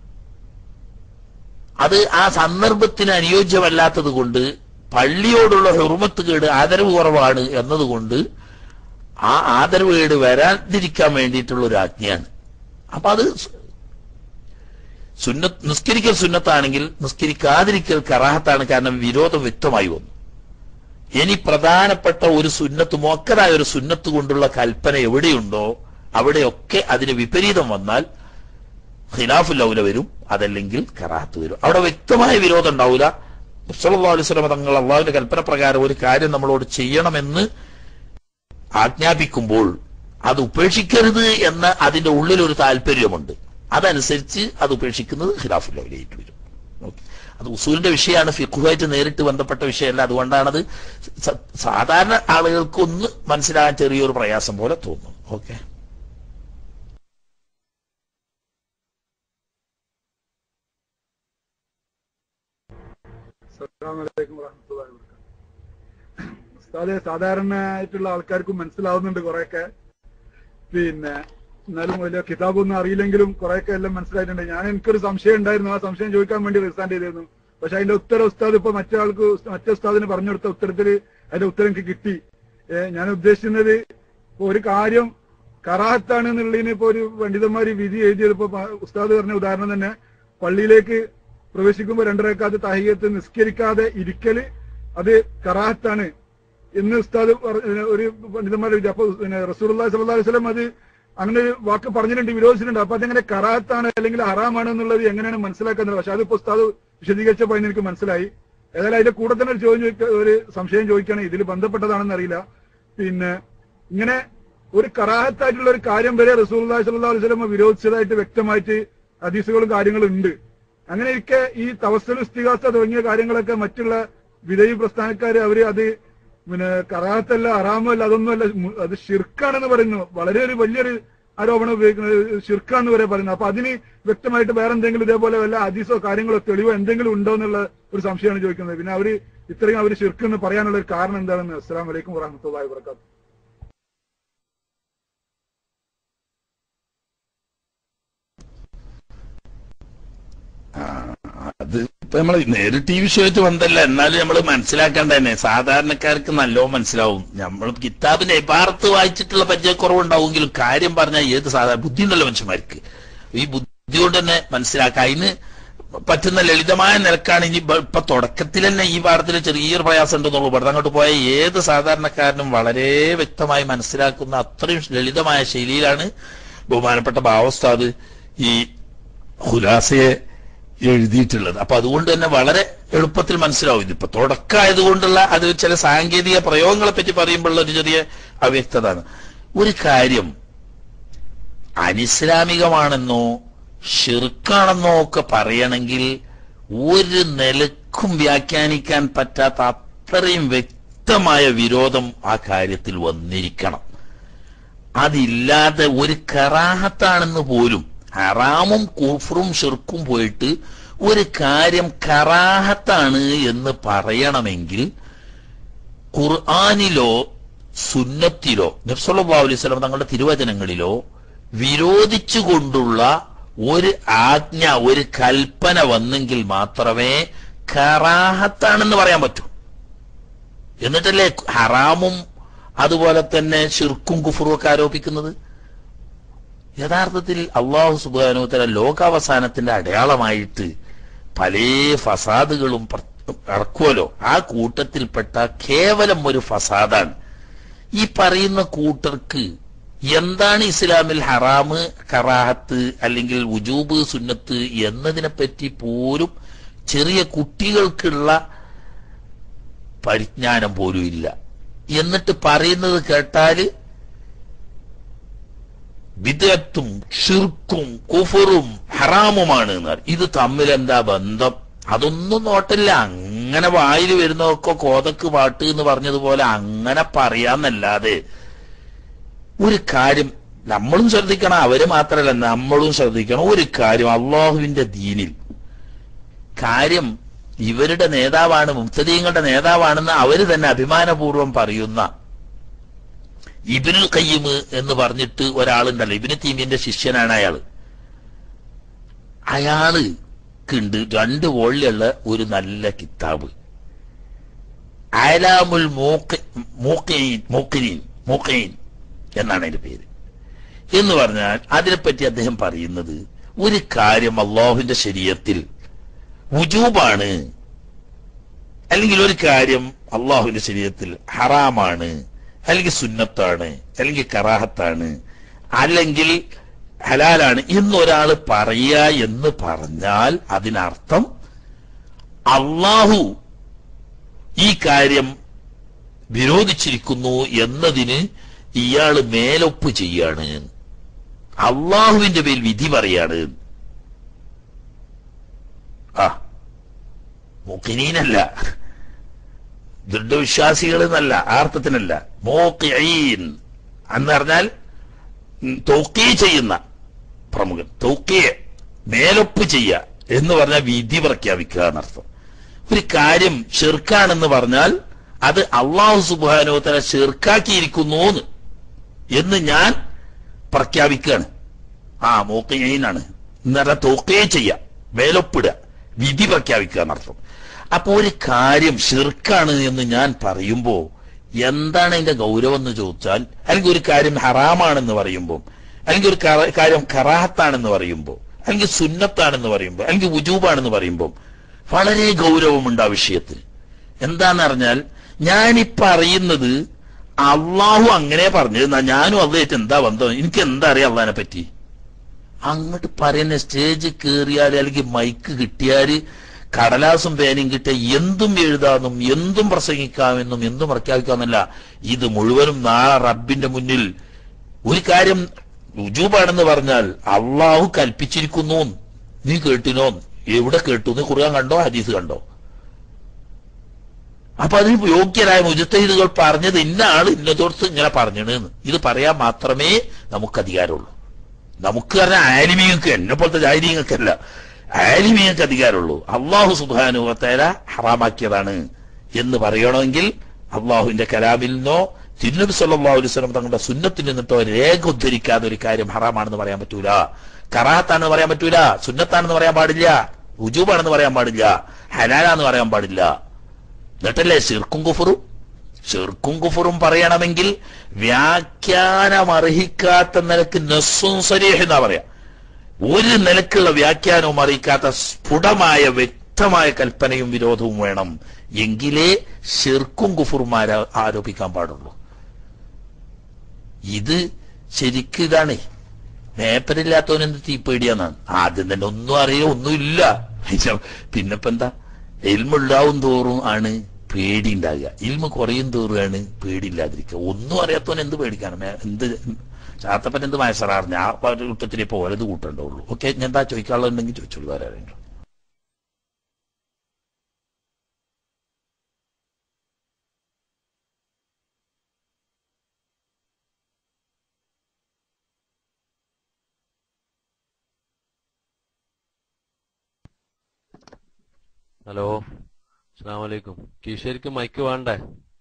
അത് ആ സന്ദർഭത്തിന് അനുയോജ്യമല്ലാത്തത് കൊണ്ട് പള്ളിയോടുള്ള ഹുർമത്ത് കേട് ആദരവ് കുറവാണ് എന്നതുകൊണ്ട് ആ ആദരവ് കേട് വരാതിരിക്കാൻ വേണ്ടിയിട്ടുള്ള ഒരു ആജ്ഞയാണ് അപ്പൊ അത് സുന്നത്ത് നിസ്കരിക്കൽ സുന്നത്താണെങ്കിൽ നിസ്കരിക്കാതിരിക്കൽ കറാഹത്താണ് കാരണം വിരോധം വ്യക്തമായി വന്നു ഇനി പ്രധാനപ്പെട്ട ഒരു സുന്നത്ത് മൊക്കതായ ഒരു സുന്നത്ത് കൊണ്ടുള്ള കൽപ്പന എവിടെയുണ്ടോ അവിടെയൊക്കെ അതിന് വിപരീതം വന്നാൽ ഖിലാഫുൽ ഔല വരും അതല്ലെങ്കിൽ കറാഹത്ത് വരും അവിടെ വ്യക്തമായ വിരോധം ഉണ്ടാവില്ല സല്ലല്ലാഹു അലൈഹി വസല്ലം തങ്ങൾ അള്ളാഹുവിന്റെ കൽപ്പന പ്രകാരം ഒരു കാര്യം നമ്മളോട് ചെയ്യണമെന്ന് ആജ്ഞാപിക്കുമ്പോൾ അത് ഉപേക്ഷിക്കരുത് എന്ന അതിന്റെ ഉള്ളിൽ ഒരു താല്പര്യമുണ്ട് അതനുസരിച്ച് അത് ഉപേക്ഷിക്കുന്നത് ഖിലാഫുൽ ഔലയായിട്ട് വരും ഓക്കേ. അത് ഉസൂലിന്റെ വിഷയമാണ് ഫിഖുമായിട്ട് നേരിട്ട് ബന്ധപ്പെട്ട വിഷയമല്ല അതുകൊണ്ടാണത് സ- സാധാരണ ആളുകൾക്കൊന്ന് മനസ്സിലാകാൻ ചെറിയൊരു പ്രയാസം പോലെ തോന്നും ഓക്കെ അസ്സലാമലൈക്കും വറഹ്മത്തുള്ളാഹി വബറകാതുഹു. ഉസ്താദെ സാധാരണയായിട്ടുള്ള ആൾക്കാർക്കും മനസ്സിലാവുന്നുണ്ട് കുറെയൊക്കെ പിന്നെ എന്നാലും വലിയ കിതാബൊന്നും അറിയില്ലെങ്കിലും കുറെയൊക്കെ എല്ലാം മനസ്സിലായിട്ടുണ്ട് ഞാൻ എനിക്കൊരു സംശയം ഉണ്ടായിരുന്നു ആ സംശയം ചോദിക്കാൻ വേണ്ടി റിസാൻഡ് ചെയ്തിരുന്നു പക്ഷെ അതിന്റെ ഉത്തരം ഉസ്താദ് ഇപ്പൊ മറ്റേ ആൾക്ക് ഉസ്- മറ്റേ ഉസ്താദിന് പറഞ്ഞു കൊടുത്ത ഉത്തരത്തിൽ അതിന്റെ ഉത്തരം എനിക്ക് കിട്ടി ഏ, ഞാൻ ഉദ്ദേശിക്കുന്നത് ഇപ്പൊ ഒരു കാര്യം കറാഹത്താണ് എന്നുള്ളതിന് ഇപ്പൊ ഒരു പണ്ഡിതന്മാര് വിധി എഴുതിയത് ഇപ്പൊ പ- ഉസ്താദ് പറഞ്ഞ ഉദാഹരണം തന്നെ പള്ളിയിലേക്ക് പ്രവേശിക്കുമ്പോൾ രണ്ടരക്കാത്ത് താഹികത്ത് നിസ്കരിക്കാതെ ഇരിക്കല് അത് കറാഹത്താണ് എന്ന് ഉസ്താദ് പറഞ്ഞ- ഒരു പണ്ഡിതന്മാരുടെ വിധി അപ്പൊ റസൂൽ സല്ലല്ലാഹു അലൈഹി വസല്ലം അത് അങ്ങനെ ഒരു വാക്ക് പറഞ്ഞിട്ടുണ്ട് വിരോധിച്ചിട്ടുണ്ട് അപ്പൊ അതെങ്ങനെ കറാത്താണ് അല്ലെങ്കിൽ ഹറാമാണ് എന്നുള്ളത് എങ്ങനെയാണ് മനസ്സിലാക്കുന്നത് പക്ഷെ അതിപ്പോ ഉസ്താദ് വിശദീകരിച്ചപ്പോൾ അതിന് എനിക്ക് മനസ്സിലായി ഏതായാലും അതിന്റെ കൂടെ തന്നെ ഒരു ചോദ്യം ചോദിക്ക- ഒരു സംശയം ചോദിക്കുകയാണ് ഇതിൽ ബന്ധപ്പെട്ടതാണെന്ന് അറിയില്ല പിന്നെ ഇങ്ങനെ ഒരു കറാഹത്തായിട്ടുള്ള ഒരു കാര്യം വരെ റസൂൽ സല്ലല്ലാഹു അലൈഹി വസല്ലം വിരോധിച്ചതായിട്ട് വ്യക്തമായിട്ട് ഹദീസുകളും കാര്യങ്ങളും ഉണ്ട് അങ്ങനെ ഇരിക്കെ ഈ തവസ്സൽ ഇസ്തിഹാസ തുടങ്ങിയ കാര്യങ്ങളൊക്കെ മറ്റുള്ള വിധേയ പ്രസ്ഥാനക്കാര് അവര് അത് പിന്നെ കറാത്തല്ല അറാമല്ല അതൊന്നുമല്ല മു- അത് ഷിർക്കാണെന്ന് പറയുന്നു വളരെ ഒരു വലിയൊരു ആരോപണം ഉപയോഗിക്കുന്നത് ഷിർക്കാന്ന് വരെ പറയുന്നു അപ്പൊ അതിന് വ്യക്തമായിട്ട് വേറെ എന്തെങ്കിലും ഇതേപോലെ വല്ല ഹദീസോ കാര്യങ്ങളോ തെളിവോ എന്തെങ്കിലും ഉണ്ടോ എന്നുള്ള ഒരു സംശയമാണ് ചോദിക്കുന്നത് പിന്നെ അവര് ഇത്രയും അവര് ഷിർക്ക് എന്ന് പറയാനുള്ള ഒരു കാരണം എന്താണെന്ന് അസ്സലാം വലൈക്കും വറഹമത്തുള്ളാഹി വബറകാതുഹു അത് ഇപ്പൊ നമ്മള് നേരിട്ട് ഈ വിഷയമായിട്ട് ബന്ധമല്ല എന്നാലും നമ്മൾ മനസ്സിലാക്കേണ്ട തന്നെ സാധാരണക്കാർക്ക് നല്ലോ മനസ്സിലാവും നമ്മൾ കിതാബിന്റെ ഇബാറത്ത് വായിച്ചിട്ടുള്ള പരിചയക്കുറവുണ്ടാവുമെങ്കിലും കാര്യം പറഞ്ഞാൽ ഏത് സാധാരണ ബുദ്ധി ഉണ്ടല്ലോ മനുഷ്യന്മാർക്ക് ഈ ബുദ്ധി കൊണ്ട് തന്നെ മനസ്സിലാക്കാം അതിന് പറ്റുന്ന ലളിതമായ നിലക്കാണ് ഇനി ഇപ്പൊ- ഇപ്പൊ തുടക്കത്തിൽ തന്നെ ഈ പാഠത്തിൽ ചെറിയൊരു പ്രയാസം ഉണ്ടെന്നുള്ളൂ ഇവിടെ അങ്ങോട്ട് പോയ ഏത് സാധാരണക്കാരനും വളരെ വ്യക്തമായി മനസ്സിലാക്കുന്ന അത്രയും ലളിതമായ ശൈലിയിലാണ് ബഹുമാനപ്പെട്ട ഭാവസ്ഥാത് ഈ ഖുലാസയെ എഴുതിയിട്ടുള്ളത് അപ്പൊ അതുകൊണ്ട് തന്നെ വളരെ എളുപ്പത്തിൽ മനസ്സിലാവും ഇതിപ്പോ തുടക്കമായതുകൊണ്ടുള്ള അത് ചില സാങ്കേതിക പ്രയോഗങ്ങളെ പറ്റി പറയുമ്പോഴുള്ള ഒരു ചെറിയ അവ്യക്തതാണ് ഒരു കാര്യം അനിസ്ലാമികമാണെന്നോ ഷിർക്കാണെന്നോ ഒക്കെ പറയണമെങ്കിൽ ഒരു നിലക്കും വ്യാഖ്യാനിക്കാൻ പറ്റാത്ത അത്രയും വ്യക്തമായ വിരോധം ആ കാര്യത്തിൽ വന്നിരിക്കണം അതില്ലാതെ ഒരു കറാഹത്താണെന്ന് പോലും ഹറാമും കൂഫറും ഷിർക്കും പോയിട്ട് ഒരു കാര്യം കറാഹത്താണ് എന്ന് പറയണമെങ്കിൽ ഖുർആാനിലോ സുന്നത്തിലോ നബ്സല്ലാ അലൈഹി സ്വലം തങ്ങളുടെ തിരുവചനങ്ങളിലോ വിരോധിച്ചുകൊണ്ടുള്ള ഒരു ആജ്ഞ ഒരു കൽപ്പന വന്നെങ്കിൽ മാത്രമേ കറാഹത്താണെന്ന് പറയാൻ പറ്റൂ എന്നിട്ടല്ലേ ഹറാമും അതുപോലെ തന്നെ ഷിർക്കും കുഫറും ഒക്കെ ആരോപിക്കുന്നത് യഥാർത്ഥത്തിൽ അള്ളാഹു സുബാനുത്തല ലോകാവസാനത്തിന്റെ അടയാളമായിട്ട് പല ഫസാദുകളും പ്ര- ഇറക്കുമല്ലോ ആ കൂട്ടത്തിൽപ്പെട്ട കേവലം ഒരു ഫസാദാണ് ഈ പറയുന്ന കൂട്ടർക്ക് എന്താണ് ഇസ്ലാമിൽ ഹറാമ് കറാഹത്ത് അല്ലെങ്കിൽ ഉജൂബ് സുന്നത്ത് എന്നതിനെ പറ്റി പോലും ചെറിയ കുട്ടികൾക്കുള്ള പരിജ്ഞാനം പോലും ഇല്ല എന്നിട്ട് പറയുന്നത് കേട്ടാല് വിദഗ്ധും ഷിർക്കും കുഫറും ഹറാമുമാണ് എന്ന് പറയും. ഇത് തമ്മിൽ എന്താ ബന്ധം അതൊന്നും നോട്ടില്ല അങ്ങനെ വായിൽ വരുന്നതൊക്കെ കോതക്ക് പാട്ട് എന്ന് പറഞ്ഞതുപോലെ അങ്ങനെ പറയാന്നല്ലാതെ ഒരു കാര്യം നമ്മളും ശ്രദ്ധിക്കണം അവര് മാത്രമല്ല നമ്മളും ശ്രദ്ധിക്കണം ഒരു കാര്യം അള്ളാഹുവിന്റെ ദീനിൽ കാര്യം ഇവരുടെ നേതാവാണ് മുക്തദീങ്ങളുടെ നേതാവാണെന്ന് അവര് തന്നെ അഭിമാനപൂർവ്വം പറയുന്ന ഇബിനുൽ കയ്യിമ് എന്ന് പറഞ്ഞിട്ട് ഒരാളുണ്ടല്ലോ ഇബിന് തീമിന്റെ ശിഷ്യനാണ് അയാള് അയാൾക്ക് രണ്ട് വോളിലുള്ള ഒരു നല്ല കിതാബ് അയലാമുൽ മൂക്കീൻ മൂക്കീൻ എന്നാണ് അതിന്റെ പേര് എന്ന് പറഞ്ഞാൽ അതിനെപ്പറ്റി അദ്ദേഹം പറയുന്നത് ഒരു കാര്യം അള്ളാഹുവിന്റെ ശരീരത്തിൽ വുജൂബാണ് അല്ലെങ്കിൽ ഒരു കാര്യം അള്ളാഹുവിന്റെ ശരീരത്തിൽ ഹറാമാണ് അല്ലെങ്കിൽ സുന്നത്താണ് അല്ലെങ്കിൽ കറാഹത്താണ് അല്ലെങ്കിൽ ഹലാലാണ് എന്നൊരാൾ പറയുക എന്ന് പറഞ്ഞാൽ അതിനർത്ഥം അള്ളാഹു ഈ കാര്യം വിരോധിച്ചിരിക്കുന്നു എന്നതിന് ഇയാൾ മേലൊപ്പ് ചെയ്യാണ് അള്ളാഹുവിന്റെ പേരിൽ വിധി പറയാണ് ആ മുക്കിനീനല്ല ദൃഢവിശ്വാസികൾ എന്നല്ല ആർത്ഥത്തിനല്ല മോക്കീൻ എന്ന് പറഞ്ഞാൽ തോക്കി ചെയ്യുന്ന പ്രമുഖൻ തോക്കിയെ മേലൊപ്പ് ചെയ്യുക എന്ന് പറഞ്ഞാൽ വിധി പ്രഖ്യാപിക്കുക എന്നർത്ഥം ഒരു കാര്യം ഷിർക്കാണെന്ന് പറഞ്ഞാൽ അത് അള്ളാഹു സുബാനോത്തര ഷിർക്കാക്കിയിരിക്കുന്നു എന്ന് ഞാൻ പ്രഖ്യാപിക്കുകയാണ് ആ മോക്കയാണ് എന്നല്ല തോക്കുകയെ ചെയ്യാം മേലൊപ്പിടുക വിധി പ്രഖ്യാപിക്കുക എന്നർത്ഥം അപ്പൊ ഒരു കാര്യം ഷിർക്കാണ് എന്ന് ഞാൻ പറയുമ്പോ എന്താണ് അതിന്റെ ഗൗരവം എന്ന് ചോദിച്ചാൽ അല്ലെങ്കിൽ ഒരു കാര്യം ഹറാമാണെന്ന് പറയുമ്പോൾ അല്ലെങ്കിൽ ഒരു കറ- കാര്യം കറാഹത്താണെന്ന് പറയുമ്പോൾ അല്ലെങ്കിൽ സുന്നത്താണെന്ന് പറയുമ്പോൾ അല്ലെങ്കിൽ ഉജൂബാണെന്ന് പറയുമ്പോൾ വളരെ ഗൗരവമുണ്ട് ആ വിഷയത്തിൽ എന്താന്ന് പറഞ്ഞാൽ ഞാനീ പറയുന്നത് അള്ളാഹു അങ്ങനെ പറഞ്ഞത് എന്നാ ഞാനും അള്ളായിട്ട് എന്താ ബന്ധം എനിക്ക് എന്താ അറിയാം അള്ളഹാനെ പറ്റി അങ്ങോട്ട് പറയുന്ന സ്റ്റേജ് കയറിയാൽ അല്ലെങ്കിൽ മൈക്ക് കിട്ടിയാല് കടലാസും പേനയും കിട്ടിയ എന്തും എഴുതാമെന്നും എന്തും പ്രസംഗിക്കാമെന്നും എന്തും പ്രഖ്യാപിക്കാമെന്നല്ല ഇത് മുഴുവനും നാളെ റബ്ബിന്റെ മുന്നിൽ ഒരു കാര്യം രുജൂബാണെന്ന് പറഞ്ഞാൽ അള്ളാഹു കൽപ്പിച്ചിരിക്കുന്നു നീ കേട്ടിനോ എവിടെ കേട്ടു നീ ഖുർആൻ കണ്ടോ ഹദീസ് കണ്ടോ അപ്പൊ അതിന് യോഗ്യരായ മുജത്തഹിദുകൾ പറഞ്ഞത് ഇന്ന ആള് ഇന്നതോർത്ത് ഇങ്ങനെ പറഞ്ഞണെന്ന് ഇത് പറയാൻ മാത്രമേ നമുക്ക് അധികാരമുള്ളൂ നമുക്ക് പറഞ്ഞാൽ ആലിമീങ്ങൾക്ക് എന്നെ പോലത്തെ ജാലിമീങ്ങൾക്കല്ല ആലിമീങ്ങൾക്ക് അധികാരമുള്ളൂ അള്ളാഹു സുബാനുവത്തേല ഹറാമാക്കിയതാണ് എന്ന് പറയണമെങ്കിൽ അള്ളാഹുവിന്റെ കലാമിൽ നിന്നോ തിരുനബി സല്ലല്ലാഹു അലൈഹി വസല്ലം തങ്ങളുടെ സുന്നത്തിൽ നിന്നിട്ടോ രേഖ ഉദ്ധരിക്കാതെ ഒരു കാര്യം ഹറാമാണെന്ന് പറയാൻ പറ്റൂല കറാത്താണെന്ന് പറയാൻ പറ്റൂല സുന്നത്താണെന്ന് പറയാൻ പാടില്ല ഉജൂബാണെന്ന് പറയാൻ പാടില്ല ഹലാലാന്ന് പറയാൻ പാടില്ല എന്നിട്ടല്ലേ ശിർക്കും കുഫറും ശിർക്കും കുഫറും പറയണമെങ്കിൽ വ്യാഖ്യാനം അർഹിക്കാത്ത നിലക്ക് നെസ്സും സരീഹ് എന്നാ പറയാ ഒരു നിലക്കുള്ള വ്യാഖ്യാനവും അറിയിക്കാത്ത സ്ഫുടമായ വ്യക്തമായ കൽപ്പനയും വിരോധവും വേണം എങ്കിലേ ശിർക്കും കുഫറും ആരാ ആരോപിക്കാൻ പാടുള്ളൂ ഇത് ശരിക്കും ഇതാണ് മേപ്പരില്ലാത്തവൻ എന്ത് തീപ്പേടിയാന്നാണ് ആദ്യം തന്നെ ഒന്നും അറിയോ ഒന്നുമില്ല പിന്നെപ്പോ എന്താ എൽമുണ്ടാവും തോറും ആണ് പേടി ഉണ്ടാകുക ഇൽമ കുറയും തോറുമാണ് പേടിയില്ലാതിരിക്കുക ഒന്നും അറിയാത്തവൻ എന്ത് പേടിക്കാണ് മേ- എന്ത് ചാത്തപ്പൻ എന്ത് മയസറാറിഞ്ഞ ആ ഒരു കൂട്ടത്തിലേ ഇപ്പൊ ഓരത് കൂട്ടണ്ടാവുള്ളൂ ഓക്കെ ഞാൻ എന്താ ചോദിക്കാനുള്ളതുണ്ടെങ്കിൽ ചോദിച്ചോളൂ ആരെങ്കിലും ഹലോ അസ്സാം വലൈക്കും കീശേരിക്ക് മൈക്ക് വേണ്ടേ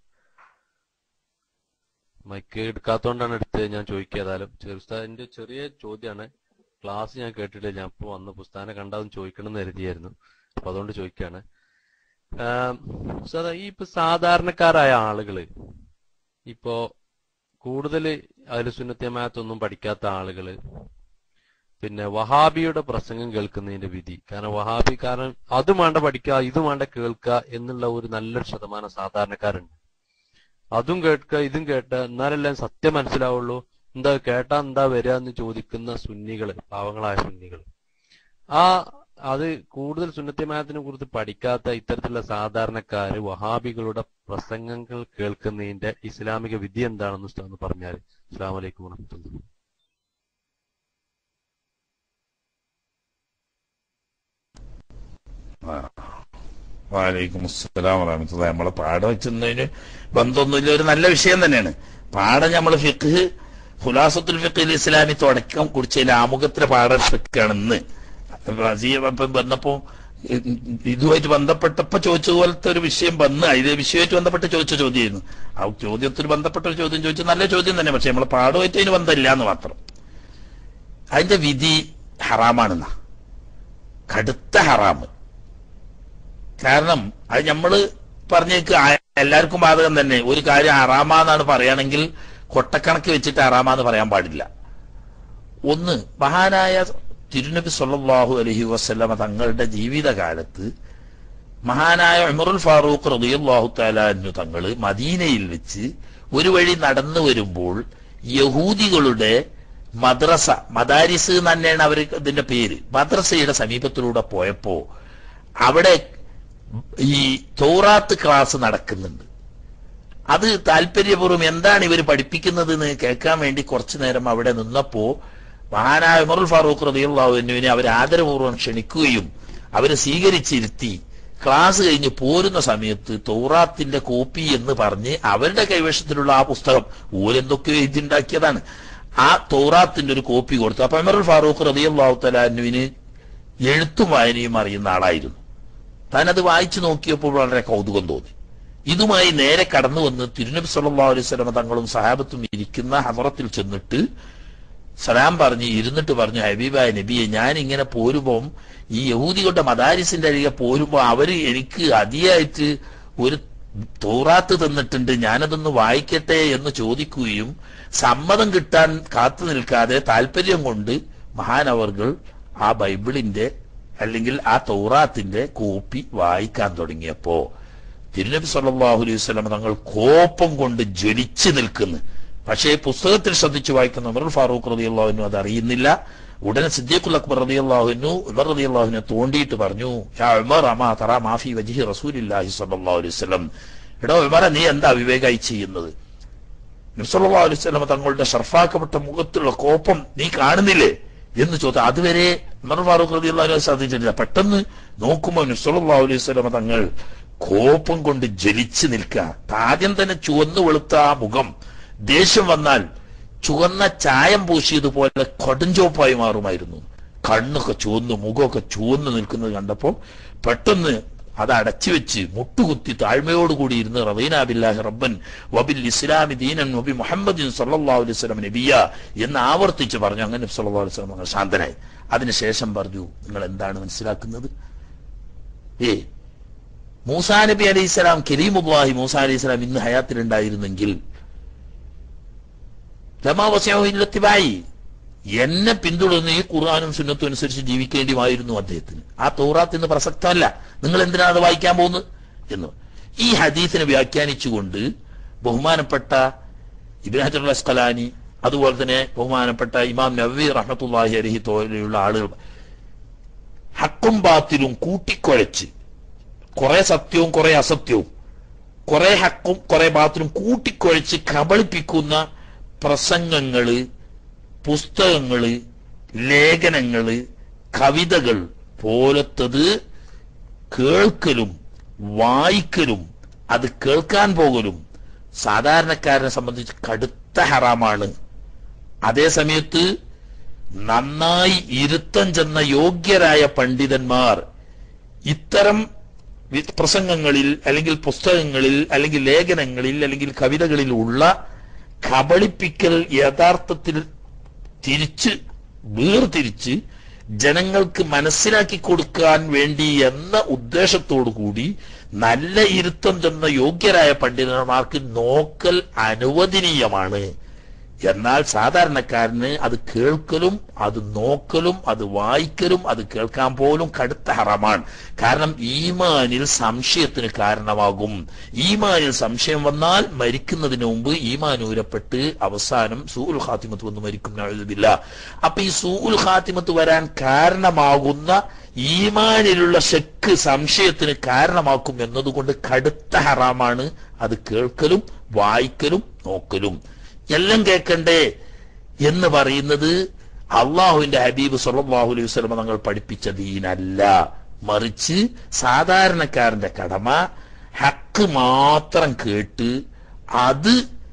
മൈക്ക് എടുക്കാത്തോണ്ടാണ് എടുത്തത് ഞാൻ ചോദിക്കാതാലും ചെറുസ്താദിന്റെ ചെറിയ ചോദ്യമാണ് ക്ലാസ് ഞാൻ കേട്ടിട്ട് ഞാൻ ഇപ്പൊ വന്ന പുസ്തകം കണ്ടാന്ന് ചോദിക്കണം എന്ന് കരുതിയായിരുന്നു അപ്പൊ അതുകൊണ്ട് ചോദിക്കാണ് സാധാ ഈ ഇപ്പൊ സാധാരണക്കാരായ ആളുകള് ഇപ്പോ കൂടുതൽ അതിൽ സുന്നത്യമാത്തൊന്നും പഠിക്കാത്ത ആളുകള് പിന്നെ വഹാബിയുടെ പ്രസംഗം കേൾക്കുന്നതിന്റെ വിധി കാരണം വഹാബി കാരണം അതും വേണ്ട പഠിക്കുക ഇതും വേണ്ട കേൾക്കുക എന്നുള്ള ഒരു നല്ലൊരു ശതമാനം സാധാരണക്കാരുണ്ട് അതും കേൾക്കുക ഇതും കേട്ട എന്നാലെല്ലാം സത്യം മനസ്സിലാവുള്ളൂ എന്താ കേട്ടാ എന്താ വരിക എന്ന് ചോദിക്കുന്ന സുന്നികള് പാവങ്ങളായ സുന്നികള് ആ അത് കൂടുതൽ സുന്നത്യമായതിനെ കുറിച്ച് പഠിക്കാത്ത ഇത്തരത്തിലുള്ള സാധാരണക്കാര് വഹാബികളുടെ പ്രസംഗങ്ങൾ കേൾക്കുന്നതിന്റെ ഇസ്ലാമിക വിധി എന്താണെന്ന് ഉസ്താദ് ഒന്ന് പറഞ്ഞാൽ അസ്സാം വലൈക്കും വറഹമത്തുള്ള വാലൈക്കും അസ്സലാം വറഹമത്തുള്ള നമ്മളെ പാഠം വെച്ചതിന് ബന്ധമൊന്നുമില്ല ഒരു നല്ല വിഷയം തന്നെയാണ് പാഠം നമ്മൾ ഫിഖ് ഹുലാസത്തുൽ ഫിഖിൽ ഇസ്ലാമി തുടക്കം കുറിച്ചതിൽ ആമുഖത്തിലെ പാഠം ഫിഖാണ് ഇന്ന് ഇപ്പം വന്നപ്പോ ഇതുമായിട്ട് ബന്ധപ്പെട്ടപ്പോ ചോദിച്ച പോലത്തെ ഒരു വിഷയം വന്ന് അതിലെ വിഷയമായിട്ട് ബന്ധപ്പെട്ട് ചോദിച്ച ചോദ്യമായിരുന്നു ആ ചോദ്യത്തിൽ ബന്ധപ്പെട്ട ഒരു ചോദ്യം ചോദിച്ചു നല്ല ചോദ്യം തന്നെ പക്ഷെ നമ്മളെ പാഠമായിട്ട് അതിന് ബന്ധമില്ല എന്ന് മാത്രം അതിന്റെ വിധി ഹറാമാണെന്നാ കടുത്ത ഹറാമ് കാരണം അത് നമ്മള് പറഞ്ഞേക്ക് ആ- എല്ലാവർക്കും ബാധകം തന്നെ ഒരു കാര്യം ഹറാമാന്നാണ് പറയുകയാണെങ്കിൽ കൊട്ടക്കണക്ക് വെച്ചിട്ട് ഹറാമാന്ന് പറയാൻ പാടില്ല ഒന്ന് മഹാനായ തിരുനബി സല്ലല്ലാഹു അലൈഹി വസല്ലമ തങ്ങളുടെ ജീവിതകാലത്ത് മഹാനായ ഉമറുൽ ഫാറൂഖ് റളിയല്ലാഹു തആല അൻഹു തങ്ങള് മദീനയിൽ വെച്ച് ഒരു വഴി നടന്നു വരുമ്പോൾ യഹൂദികളുടെ മദ്രസ മദാരിസ് എന്ന് തന്നെയാണ് അവർ ഇതിന്റെ പേര് മദ്രസയുടെ സമീപത്തിലൂടെ പോയപ്പോ അവിടെ ഈ തൗറാത്ത് ക്ലാസ് നടക്കുന്നുണ്ട് അത് താല്പര്യപൂർവ്വം എന്താണ് ഇവർ പഠിപ്പിക്കുന്നത് എന്ന് കേൾക്കാൻ വേണ്ടി കുറച്ചു നേരം അവിടെ നിന്നപ്പോ മഹാനായ ഉമറുൽ ഫാറൂഖ് റളിയല്ലാഹുവിനെ അവർ ആദരപൂർവ്വം ക്ഷണിക്കുകയും അവരെ സ്വീകരിച്ചിരുത്തി ക്ലാസ് കഴിഞ്ഞ് പോരുന്ന സമയത്ത് തൗറാത്തിന്റെ കോപ്പി എന്ന് പറഞ്ഞ് അവരുടെ കൈവശത്തിലുള്ള ആ പുസ്തകം ഓരെന്തൊക്കെയോ എഴുതിണ്ടാക്കിയതാണ് ആ തൗറാത്തിന്റെ ഒരു കോപ്പി കൊടുത്തു അപ്പൊ ഉമറുൽ ഫാറൂഖ് റളിയല്ലാഹു തലാനുവിന് എഴുത്തും വായനയും അറിയുന്ന ആളായിരുന്നു താനത് വായിച്ചു നോക്കിയപ്പോൾ വളരെ കൗതുകം തോന്നി ഇതുമായി നേരെ കടന്നു വന്ന് തിരുനബി സല്ലല്ലാഹു അലൈഹി വസല്ലം തങ്ങളും സഹാബത്തും ഇരിക്കുന്ന ഹമറത്തിൽ ചെന്നിട്ട് സലാം പറഞ്ഞ് ഇരുന്നിട്ട് പറഞ്ഞു ഹബീബായ നബിയെ ഞാൻ ഇങ്ങനെ പോരുമ്പം ഈ യഹൂദികളുടെ മദാരിസിന്റെ അരികെ പോരുമ്പോ അവര് എനിക്ക് അതിയായിട്ട് ഒരു തോറാത്ത് തന്നിട്ടുണ്ട് ഞാനതൊന്ന് വായിക്കട്ടെ എന്ന് ചോദിക്കുകയും സമ്മതം കിട്ടാൻ കാത്തു നിൽക്കാതെ താല്പര്യം കൊണ്ട് മഹാനവർകൾ ആ ബൈബിളിന്റെ അല്ലെങ്കിൽ ആ തൗറാത്തിന്റെ കോപ്പി വായിക്കാൻ തുടങ്ങിയപ്പോ തിരുനബി സല്ലല്ലാഹു അലൈഹി വസല്ലം തങ്ങൾ കോപം കൊണ്ട് ജ്വലിച്ചു നിൽക്കുന്നു പക്ഷേ പുസ്തകത്തിൽ ശ്രദ്ധിച്ചു വായിക്കുന്ന ഉമർ ഫാറൂഖ് റളിയല്ലാഹുവിനു അത് അറിയുന്നില്ല ഉടനെ സിദ്ദീഖുൽ അക്ബർ റളിയല്ലാഹുവിനു ഉമർ റളിയല്ലാഹുവിനെ തോണ്ടിയിട്ട് പറഞ്ഞു യാ ഉമർ അമാ തറ മാഫി വജ്ഹി റസൂലില്ലാഹി സ്വല്ലല്ലാഹു അലൈഹി വസല്ലം എടോ ഉമർ നീ എന്താ വിവേകായി ചെയ്യുന്നത് നബി സല്ലല്ലാഹു അലൈഹി വസല്ലം തങ്ങളുടെ ഷർഫാക്കപ്പെട്ട മുഖത്തുള്ള കോപം നീ കാണുന്നില്ലേ എന്ന് ചോദിച്ചു അതുവരെ ഉമർ ഫാറൂഖ് റളിയല്ലാഹു സാധിച്ചിട്ടില്ല പെട്ടെന്ന് നോക്കുമ്പോൾ നബി സല്ലല്ലാഹു അലൈഹി വസല്ലം തങ്ങൾ കോപം കൊണ്ട് ജ്വലിച്ചു നിൽക്കുക ആദ്യം തന്നെ ചുവന്നു വെളുത്ത ആ മുഖം ദേഷ്യം വന്നാൽ ചുവന്ന ചായം പൂശിയതുപോലെ കൊടുഞ്ചോപ്പായി മാറുമായിരുന്നു കണ്ണൊക്കെ ചുവന്ന് മുഖമൊക്കെ ചുവന്ന് നിൽക്കുന്നത് കണ്ടപ്പോൾ പെട്ടെന്ന് അത് അടച്ചു വെച്ച് മുട്ടുകുത്തി താഴ്മയോടുകൂടി ഇരുന്ന് റബീന ബില്ലാഹി റബ്ബൻ വബിൽ ഇസ്ലാമി ദീനൻ വബി മുഹമ്മദിൻ സല്ലല്ലാഹു അലൈഹി വസല്ലം നബിയ എന്ന് ആവർത്തിച്ച് പറഞ്ഞു അങ്ങനെ നബി സല്ലല്ലാഹു അലൈഹി വസല്ലം തങ്ങൾ ശാന്തനായി അതിനുശേഷം പറഞ്ഞു നിങ്ങൾ എന്താണ് മനസ്സിലാക്കുന്നത് ഏ മൂസാ നബി അലൈഹി സ്വലാം കരീമുല്ലാഹി മൂസാ അലൈഹി സ്വലാം ഇന്ന് ഹയാത്തിലുണ്ടായിരുന്നെങ്കിൽ ലമാവസ്യായി എന്നെ പിന്തുടർന്ന് ഈ ഖുർആാനും സുന്നത്തും അനുസരിച്ച് ജീവിക്കേണ്ടിമായിരുന്നു അദ്ദേഹത്തിന് ആ തൗറാത്ത് ഇന്ന് പ്രസക്തമല്ല നിങ്ങൾ എന്തിനാണ് അത് വായിക്കാൻ പോകുന്നത് എന്ന് ഈ ഹദീസിനെ വ്യാഖ്യാനിച്ചുകൊണ്ട് ബഹുമാനപ്പെട്ട ഇബ്രാഹിം അസ്കലാനി അതുപോലെ തന്നെ ബഹുമാനപ്പെട്ട ഇമാം നവി റഹ്മത്തുല്ലാഹി അലഹി തോലെയുള്ള ആളുകൾ ഹക്കും ബാത്തിലും കൂട്ടിക്കുഴച്ച് കുറെ സത്യവും കുറെ അസത്യവും കുറെ ഹക്കും കുറെ ബാത്തിലും കൂട്ടിക്കുഴച്ച് കബളിപ്പിക്കുന്ന പ്രസംഗങ്ങള് പുസ്തകങ്ങള് ലേഖനങ്ങള് കവിതകൾ പോലത്തത് കേൾക്കലും വായിക്കലും അത് കേൾക്കാൻ പോകലും സാധാരണക്കാരനെ സംബന്ധിച്ച് കടുത്ത ഹറാമാണ് അതേ സമയത്ത് നന്നായി ഇരുത്തം ചെന്ന യോഗ്യരായ പണ്ഡിതന്മാർ ഇത്തരം വി- പ്രസംഗങ്ങളിൽ അല്ലെങ്കിൽ പുസ്തകങ്ങളിൽ അല്ലെങ്കിൽ ലേഖനങ്ങളിൽ അല്ലെങ്കിൽ കവിതകളിൽ ഉള്ള കബളിപ്പിക്കൽ യഥാർത്ഥത്തിൽ തിരിച്ച് വേർതിരിച്ച് ജനങ്ങൾക്ക് മനസ്സിലാക്കി കൊടുക്കാൻ വേണ്ടി എന്ന ഉദ്ദേശത്തോടു കൂടി നല്ല ഇരുത്തം ചെന്ന യോഗ്യരായ പണ്ഡിതന്മാർക്ക് നോക്കൽ അനുവദനീയമാണ് എന്നാൽ സാധാരണക്കാരന് അത് കേൾക്കലും അത് നോക്കലും അത് വായിക്കലും അത് കേൾക്കാൻ പോലും കടുത്ത ഹറമാണ് കാരണം ഈമാനിൽ സംശയത്തിന് കാരണമാകും ഈമാനിൽ സംശയം വന്നാൽ മരിക്കുന്നതിന് മുമ്പ് ഈമാൻ ഊരപ്പെട്ട് അവസാനം സൂൽ ഖാത്തിമത്ത് വന്ന് മരിക്കും എഴുതില്ല അപ്പൊ ഈ സൂൽ ഖാത്തിമത്ത് വരാൻ കാരണമാകുന്ന ഈമാനിലുള്ള ശക്ക് സംശയത്തിന് കാരണമാക്കും എന്നതുകൊണ്ട് കടുത്ത ഹറാമാണ് അത് കേൾക്കലും വായിക്കലും നോക്കലും എല്ലാം കേൾക്കണ്ടേ എന്ന് പറയുന്നത് അള്ളാഹുവിന്റെ ഹബീബ് സല്ലല്ലാഹു അലൈഹി വസല്ലം തങ്ങൾ പഠിപ്പിച്ച ദീനല്ല മറിച്ച് സാധാരണക്കാരന്റെ കടമ ഹക്ക് മാത്രം കേട്ട് അത്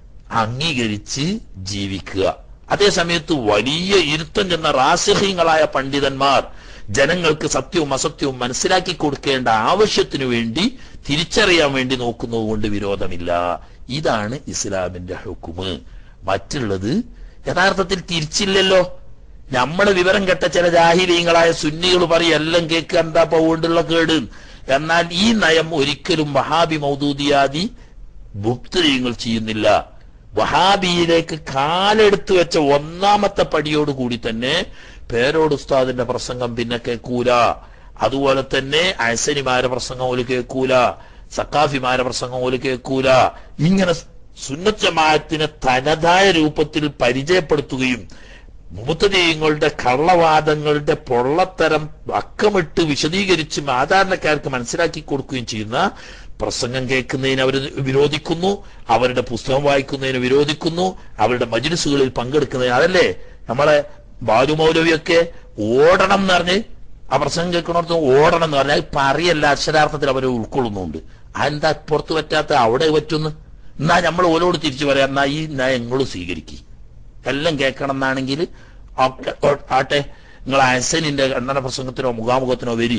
അംഗീകരിച്ച് ജീവിക്കുക അതേ സമയത്ത് വലിയ ഇരുത്തം ചെന്ന റാസിഹീങ്ങളായ പണ്ഡിതന്മാർ ജനങ്ങൾക്ക് സത്യവും അസത്യവും മനസ്സിലാക്കി കൊടുക്കേണ്ട ആവശ്യത്തിനു വേണ്ടി തിരിച്ചറിയാൻ വേണ്ടി നോക്കുന്നത് കൊണ്ട് വിരോധമില്ല ഇതാണ് ഇസ്ലാമിന്റെ ഹുക്കുമ് മറ്റുള്ളത് യഥാർത്ഥത്തിൽ തിരിച്ചില്ലല്ലോ നമ്മുടെ വിവരം കെട്ട ചില ജാഹിലീങ്ങളായ സുന്നികൾ പറയും എല്ലാം കേൾക്കുക എന്താ പോകൊണ്ടുള്ള കേട് എന്നാൽ ഈ നയം ഒരിക്കലും വഹാബി മൗദൂദിയാദി മുക്തരീങ്ങൾ ചെയ്യുന്നില്ല വഹാബിയിലേക്ക് കാലെടുത്തു വെച്ച ഒന്നാമത്തെ പടിയോടുകൂടി തന്നെ പേരോട് ഉസ്താദിന്റെ പ്രസംഗം പിന്നെ കേൾക്കൂല അതുപോലെ തന്നെ അസനിമാരെ പ്രസംഗം ഒരു കേൾക്കൂല സക്കാഫിമാരെ പ്രസംഗം ഒരു കേൾക്കൂല ഇങ്ങനെ സുന്നത്ത് ജമാഅത്തിനെ തനതായ രൂപത്തിൽ പരിചയപ്പെടുത്തുകയും മുബത്തദീയങ്ങളുടെ കള്ളവാദങ്ങളുടെ പൊള്ളത്തരം അക്കമിട്ട് വിശദീകരിച്ച് സാധാരണക്കാർക്ക് മനസ്സിലാക്കി കൊടുക്കുകയും ചെയ്യുന്ന പ്രസംഗം കേൾക്കുന്നതിന് അവർ വിരോധിക്കുന്നു അവരുടെ പുസ്തകം വായിക്കുന്നതിന് വിരോധിക്കുന്നു അവരുടെ മജ്ലിസുകളിൽ പങ്കെടുക്കുന്നതിന് അതല്ലേ നമ്മളെ ബാലുമൗലവിയൊക്കെ ഓടണം എന്ന് പറഞ്ഞ് ആ പ്രസംഗം കേൾക്കണോടത്ത് ഓടണം എന്ന് പറഞ്ഞാൽ പറയല്ല അക്ഷരാർത്ഥത്തിൽ അവരെ ഉൾക്കൊള്ളുന്നുണ്ട് അതെന്താ പുറത്തു പറ്റാത്ത അവിടെ പറ്റുന്നു എന്നാ നമ്മൾ ഓരോട് തിരിച്ചു പറയാം എന്നാ ഈ നയങ്ങളും സ്വീകരിക്കും എല്ലാം കേൾക്കണം എന്നാണെങ്കിൽ ആട്ടെ നിങ്ങൾ അസനിന്റെ ഖണ്ഡന പ്രസംഗത്തിനോ മുഖാമുഖത്തിനോ വരി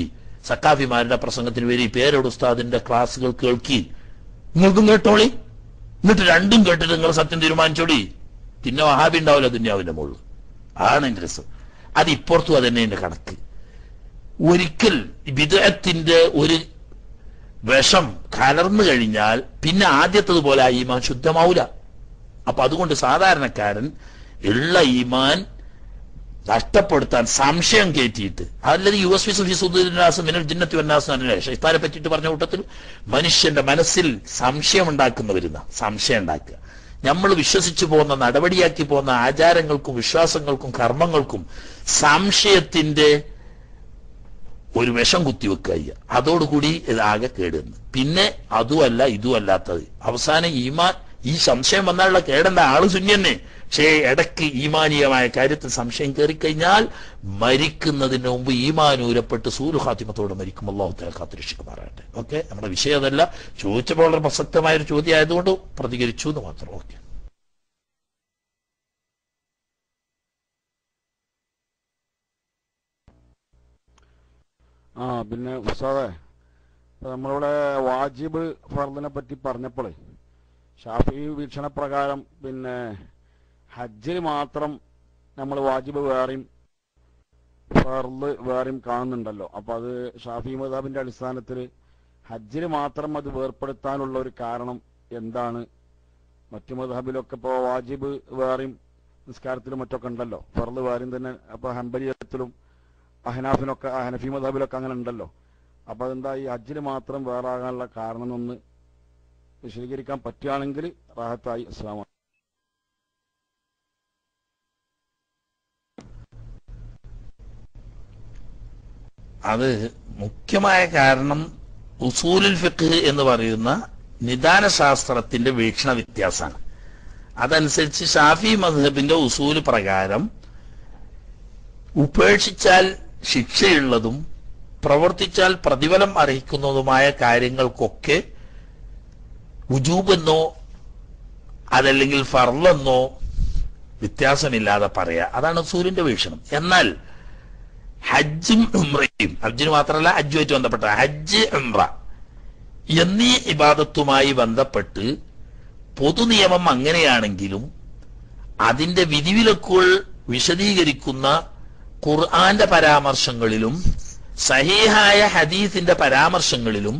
സക്കാഫിമാരുടെ പ്രസംഗത്തിന് വരി പേരോട് ഉസ്താദിന്റെ ക്ലാസ്സുകൾ കേൾക്കി നിങ്ങൾക്കും കേട്ടോളി എന്നിട്ട് രണ്ടും കേട്ടിട്ട് നിങ്ങൾ സത്യം തീരുമാനിച്ചോളി പിന്നെ വഹാബി ഉണ്ടാവില്ല ദുന്യാവിന്റെ മുകളിൽ ആണ് എന്റെ രസം അത് ഇപ്പുറത്തും അതന്നെ എന്റെ കണക്ക് ഒരിക്കൽ വിദേഹത്തിന്റെ ഒരു വിഷം കലർന്നു കഴിഞ്ഞാൽ പിന്നെ ആദ്യത്തതുപോലെ ആ ഈമാൻ ശുദ്ധമാവൂല അപ്പൊ അതുകൊണ്ട് സാധാരണക്കാരൻ ഉള്ള ഈമാൻ നഷ്ടപ്പെടുത്താൻ സംശയം കയറ്റിയിട്ട് അതല്ലാതെ യു എസ് വി സുദ്ദീനാസ് മിനൽ ജിന്നത്തി വന്നാസ് എന്നല്ലേ ഷെയ്ത്താനെ പറ്റിയിട്ട് പറഞ്ഞ കൂട്ടത്തിൽ മനുഷ്യന്റെ മനസ്സിൽ സംശയം ഉണ്ടാക്കുന്നവരുന്ന സംശയം ഉണ്ടാക്കുക നമ്മൾ വിശ്വസിച്ചു പോകുന്ന നടപടിയാക്കി പോകുന്ന ആചാരങ്ങൾക്കും വിശ്വാസങ്ങൾക്കും കർമ്മങ്ങൾക്കും സംശയത്തിന്റെ ഒരു വിഷം കുത്തിവെക്കുക ചെയ്യുക. അതോടുകൂടി ഇതാകെ കേടുന്നു പിന്നെ അതുമല്ല ഇതുമല്ലാത്തത് അവസാനം ഈമാൻ ഈ സംശയം വന്നാലുള്ള കേടേണ്ട ആള് ശൂന്യന്നെ പക്ഷേ ഇടയ്ക്ക് ഈമാനീയമായ കാര്യത്തിൽ സംശയം കയറിക്കഴിഞ്ഞാൽ മരിക്കുന്നതിന് മുമ്പ് ഈമാനൂരപ്പെട്ട് സൂര്യ ഖാത്തിമത്തോടെ മരിക്കും അള്ളാഹു തല കാത്തിരക്ഷിക്കുമാറാട്ടെ ഓക്കെ നമ്മുടെ വിഷയം അതല്ല ചോദിച്ചപ്പോൾ വളരെ പ്രസക്തമായ ഒരു ചോദ്യം ആയതുകൊണ്ട് പ്രതികരിച്ചു എന്ന് മാത്രം ഓക്കെ ആ പിന്നെ ഉസ്താദെ ഇപ്പൊ നമ്മളിവിടെ വാജിബ് ഫർദിനെ പറ്റി പറഞ്ഞപ്പോഴേ ഷാഫി വീക്ഷണപ്രകാരം പിന്നെ ഹജ്ജിൽ മാത്രം നമ്മൾ വാജിബ് വേറെയും ഫർദ് വേറെയും കാണുന്നുണ്ടല്ലോ അപ്പൊ അത് ഷാഫി മദാബിന്റെ അടിസ്ഥാനത്തിൽ ഹജ്ജിൽ മാത്രം അത് വേർപ്പെടുത്താനുള്ള ഒരു കാരണം എന്താണ് മറ്റു മദാബിലൊക്കെ ഇപ്പോൾ വാജിബ് വേറെയും നിസ്കാരത്തിലും മറ്റൊക്കെ ഉണ്ടല്ലോ ഫർദ് വേറെയും തന്നെ അപ്പൊ ഹംബലിയത്തിലും അഹനാഫിനൊക്കെ ഹനഫി മദാബിലൊക്കെ അങ്ങനെ ഉണ്ടല്ലോ അപ്പൊ അതെന്താ ഈ ഹജ്ജിന് മാത്രം വേറെ ആകാനുള്ള കാരണം എന്നൊന്ന് വിശദീകരിക്കാൻ പറ്റുകയാണെങ്കിൽ റാഹത്തായി അസ്ലാം അത് മുഖ്യമായ കാരണം ഉസൂലുൽ ഫിഖ് എന്ന് പറയുന്ന നിദാന ശാസ്ത്രത്തിന്റെ വീക്ഷണ വ്യത്യാസമാണ് അതനുസരിച്ച് ഷാഫി മദ്ഹബിന്റെ ഉസൂല് പ്രകാരം ഉപേക്ഷിച്ചാൽ ശിക്ഷയുള്ളതും പ്രവർത്തിച്ചാൽ പ്രതിഫലം അർഹിക്കുന്നതുമായ കാര്യങ്ങൾക്കൊക്കെ ഉജൂബെന്നോ അതല്ലെങ്കിൽ ഫർലെന്നോ വ്യത്യാസമില്ലാതെ പറയാ അതാണ് സൂര്യന്റെ വീക്ഷണം എന്നാൽ ഹജ്ജും ഉംറയും ഹജ്ജിന് മാത്രമല്ല ഹജ്ജുമായിട്ട് ബന്ധപ്പെട്ട ഹജ്ജ് ഉംറ എന്നീ ഇബാദത്തുമായി ബന്ധപ്പെട്ട് പൊതുനിയമം അങ്ങനെയാണെങ്കിലും അതിന്റെ വിധിവിലക്കുകൾ വിശദീകരിക്കുന്ന ഖുർആന്റെ പരാമർശങ്ങളിലും സഹീഹായ ഹദീസിന്റെ പരാമർശങ്ങളിലും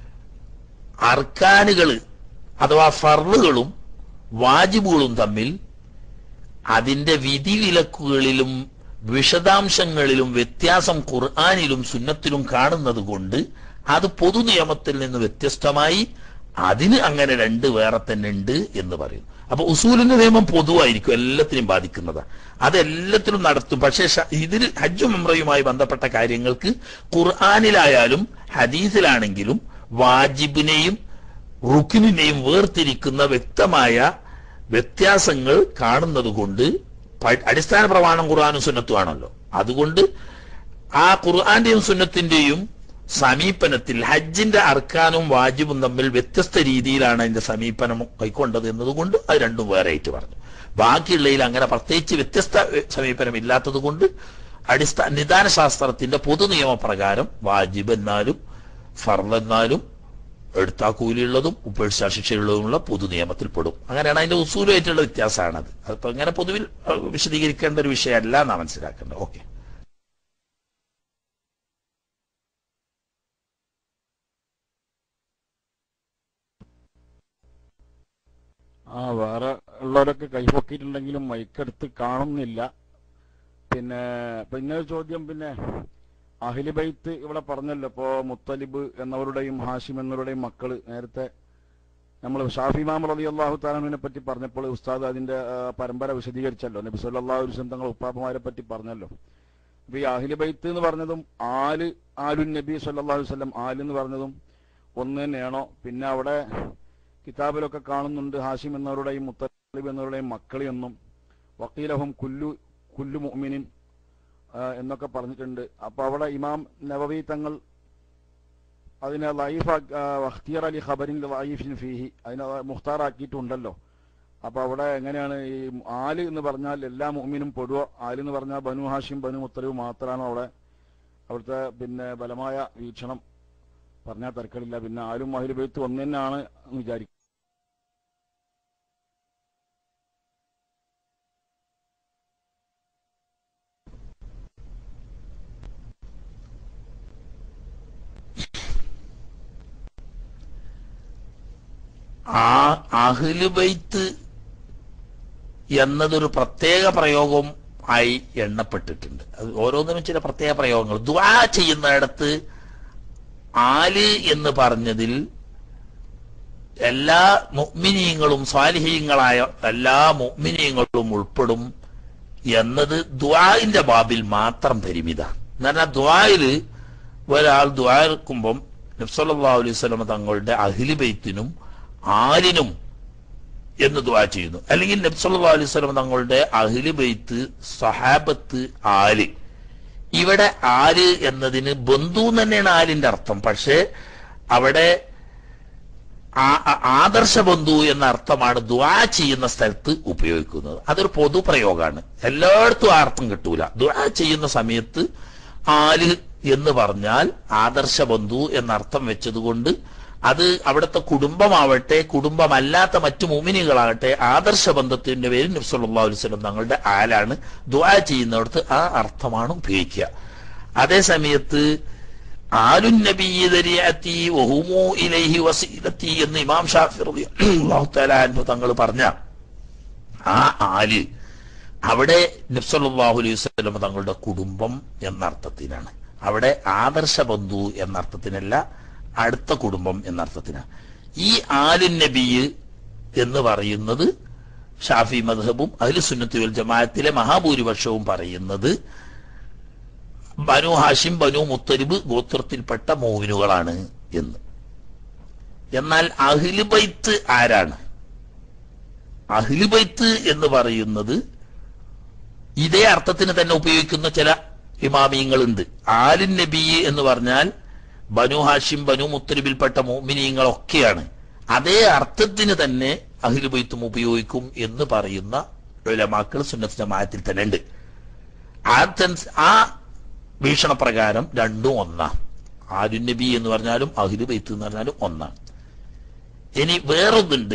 അർക്കാനുകൾ അഥവാ ഫർളുകളും വാജിബുകളും തമ്മിൽ അതിന്റെ വിധിവിലക്കുകളിലും വിശദാംശങ്ങളിലും വ്യത്യാസം ഖുർആാനിലും സുന്നത്തിലും കാണുന്നത് കൊണ്ട് അത് പൊതുനിയമത്തിൽ നിന്ന് വ്യത്യസ്തമായി അതിന് അങ്ങനെ രണ്ട് വേറെ തന്നെ ഉണ്ട് എന്ന് പറയുന്നു അപ്പൊ ഉസൂലിന്റെ നിയമം പൊതുവായിരിക്കും എല്ലാത്തിനും ബാധിക്കുന്നത് അതെല്ലാത്തിനും നടത്തും പക്ഷേ ഷ- ഇതിൽ ഹജ്ജും ഉംറയുമായി ബന്ധപ്പെട്ട കാര്യങ്ങൾക്ക് ഖുർആാനിലായാലും ഹദീസിലാണെങ്കിലും വാജിബിനെയും റുക്കിനെയും വേർതിരിക്കുന്ന വ്യക്തമായ വ്യത്യാസങ്ങൾ കാണുന്നത് കൊണ്ട് പ- അടിസ്ഥാന പ്രമാണം ഖുർആാനും സുന്നത്തുമാണല്ലോ അതുകൊണ്ട് ആ ഖുർആന്റെയും സുന്നത്തിന്റെയും സമീപനത്തിൽ ഹജ്ജിന്റെ അർക്കാനും വാജിബും തമ്മിൽ വ്യത്യസ്ത രീതിയിലാണ് അതിന്റെ സമീപനം കൈക്കൊണ്ടത് എന്നതുകൊണ്ട് അത് രണ്ടും വേറെ ആയിട്ട് പറഞ്ഞു ബാക്കിയുള്ളതിൽ അങ്ങനെ പ്രത്യേകിച്ച് വ്യത്യസ്ത എ, സമീപനം ഇല്ലാത്തത് കൊണ്ട് അടിസ്ഥാന നിദാന ശാസ്ത്രത്തിന്റെ പൊതു നിയമപ്രകാരം വാജിബ് എന്നാലും ഫർദ് എന്നാലും എടുത്താ കൂലിയുള്ളതും ഉപേക്ഷിച്ചാ ശിക്ഷയുള്ളതുമുള്ള പൊതു നിയമത്തിൽ പെടും അങ്ങനെയാണ് അതിന്റെ ഉസൂലുമായിട്ടുള്ള വ്യത്യാസമാണത് അതിപ്പോ അങ്ങനെ പൊതുവിൽ അഹ്, വിശദീകരിക്കേണ്ട ഒരു വിഷയമല്ല എന്നാ മനസ്സിലാക്കേണ്ടത് ഓക്കെ ആ വേറെ ഉള്ളവരൊക്കെ കൈപൊക്കിയിട്ടുണ്ടെങ്കിലും മൈക്കെടുത്ത് കാണുന്നില്ല പിന്നെ പിന്നെ ഒരു ചോദ്യം പിന്നെ അഹിലി ബൈത്ത് ഇവിടെ പറഞ്ഞല്ലോ ഇപ്പോ മുത്തലിബ് എന്നവരുടെയും ഹാഷിം എന്നവരുടെയും മക്കള് നേരത്തെ നമ്മൾ ഷാഫി മാം റലി അള്ളാഹു താലാമിനെ പറ്റി പറഞ്ഞപ്പോൾ ഉസ്താദ് അതിന്റെ ആ, പരമ്പര വിശദീകരിച്ചല്ലോ നബി സല്ലല്ലാഹു അലൈഹി വസല്ലം തങ്ങൾ ഉപ്പാപ്പമാരെ പറ്റി പറഞ്ഞല്ലോ അപ്പൊ ഈ അഹിലി ബൈത്ത് എന്ന് പറഞ്ഞതും ആല് ആലുൻ നബി സല്ലല്ലാഹു അലൈഹി വസല്ലം ആല് എന്ന് പറഞ്ഞതും ഒന്ന് തന്നെയാണോ പിന്നെ അവിടെ കിതാബിലൊക്കെ കാണുന്നുണ്ട് ഹാഷിം എന്നവരുടെയും മുത്തലിബ് എന്നവരുടെയും മക്കളെയൊന്നും വക്കീലഹും കുല്ലു കുല്ലു മുഅ്മിനിൻ ആ, എന്നൊക്കെ പറഞ്ഞിട്ടുണ്ട് അപ്പൊ അവിടെ ഇമാം നവവി തങ്ങൾ അതിനെ ലൈഫ് അഖ്തിയർ അലി ഖബറിൻ ലൈഫിൻ ഫീഹി അതിനെ മുഖ്താറാക്കിയിട്ടുണ്ടല്ലോ അപ്പൊ അവിടെ എങ്ങനെയാണ് ഈ ആല് എന്ന് പറഞ്ഞാൽ എല്ലാ മുഅ്മിനും പൊടുവോ ആല് എന്ന് പറഞ്ഞാൽ ബനു ഹാഷിം ബനു മുത്തലിബ് മാത്രമാണോ അവിടെ അവിടുത്തെ പിന്നെ ബലമായ വീക്ഷണം പറഞ്ഞാൽ തിരക്കടില്ല പിന്നെ ആരും അഹിൽ ബൈത്ത് ഒന്ന് തന്നെയാണ് എന്ന് വിചാരിക്കും ആ അഹ്ലുബൈത്ത് എന്നതൊരു പ്രത്യേക പ്രയോഗം ആയി എണ്ണപ്പെട്ടിട്ടുണ്ട് അത് ഓരോന്നിനും ചില പ്രത്യേക പ്രയോഗങ്ങൾ ദ്വാ ചെയ്യുന്നിടത്ത് ആല് എന്ന് പറഞ്ഞതിൽ എല്ലാ മുഅ്മിനീങ്ങളും സ്വാലിഹീങ്ങളായ എല്ലാ മുഅ്മിനീങ്ങളും ഉൾപ്പെടും എന്നത് ദ്വായിന്റെ ബാബിൽ മാത്രം പരിമിത എന്ന് പറഞ്ഞാൽ ദ്വായില് ഒരാൾ ദ്വാർക്കുമ്പം നബ്സല്ലാ അലൈഹി സ്വലമ തങ്ങളുടെ അഹിലി ബൈത്തിനും ആലിനും എന്ന് ദുആ ചെയ്യുന്നു അല്ലെങ്കിൽ നബ്സല്ലാ അലൈഹി സ്വലം തങ്ങളുടെ അഹിലി ബൈത്ത് സഹാബത്ത് ആല് ഇവിടെ ആല് എന്നതിന് ബന്ധു എന്ന് തന്നെയാണ് ആലിന്റെ അർത്ഥം പക്ഷേ അവിടെ ആ- ആ- ആദർശ ബന്ധു എന്ന അർത്ഥമാണ് ദ്വാ ചെയ്യുന്ന സ്ഥലത്ത് ഉപയോഗിക്കുന്നത് അതൊരു പൊതുപ്രയോഗമാണ് എല്ലായിടത്തും ആ അർത്ഥം കിട്ടൂല ദ്വാ ചെയ്യുന്ന സമയത്ത് ആല് എന്ന് പറഞ്ഞാൽ ആദർശ ബന്ധു എന്ന അർത്ഥം വെച്ചതുകൊണ്ട് അത് അവിടുത്തെ കുടുംബമാവട്ടെ കുടുംബമല്ലാത്ത മറ്റു മുമിനികളാകട്ടെ ആദർശ ബന്ധത്തിന്റെ പേരിൽ നബ്സല്ലാ അലുസ്ലം തങ്ങളുടെ ആലാണ് ദ്വാ ചെയ്യുന്നിടത്ത് ആ അർത്ഥമാണ് ഉപയോഗിക്കുക അതേ സമയത്ത് ആലുൻ നബീദരിയത്തി വഹുമു ഇലൈഹി വസീലത്തി എന്ന് ഇമാം ഷാഫി റളിയല്ലാഹു തആല അൻഹു തങ്ങൾ പറഞ്ഞ ആ ആല് അവിടെ നബ്സല്ലാഹു അലൈഹി വസല്ലം തങ്ങളുടെ കുടുംബം എന്ന അർത്ഥത്തിനാണ് അവിടെ ആദർശ ബന്ധു എന്ന അർത്ഥത്തിനല്ല അടുത്ത കുടുംബം എന്ന അർത്ഥത്തിനാണ് ഈ ആലുൻ നബി എന്ന് പറയുന്നത് ഷാഫി മദ്ഹബും അഹ്ലു സുന്നത്തി വൽ ജമാഅത്തിലെ മഹാഭൂരിപക്ഷവും പറയുന്നത് ബനു ഹാഷിം ബനു മുത്തരിബ് ഗോത്രത്തിൽപ്പെട്ട മോവിനുകളാണ് എന്ന് എന്നാൽ അഹ്ലു ബൈത്ത് ആരാണ് അഹ്ലു ബൈത്ത് എന്ന് പറയുന്നത് ഇതേ അർത്ഥത്തിന് തന്നെ ഉപയോഗിക്കുന്ന ചില ഇമാമിയങ്ങളുണ്ട് ആലിൻ നബി എന്ന് പറഞ്ഞാൽ ബനു ഹാഷിം ബനു മുത്തരിബിൽപ്പെട്ട മോമിനിയങ്ങളൊക്കെയാണ് അതേ അർത്ഥത്തിന് തന്നെ അഹ്ലു ബൈത്തും ഉപയോഗിക്കും എന്ന് പറയുന്ന ഉലമാക്കൾ സുന്നത്ത് ജമാഅത്തിൽ തന്നെ ഉണ്ട് ആ തെൻസ് ആ വീക്ഷണപ്രകാരം രണ്ടും ഒന്നാണ് ആരുൻ നബി എന്ന് പറഞ്ഞാലും അഹ്ലു ബൈത്ത് എന്ന് പറഞ്ഞാലും ഒന്നാണ് ഇനി വേറൊന്നുണ്ട്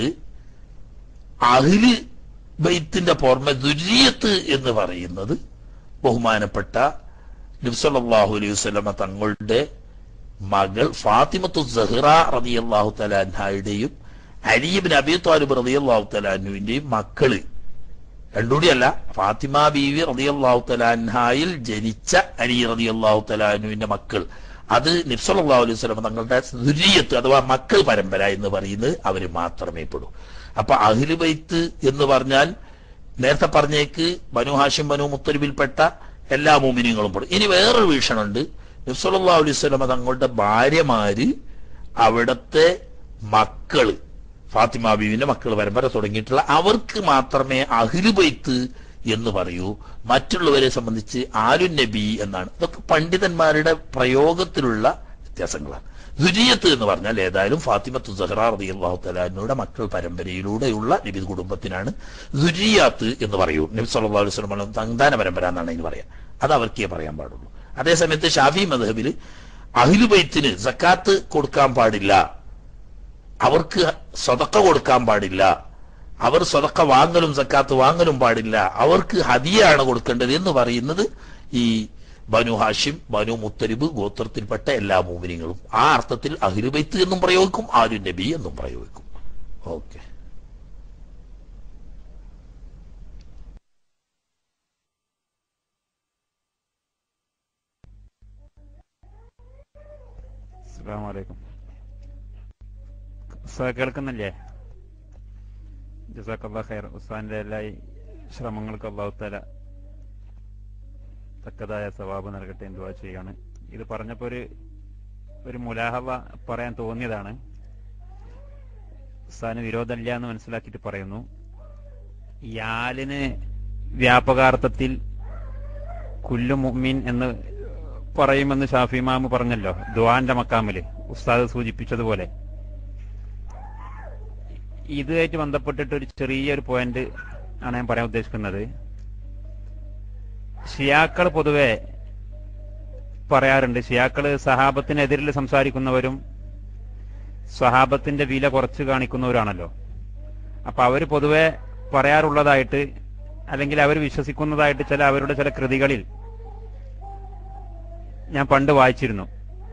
അഹ്ല് ബൈത്തിന്റെ പുറമെ ദുര്യത്ത് എന്ന് പറയുന്നത് ബഹുമാനപ്പെട്ട നബ്സല്ലാഹു അലൈഹി വസല്ലമ തങ്ങളുടെ മകൾ ഫാത്തിമത്തു സഹ്റ റളിയല്ലാഹു തആല അൻഹായുടെയും അലിബിൻ അബി താലിബ് റളിയല്ലാഹു തആല അൻഹുവിന്റെയും മക്കള് രണ്ടുകൂടിയല്ല ഫാത്തിമ ബീവി റളിയല്ലാഹു തആല അൻഹായിൽ ജനിച്ച അലി റളിയല്ലാഹു തആല അൻഹുവിന്റെ മക്കൾ അത് നബ്സല്ലാഹു അലൈഹി വസല്ലമ തങ്ങളുടെ ദുര്യത്ത് അഥവാ മക്കൾ പരമ്പര എന്ന് പറയുന്നത് അവര് മാത്രമേ പെടൂ അപ്പൊ അഹ്ലു ബൈത്ത് എന്ന് പറഞ്ഞാൽ നേരത്തെ പറഞ്ഞേക്ക് ബനു ഹാഷിം ബനു മുത്തരിബിൽപ്പെട്ട എല്ലാ മോമിനിയങ്ങളും പെടും ഇനി വേറൊരു വീക്ഷണമുണ്ട് നബ്സല്ലാ അലൈഹി സ്വലമ തങ്ങളുടെ ഭാര്യമാര് അവിടത്തെ മക്കള് ഫാത്തിമ ബീവിന്റെ മക്കൾ പരമ്പര തുടങ്ങിയിട്ടുള്ള അവർക്ക് മാത്രമേ അഹ്ലു ബൈത്ത് എന്ന് പറയൂ മറ്റുള്ളവരെ സംബന്ധിച്ച് ആലുൻ നബി എന്നാണ് ഇതൊക്കെ പണ്ഡിതന്മാരുടെ പ്രയോഗത്തിലുള്ള വ്യത്യാസങ്ങളാണ് ദുരിയത്ത് എന്ന് പറഞ്ഞാൽ ഏതായാലും ഫാത്തിമത്തു സഹ്റ റളിയല്ലാഹു തആലയുടെ മക്കൾ പരമ്പരയിലൂടെയുള്ള നബി കുടുംബത്തിനാണ് ദുരിയാത്ത് എന്ന് പറയൂ നബി സല്ലല്ലാഹു അലൈഹി വസല്ലം സന്താന പരമ്പര എന്നാണ് ഇതിന് പറയാ അത് അവർക്കേ പറയാൻ പാടുള്ളൂ അതേസമയത്ത് ഷാഫി മദ്ഹബിൽ അഹ്ലു ബൈത്തിന് സക്കാത്ത് കൊടുക്കാൻ പാടില്ല അവർക്ക് സ്വതക്ക കൊടുക്കാൻ പാടില്ല അവർ സ്വതക്ക വാങ്ങലും സക്കാത്ത് വാങ്ങലും പാടില്ല അവർക്ക് ഹദിയാണ് കൊടുക്കേണ്ടത് എന്ന് പറയുന്നത് ഈ ബനു ഹാഷിം ബനു മുത്തരിബ് ഗോത്രത്തിൽപ്പെട്ട എല്ലാ മൂമിനിങ്ങളും ആ അർത്ഥത്തിൽ അഹിലുബൈത്ത് എന്നും പ്രയോഗിക്കും ആരു നബി എന്നും പ്രയോഗിക്കും ഓക്കെ അസ്സാമലൈക്കും ഉസ്താദ് കേൾക്കുന്നില്ലേ ജസാഖല്ലാ ഖൈർ ഉസ്താദിന്റെ എല്ലാ ഈ ശ്രമങ്ങൾക്ക് അള്ളാഹു തല തക്കതായ സവാബ് നൽകട്ടെ എന്ന് ദുആ ചെയ്യാണ് ഇത് പറഞ്ഞപ്പോൾ ഒരു ഒരു മുലാഹവ പറയാൻ തോന്നിയതാണ് ഉസ്താദിന് വിരോധമില്ല എന്ന് മനസ്സിലാക്കിയിട്ട് പറയുന്നു യാലിന് വ്യാപകാർത്ഥത്തിൽ കുല്ലു മുഅ്മിൻ എന്ന് പറയുമെന്ന് ഷാഫി ഇമാമ് പറഞ്ഞല്ലോ ദ്വാന്റെ മക്കാമില് ഉസ്താദ് സൂചിപ്പിച്ചതുപോലെ ഇതുമായിട്ട് ബന്ധപ്പെട്ടിട്ട് ഒരു ചെറിയൊരു പോയിന്റ് ആണ് ഞാൻ പറയാൻ ഉദ്ദേശിക്കുന്നത് ഷിയാക്കൾ പൊതുവെ പറയാറുണ്ട് ഷിയാക്കള് സഹാബത്തിനെതിരിൽ സംസാരിക്കുന്നവരും സ്വഹാബത്തിന്റെ വില കുറച്ച് കാണിക്കുന്നവരാണല്ലോ അപ്പൊ അവര് പൊതുവെ പറയാറുള്ളതായിട്ട് അല്ലെങ്കിൽ അവർ വിശ്വസിക്കുന്നതായിട്ട് ചില അവരുടെ ചില കൃതികളിൽ ഞാൻ പണ്ട് വായിച്ചിരുന്നു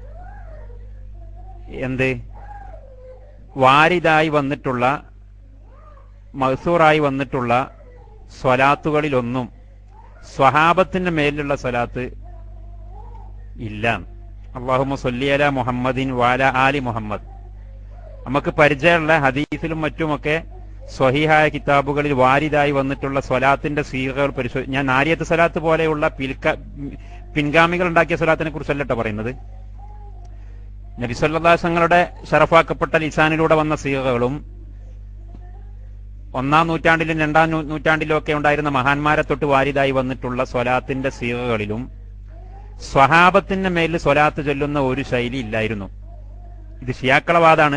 എന്ത് വാരിതായി വന്നിട്ടുള്ള മഹസൂറായി വന്നിട്ടുള്ള സ്വലാത്തുകളിലൊന്നും സ്വഹാബത്തിന്റെ മേലുള്ള സ്വലാത്ത് ഇല്ല അള്ളാഹുമ സൊല്ലിയല മുഹമ്മദിൻ വാല ആലി മുഹമ്മദ് നമുക്ക് പരിചയമുള്ള ഹദീസിലും മറ്റുമൊക്കെ സ്വഹീഹായ കിതാബുകളിൽ വാരിതായി വന്നിട്ടുള്ള സ്വലാത്തിന്റെ സീകകൾ പരിശോധി ഞാൻ നാരിയത്ത് സ്വലാത്ത് പോലെയുള്ള പിൽക്ക പിൻഗാമികൾ ഉണ്ടാക്കിയ സ്വലാത്തിനെ കുറിച്ചല്ലട്ടോ പറയുന്നത് നബിസ്വല്ലാസങ്ങളുടെ ഷറഫാക്കപ്പെട്ട ലിസാനിലൂടെ വന്ന സീകകളും ഒന്നാം നൂറ്റാണ്ടിലും രണ്ടാം നൂ- നൂറ്റാണ്ടിലും ഒക്കെ ഉണ്ടായിരുന്ന മഹാന്മാരെ തൊട്ട് വാരിതായി വന്നിട്ടുള്ള സ്വലാത്തിന്റെ സീകകളിലും സ്വഹാബത്തിന്റെ മേലിൽ സ്വലാത്ത് ചൊല്ലുന്ന ഒരു ശൈലി ഇല്ലായിരുന്നു ഇത് ഷിയാക്കളവാദാണ്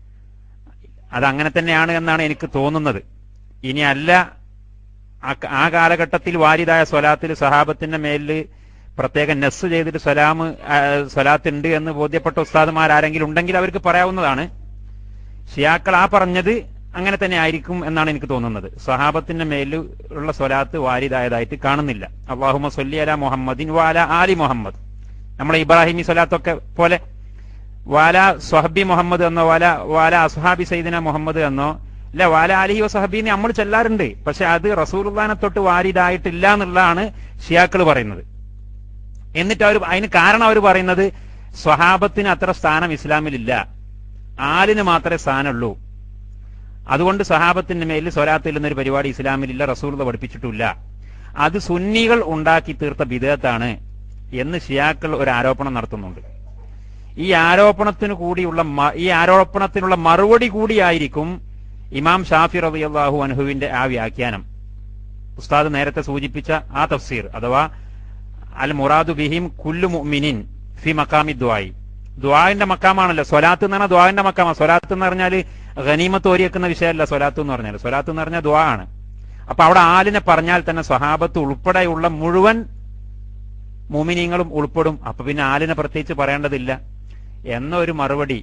അത് അങ്ങനെ തന്നെയാണ് എന്നാണ് എനിക്ക് തോന്നുന്നത് ഇനി അല്ല ആ- ആ കാലഘട്ടത്തിൽ വാരിതായ സ്വലാത്തിൽ സഹാബത്തിന്റെ മേലിൽ പ്രത്യേക നെസ് ചെയ്തിട്ട് സ്വലാമ് ആ, സ്വലാത്ത് ഉണ്ട് എന്ന് ബോധ്യപ്പെട്ട ഉസ്താദുമാർ ആരെങ്കിലും ഉണ്ടെങ്കിൽ അവർക്ക് പറയാവുന്നതാണ് ഷിയാക്കൾ ആ പറഞ്ഞത് അങ്ങനെ തന്നെ ആയിരിക്കും എന്നാണ് എനിക്ക് തോന്നുന്നത് സഹാബത്തിന്റെ മേലിൽ ഉള്ള സ്വലാത്ത് വാരിതായതായിട്ട് കാണുന്നില്ല അള്ളാഹുമ സൊല്ലി അല മുഹമ്മദിൻ വാല ആലി മുഹമ്മദ് നമ്മളെ ഇബ്രാഹിമി സ്വലാത്തൊക്കെ പോലെ വാല സ്വഹബി മുഹമ്മദ് എന്നോ വാല വാല അസ്ഹാബി സൈദിന മുഹമ്മദ് എന്നോ ഇല്ല വാല അലിഹി വസഹബീന്ന് നമ്മൾ ചെല്ലാറുണ്ട് പക്ഷെ അത് റസൂലുള്ളാനെ തൊട്ട് വാരിതായിട്ടില്ല എന്നുള്ളതാണ് ഷിയാക്കൾ പറയുന്നത് എന്നിട്ട് അവർ അതിന് കാരണം അവർ പറയുന്നത് സ്വഹാബത്തിന് അത്ര സ്ഥാനം ഇസ്ലാമിലില്ല ആലിന് മാത്രമേ സ്ഥാനമുള്ളൂ അതുകൊണ്ട് സഹാബത്തിന്റെ മേലിൽ സ്വലാത്തിൽ എന്നൊരു പരിപാടി ഇസ്ലാമിലില്ല റസൂൽ പഠിപ്പിച്ചിട്ടില്ല അത് സുന്നികൾ ഉണ്ടാക്കി തീർത്ത ബിദത്താണ് എന്ന് ഷിയാക്കൾ ഒരു ആരോപണം നടത്തുന്നുണ്ട് ഈ ആരോപണത്തിന് കൂടിയുള്ള മ- ഈ ആരോപണത്തിനുള്ള മറുപടി കൂടിയായിരിക്കും ഇമാം ഷാഫി റളിയല്ലാഹു അൻഹുവിന്റെ ആ വ്യാഖ്യാനം ഉസ്താദ് നേരത്തെ സൂചിപ്പിച്ച ആ തഫ്സീർ അഥവാ അൽ മുറാദു ബിഹിം കുല്ലു മുഅ്മിനിൻ ഫി മക്കാമി ദ്വായി ദ്വാന്റെ മക്കാമാണല്ലോ സ്വലാത്ത് എന്ന് പറഞ്ഞാൽ ദ്വാന്റെ മക്കാമാണ് സ്വലാത്ത് എന്ന് പറഞ്ഞാൽ ഖനീമത്ത് ഓരിയെക്കുന്ന വിഷയമല്ല സ്വലാത്ത് എന്ന് പറഞ്ഞാൽ സ്വലാത്ത് എന്ന് പറഞ്ഞാൽ ദ്വാ ആണ് അപ്പൊ അവിടെ ആലിനെ പറഞ്ഞാൽ തന്നെ സ്വഹാബത്ത് ഉൾപ്പെടെയുള്ള മുഴുവൻ മുമിനീങ്ങളും ഉൾപ്പെടും അപ്പൊ പിന്നെ ആലിനെ പ്രത്യേകിച്ച് പറയേണ്ടതില്ല എന്നൊരു മറുപടി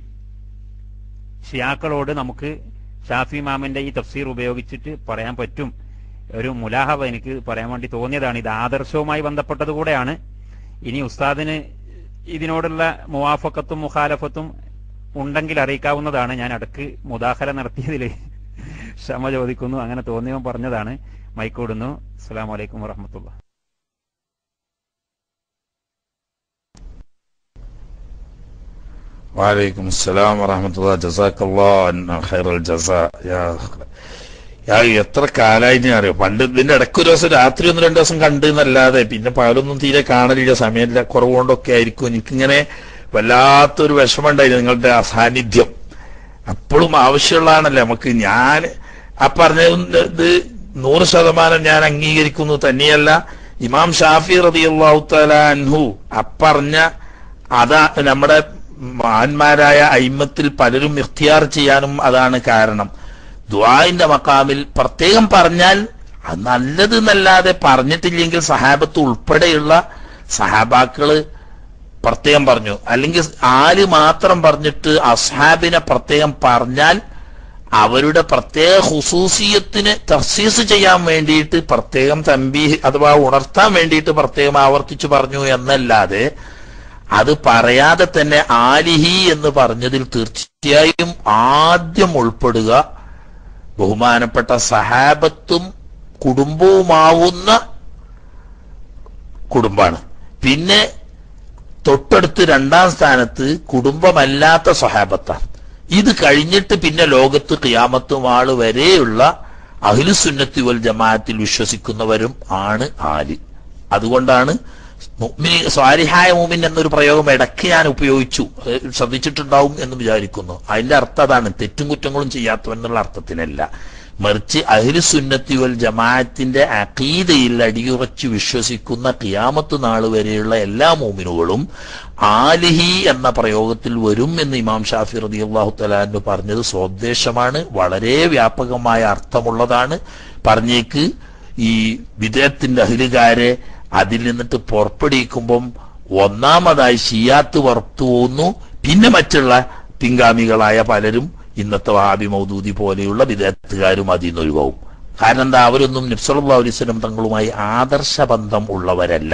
ഷിയാക്കളോട് നമുക്ക് ഷാഫി മാമന്റെ ഈ തഫ്സീർ ഉപയോഗിച്ചിട്ട് പറയാൻ പറ്റും ഒരു മുലാഹവ എനിക്ക് പറയാൻ വേണ്ടി തോന്നിയതാണ് ഇത് ആദർശവുമായി ബന്ധപ്പെട്ടത് കൂടെയാണ് ഇനി ഉസ്താദിന് ഇതിനോടുള്ള മുവാഫക്കത്തും മുഖാലഫത്തും ഉണ്ടെങ്കിൽ അറിയിക്കാവുന്നതാണ് ഞാൻ അടുക്ക് മുദാഖല നടത്തിയതിൽ ക്ഷമ ചോദിക്കുന്നു അങ്ങനെ തോന്നിയവൻ പറഞ്ഞതാണ് മൈക്കോടുന്നു അസ്സാം വലൈക്കും വറഹമത്തുള്ള وعليكم السلام ورحمة الله جزاك الله عنا خير الجزاء يا യാ എത്ര കാലായി ഞാൻ അറിയാം പണ്ട് ഇതിന്റെ ഇടയ്ക്ക് ഒരു ദിവസം രാത്രി ഒന്ന് രണ്ടു ദിവസം കണ്ട് എന്നല്ലാതെ പിന്നെ പകലൊന്നും തീരെ കാണലില്ല സമയമില്ല കുറവുകൊണ്ടൊക്കെ ആയിരിക്കും എനിക്കിങ്ങനെ വല്ലാത്തൊരു വിഷമമുണ്ടായിരുന്നു നിങ്ങളുടെ അസാന്നിധ്യം അപ്പോഴും ആവശ്യമുള്ളതാണല്ലേ നമുക്ക് ഞാൻ ആ പറഞ്ഞ ഇത് നൂറ് ശതമാനം ഞാൻ അംഗീകരിക്കുന്നു തന്നെയല്ല ഇമാം ഷാഫി റതി അൻഹു അപ്പറഞ്ഞ അതാ നമ്മുടെ മഹാന്മാരായ അയിമത്തിൽ പലരും ഇഖ്തിയാർ ചെയ്യാനും അതാണ് കാരണം ദ്വാന്റെ മക്കാമിൽ പ്രത്യേകം പറഞ്ഞാൽ അത് നല്ലത് എന്നല്ലാതെ പറഞ്ഞിട്ടില്ലെങ്കിൽ സഹാബത്ത് ഉൾപ്പെടെയുള്ള സഹാബാക്കള് പ്രത്യേകം പറഞ്ഞു അല്ലെങ്കിൽ ആല് മാത്രം പറഞ്ഞിട്ട് അസ്ഹാബിനെ പ്രത്യേകം പറഞ്ഞാൽ അവരുടെ പ്രത്യേക ഹുസൂസിയത്തിന് തഫ്സീസ് ചെയ്യാൻ വേണ്ടിയിട്ട് പ്രത്യേകം തമ്പി അഥവാ ഉണർത്താൻ വേണ്ടിയിട്ട് പ്രത്യേകം ആവർത്തിച്ചു പറഞ്ഞു എന്നല്ലാതെ അത് പറയാതെ തന്നെ ആലിഹി എന്ന് പറഞ്ഞതിൽ തീർച്ചയായും ആദ്യം ഉൾപ്പെടുക ബഹുമാനപ്പെട്ട സഹാബത്തും കുടുംബവുമാവുന്ന കുടുംബാണ് പിന്നെ തൊട്ടടുത്ത് രണ്ടാം സ്ഥാനത്ത് കുടുംബമല്ലാത്ത സഹാബത്താണ് ഇത് കഴിഞ്ഞിട്ട് പിന്നെ ലോകത്ത് ഖിയാമത്തും ആള് വരെയുള്ള അഖിലുസുന്നത്തി വൽ ജമാഅത്തിൽ വിശ്വസിക്കുന്നവരും ആണ് ആല് അതുകൊണ്ടാണ് മുഅ്മിനി സ്വാരിഹായ മൂമിൻ എന്നൊരു പ്രയോഗം ഇടയ്ക്ക് ഞാൻ ഉപയോഗിച്ചു അത് ശ്രദ്ധിച്ചിട്ടുണ്ടാവും എന്ന് വിചാരിക്കുന്നു അതിന്റെ അർത്ഥം അതാണ് തെറ്റും കുറ്റങ്ങളും ചെയ്യാത്തവൻ എന്നുള്ള അർത്ഥത്തിനല്ല മറിച്ച് അഹിലുസുന്നത്തി വൽ ജമാഅത്തിന്റെ അഖീദയിൽ അടിയുറച്ച് വിശ്വസിക്കുന്ന ഖിയാമത്ത് നാൾ വരെയുള്ള എല്ലാ മൂമിനുകളും ആലിഹി എന്ന പ്രയോഗത്തിൽ വരും എന്ന് ഇമാം ഷാഫി റതി അള്ളാഹു തലാന്ന് പറഞ്ഞത് സ്വദേശമാണ് വളരെ വ്യാപകമായ അർത്ഥമുള്ളതാണ് പറഞ്ഞേക്ക് ഈ വിദേഹത്തിന്റെ അഹിലുകാരെ അതിൽ നിന്നിട്ട് പുറപ്പെടുവിക്കുമ്പം ഒന്നാമതായി ഷിയാത്ത് വറുത്തു പോന്നു പിന്നെ മറ്റുള്ള പിൻഗാമികളായ പലരും ഇന്നത്തെ വഹാബി മൗദൂദി പോലെയുള്ള വിദഗ്ധക്കാരും അതിൽ നിന്ന് ഒഴിവാവും കാരണം എന്താ അവരൊന്നും നബ്സല്ലാ അലൈവലം തങ്ങളുമായി ആദർശബന്ധം ഉള്ളവരല്ല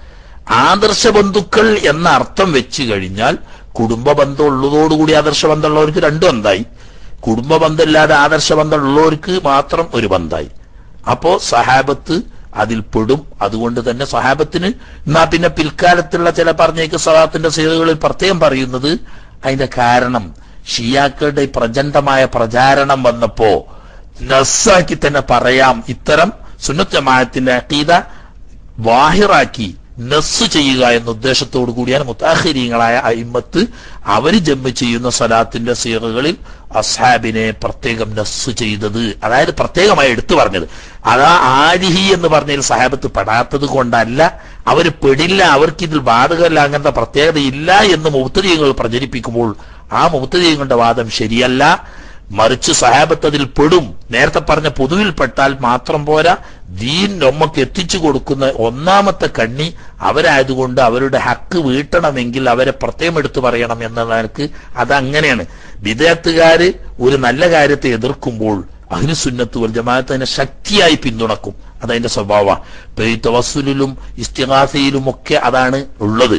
ആദർശ ബന്ധുക്കൾ എന്ന അർത്ഥം വെച്ച് കഴിഞ്ഞാൽ കുടുംബ ബന്ധം ഉള്ളതോടുകൂടി ആദർശ ബന്ധമുള്ളവർക്ക് രണ്ടും എന്തായി കുടുംബ ബന്ധമില്ലാതെ ആദർശ ബന്ധം ഉള്ളവർക്ക് മാത്രം ഒരു ബന്ധമായി അപ്പോ സഹാബത്ത് അതിൽ പെടും അതുകൊണ്ട് തന്നെ സഹാബത്തിന് എന്നാ പിന്നെ പിൽക്കാലത്തുള്ള ചില പറഞ്ഞേക്ക് സഹാബത്തിന്റെ സീതകളിൽ പ്രത്യേകം പറയുന്നത് അതിന്റെ കാരണം ഷിയാക്കളുടെ ഈ പ്രചണ്ഡമായ പ്രചാരണം വന്നപ്പോ നസ്സാക്കി തന്നെ പറയാം ഇത്തരം സുന്നത്ത് ജമാഅത്തിന്റെ അക്കീത വാഹിറാക്കി നസ് ചെയ്യുക എന്ന ഉദ്ദേശത്തോടു കൂടിയാണ് മുത്താഹിരീങ്ങളായ അയിമത്ത് അവര് ജമ്മ് ചെയ്യുന്ന സ്വലാത്തിന്റെ സീറകളിൽ അസ്ഹാബിനെ പ്രത്യേകം നസ് ചെയ്തത് അതായത് പ്രത്യേകമായി എടുത്തു പറഞ്ഞത് അതാ ആരിഹി എന്ന് പറഞ്ഞതിൽ സഹാബത്ത് പെടാത്തത് കൊണ്ടല്ല അവര് പെടില്ല അവർക്ക് ഇതിൽ ബാധകമല്ല അങ്ങനത്തെ പ്രത്യേകത ഇല്ല എന്ന് മുത്തരീയങ്ങൾ പ്രചരിപ്പിക്കുമ്പോൾ ആ മുത്തരീയങ്ങളുടെ വാദം ശരിയല്ല മറിച്ച് സഹാബത്ത് അതിൽ പെടും നേരത്തെ പറഞ്ഞ പൊതുവിൽപ്പെട്ടാൽ മാത്രം പോരാ ദീൻ നമ്മക്ക് എത്തിച്ചു കൊടുക്കുന്ന ഒന്നാമത്തെ കണ്ണി അവരായതുകൊണ്ട് അവരുടെ ഹക്ക് വീട്ടണമെങ്കിൽ അവരെ പ്രത്യേകം എടുത്തു പറയണം എന്നുള്ളവർക്ക് അതങ്ങനെയാണ് വിദേഹത്തുകാര് ഒരു നല്ല കാര്യത്തെ എതിർക്കുമ്പോൾ അഹിനുസുന്നത്ത് വൽ ജമാഅത്ത് അതിനെ ശക്തിയായി പിന്തുണക്കും അതതിന്റെ സ്വഭാവമാണ് തവസുലിലും ഇസ്തിഹാസയിലും ഒക്കെ അതാണ് ഉള്ളത്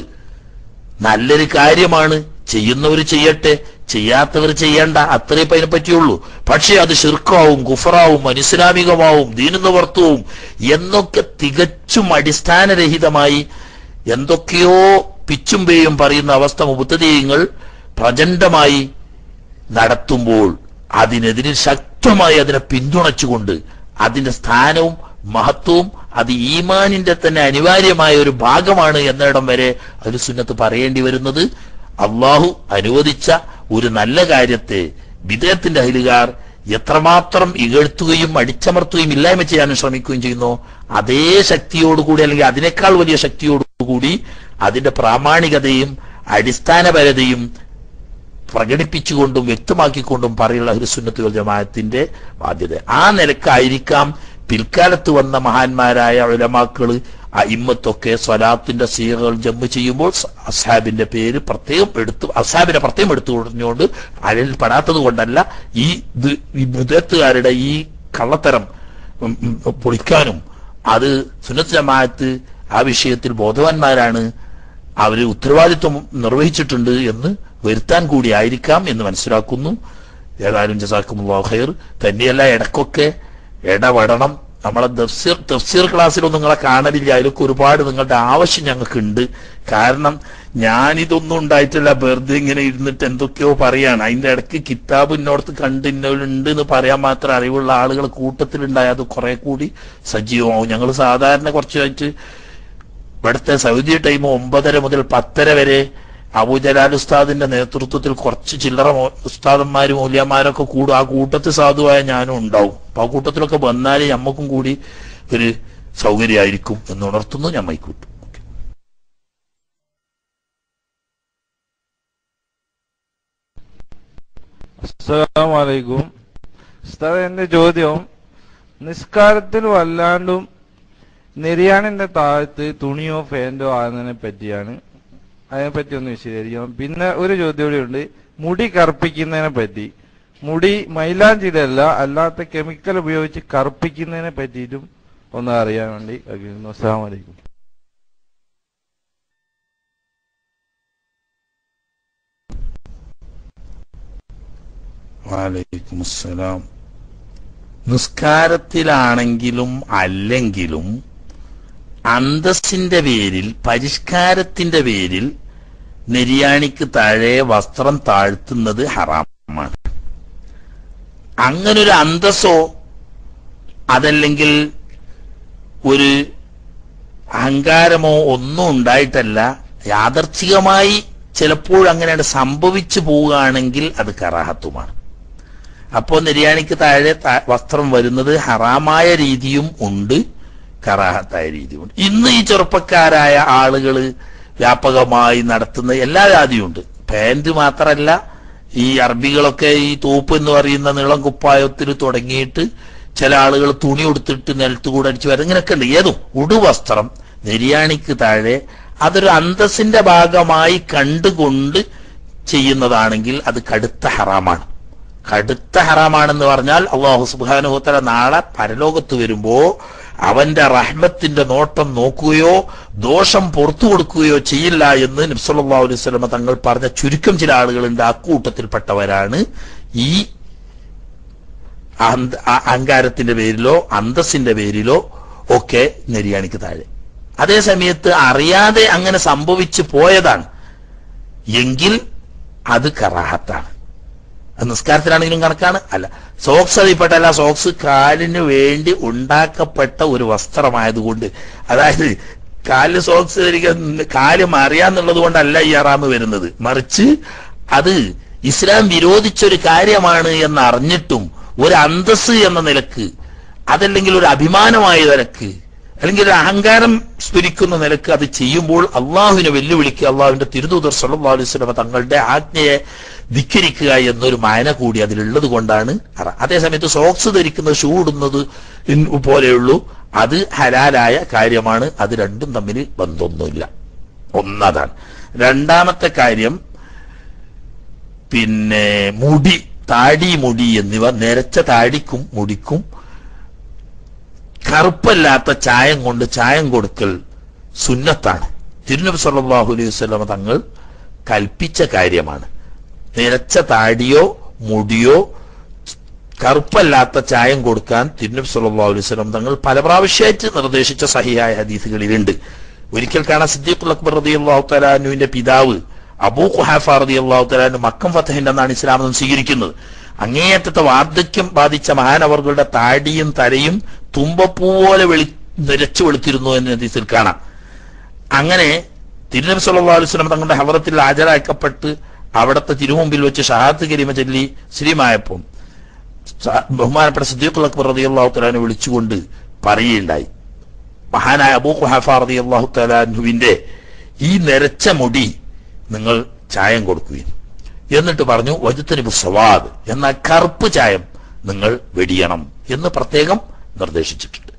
നല്ലൊരു കാര്യമാണ് ചെയ്യുന്നവർ ചെയ്യട്ടെ ചെയ്യാത്തവർ ചെയ്യണ്ട അത്രേ ഇപ്പൊ അതിനെ പറ്റിയുള്ളൂ പക്ഷെ അത് ഷിർക്കാവും കുഫറാവും അനിസ്ലാമികമാവും ദീനെന്ന് പുറത്തുവും എന്നൊക്കെ തികച്ചും അടിസ്ഥാനരഹിതമായി എന്തൊക്കെയോ പിച്ചും പേയും പറയുന്ന അവസ്ഥ മുബത്തതീയങ്ങൾ പ്രചണ്ഡമായി നടത്തുമ്പോൾ അതിനെതിരെ ശക്തമായി അതിനെ പിന്തുണച്ചുകൊണ്ട് അതിന്റെ സ്ഥാനവും മഹത്വവും അത് ഈമാനിന്റെ തന്നെ അനിവാര്യമായ ഒരു ഭാഗമാണ് എന്നിടം വരെ ഒരു സുന്നത്ത് പറയേണ്ടി വരുന്നത് അള്ളാഹു അനുവദിച്ച ഒരു നല്ല കാര്യത്തെ വിദേഹത്തിന്റെ അഹിലുകാർ എത്രമാത്രം ഇകഴ്ത്തുകയും അടിച്ചമർത്തുകയും ഇല്ലായ്മ ചെയ്യാനും ശ്രമിക്കുകയും ചെയ്യുന്നു അതേ ശക്തിയോടുകൂടി അല്ലെങ്കിൽ അതിനേക്കാൾ വലിയ ശക്തിയോടുകൂടി അതിന്റെ പ്രാമാണികതയും അടിസ്ഥാനപരതയും പ്രകടിപ്പിച്ചുകൊണ്ടും വ്യക്തമാക്കിക്കൊണ്ടും പറയുന്ന ഹുസുന്നത്ത് വൽ ജമാഅത്തിന്റെ ബാധ്യത ആ നിലക്കായിരിക്കാം പിൽക്കാലത്ത് വന്ന മഹാന്മാരായ ഉലമാക്കള് ഇമ്മത്തൊക്കെ സ്വലാത്തിന്റെ സീറകൾ ജമ്മ് ചെയ്യുമ്പോൾ അസാബിന്റെ പേര് പ്രത്യേകം എടുത്തു അസാബിനെ പ്രത്യേകം എടുത്തു പറഞ്ഞുകൊണ്ട് അഴൽ പെടാത്തത് കൊണ്ടല്ല ഈ ഇത് ഈ മുതത്തുകാരുടെ ഈ കള്ളത്തരം ഉം, ഉം, പൊളിക്കാനും അത് സുന്നത്ത് ജമാഅത്ത് ആ വിഷയത്തിൽ ബോധവാന്മാരാണ് അവര് ഉത്തരവാദിത്വം നിർവഹിച്ചിട്ടുണ്ട് എന്ന് വരുത്താൻ കൂടി ആയിരിക്കാം എന്ന് മനസ്സിലാക്കുന്നു ഏതായാലും ജസാക്കുമുള്ള ഖൈർ തന്നെയല്ല ഇടക്കൊക്കെ ഇടപെടണം നമ്മളെ തഫ്സീർ തഫ്സീർ ക്ലാസ്സിലൊന്നും നിങ്ങളെ കാണലില്ല അതിലൊക്കെ ഒരുപാട് നിങ്ങളുടെ ആവശ്യം ഞങ്ങൾക്കുണ്ട് കാരണം ഞാനിതൊന്നും ഉണ്ടായിട്ടില്ല വെറുതെ ഇങ്ങനെ ഇരുന്നിട്ട് എന്തൊക്കെയോ പറയാണ് അതിന്റെ ഇടയ്ക്ക് കിതാബ് ഇന്നോടത്ത് കണ്ട് ഇന്നോലുണ്ട് എന്ന് പറയാൻ മാത്രം അറിവുള്ള ആളുകൾ കൂട്ടത്തിലുണ്ടായ അത് കുറെ കൂടി സജീവമാവും ഞങ്ങൾ സാധാരണ കുറച്ചായിട്ട് ഇവിടുത്തെ സൗദി ടൈം ഒമ്പതര മുതൽ പത്തര വരെ അബുജലാൽ ഉസ്താദിന്റെ നേതൃത്വത്തിൽ കുറച്ച് ചില്ലറ മോ- ഉസ്താദന്മാരും മൂല്യന്മാരൊക്കെ കൂടും ആ കൂട്ടത്തിൽ സാധുവായ ഞാനും ഉണ്ടാവും അപ്പൊ ആ കൂട്ടത്തിലൊക്കെ വന്നാലേ ഞമ്മക്കും കൂടി ഒരു സൗകര്യമായിരിക്കും എന്ന് ഉണർത്തുന്നു ഞാൻ മൈക്കൂട്ടു അസ്സലാമലൈക്കും ഉസ്താദ് എന്റെ ചോദ്യം നിസ്കാരത്തിൽ വല്ലാണ്ടും നെരിയാണിന്റെ താഴത്ത് തുണിയോ ഫാൻറ്റോ ആകുന്നതിനെ പറ്റിയാണ് അതിനെപ്പറ്റി ഒന്ന് വിശദീകരിക്കണം പിന്നെ ഒരു ചോദ്യം കൂടി ഉണ്ട് മുടി കറുപ്പിക്കുന്നതിനെ പറ്റി മുടി മൈലാഞ്ചിയിലല്ല അല്ലാത്ത കെമിക്കൽ ഉപയോഗിച്ച് കറുപ്പിക്കുന്നതിനെ പറ്റിയിട്ടും ഒന്ന് അറിയാൻ വേണ്ടി ആഗ്രഹിക്കുന്നു അസ്സാം വലൈക്കും വാലൈക്കും അസ്സലാം നിസ്കാരത്തിലാണെങ്കിലും അല്ലെങ്കിലും അന്തസ്സിന്റെ പേരിൽ പരിഷ്കാരത്തിന്റെ പേരിൽ നെരിയാണിക്ക് താഴെ വസ്ത്രം താഴ്ത്തുന്നത് ഹറാമാണ് അങ്ങനൊരു അന്തസ്സോ അതല്ലെങ്കിൽ ഒരു അഹങ്കാരമോ ഒന്നും ഉണ്ടായിട്ടല്ല യാദർച്ഛികമായി ചിലപ്പോൾ അങ്ങനെയാണ് സംഭവിച്ചു പോവുകയാണെങ്കിൽ അത് കറാഹത്തുമാണ് അപ്പോൾ നിര്യാണിക്ക് താഴെ താ- വസ്ത്രം വരുന്നത് ഹറാമായ രീതിയും ഉണ്ട് കറാഹത്തായ രീതിയും ഉണ്ട് ഇന്ന് ഈ ചെറുപ്പക്കാരായ ആളുകൾ വ്യാപകമായി നടത്തുന്ന എല്ലാ ജാതിയും ഉണ്ട് പാന്റ് മാത്രമല്ല ഈ അറബികളൊക്കെ ഈ തൂപ്പ് എന്ന് പറയുന്ന നീളം കുപ്പായത്തിൽ തുടങ്ങിയിട്ട് ചില ആളുകൾ തുണി ഉടുത്തിട്ട് നിലത്തുകൂടെ അടിച്ചു വരും ഇങ്ങനെയൊക്കെ ഉണ്ട് ഏതും ഉടുവസ്ത്രം നെരിയാണിക്ക് താഴെ അതൊരു അന്തസ്സിന്റെ ഭാഗമായി കണ്ടുകൊണ്ട് ചെയ്യുന്നതാണെങ്കിൽ അത് കടുത്ത ഹറാമാണ് കടുത്ത ഹറാമാണെന്ന് പറഞ്ഞാൽ അള്ളാഹു സുബാനുഹോത്തല നാളെ പരലോകത്ത് വരുമ്പോ അവന്റെ റഹ്മത്തിന്റെ നോട്ടം നോക്കുകയോ ദോഷം പുറത്തു കൊടുക്കുകയോ ചെയ്യില്ല എന്ന് നബ്സല്ലാ അലൈഹി സ്വലമ തങ്ങൾ പറഞ്ഞ ചുരുക്കം ചില ആളുകളുണ്ട് അക്കൂട്ടത്തിൽപ്പെട്ടവരാണ് ഈ അന്ത- അ- അഹങ്കാരത്തിന്റെ പേരിലോ അന്തസ്സിന്റെ പേരിലോ ഒക്കെ നെരിയാണിക്ക് താഴെ അതേ സമയത്ത് അറിയാതെ അങ്ങനെ സംഭവിച്ചു പോയതാണ് എങ്കിൽ അത് കറാഹത്താണ് അത് നിസ്കാരത്തിലാണെങ്കിലും കണക്കാണ് അല്ല സോക്സ് അതിൽപ്പെട്ടല്ല സോക്സ് കാലിന് വേണ്ടി ഉണ്ടാക്കപ്പെട്ട ഒരു വസ്ത്രമായതുകൊണ്ട് അതായത് കാലിൽ സോക്സ് ധരിക്കാൻ കാല് മറിയാന്നുള്ളത് കൊണ്ടല്ല ഈ അറാമ് വരുന്നത് മറിച്ച് അത് ഇസ്ലാം വിരോധിച്ചൊരു കാര്യമാണ് എന്ന് അറിഞ്ഞിട്ടും ഒരു അന്തസ് എന്ന നിലക്ക് അതല്ലെങ്കിൽ ഒരു അഭിമാനമായ നിലക്ക് അല്ലെങ്കിൽ ഒരു അഹങ്കാരം സ്ഫുരിക്കുന്ന നിലക്ക് അത് ചെയ്യുമ്പോൾ അള്ളാഹുവിനെ വെല്ലുവിളിക്കുക അള്ളാഹുവിന്റെ തിരുദൂതർ സല്ലല്ലാഹു അലൈഹി വസല്ലമ തങ്ങളുടെ ആജ്ഞയെ ധിക്കരിക്കുക എന്നൊരു മായന കൂടി അതിലുള്ളത് കൊണ്ടാണ് അറ അതേസമയത്ത് സോക്സ് ധരിക്കുന്നത് ഷൂ ഇടുന്നത് ഇൻ- പോലെയുള്ളൂ അത് ഹലാലായ കാര്യമാണ് അത് രണ്ടും തമ്മിൽ ബന്ധമൊന്നുമില്ല ഒന്നതാണ് രണ്ടാമത്തെ കാര്യം പിന്നെ മുടി താടി മുടി എന്നിവ നിരച്ച താടിക്കും മുടിക്കും കറുപ്പല്ലാത്ത ചായം കൊണ്ട് ചായം കൊടുക്കൽ സുന്നത്താണ് തിരുനബി സല്ലല്ലാഹു അലൈഹി വസല്ലമ തങ്ങൾ കൽപ്പിച്ച കാര്യമാണ് നിരച്ച താടിയോ മുടിയോ കറുപ്പല്ലാത്ത ചായം കൊടുക്കാൻ തിരുനബി സല്ലല്ലാഹു അലൈഹി വസല്ലം തങ്ങൾ പല പ്രാവശ്യമായിട്ട് നിർദ്ദേശിച്ച സഹിയായ ഹദീസുകളിലുണ്ട് ഒരിക്കൽ കാണാൻ സിദ്ദീഖുൽ അക്ബർ റളിയല്ലാഹു തആലാനുവിന്റെ പിതാവ് അബൂ ഖുഹാഫ റളിയല്ലാഹു തആലാനു മക്കം ഫത്തഹിന്റെ എന്നാണ് ഇസ്ലാം എന്ന് സ്വീകരിക്കുന്നത് അങ്ങേയറ്റത്തെ വാർദ്ധക്യം ബാധിച്ച മഹാനവറുകളുടെ താടിയും തലയും തുമ്പപ്പൂ പോലെ വെളി നിരച്ചു വെളുത്തിരുന്നു എന്ന് ഹദീസിൽ കാണാം അങ്ങനെ തിരുനബി സല്ലല്ലാഹു അലൈഹി വസല്ലം തങ്ങളുടെ ഹവറത്തിൽ ഹാജരാക്കപ്പെട്ട് അവിടുത്തെ തിരുമുമ്പിൽ വെച്ച് ഷഹാദത്ത് കരീമ ചൊല്ലി ശ്രീമായപ്പം സ- ബഹുമാനപ്പെട്ട സിദ്ദീഖുൽ അക്ബർ റളിയല്ലാഹു തആലാനെ വിളിച്ചുകൊണ്ട് പറയുകയുണ്ടായി മഹാനായ അബൂ ഖുഹാഫ റളിയല്ലാഹു തആലാഹുവിന്റെ ഈ നിരച്ച മുടി നിങ്ങൾ ചായം കൊടുക്കുകയും എന്നിട്ട് പറഞ്ഞു വജുത്തനിബു സവാദ് എന്ന കറുപ്പ് ചായം നിങ്ങൾ വെടിയണം എന്ന് പ്രത്യേകം നിർദ്ദേശിച്ചിട്ടുണ്ട്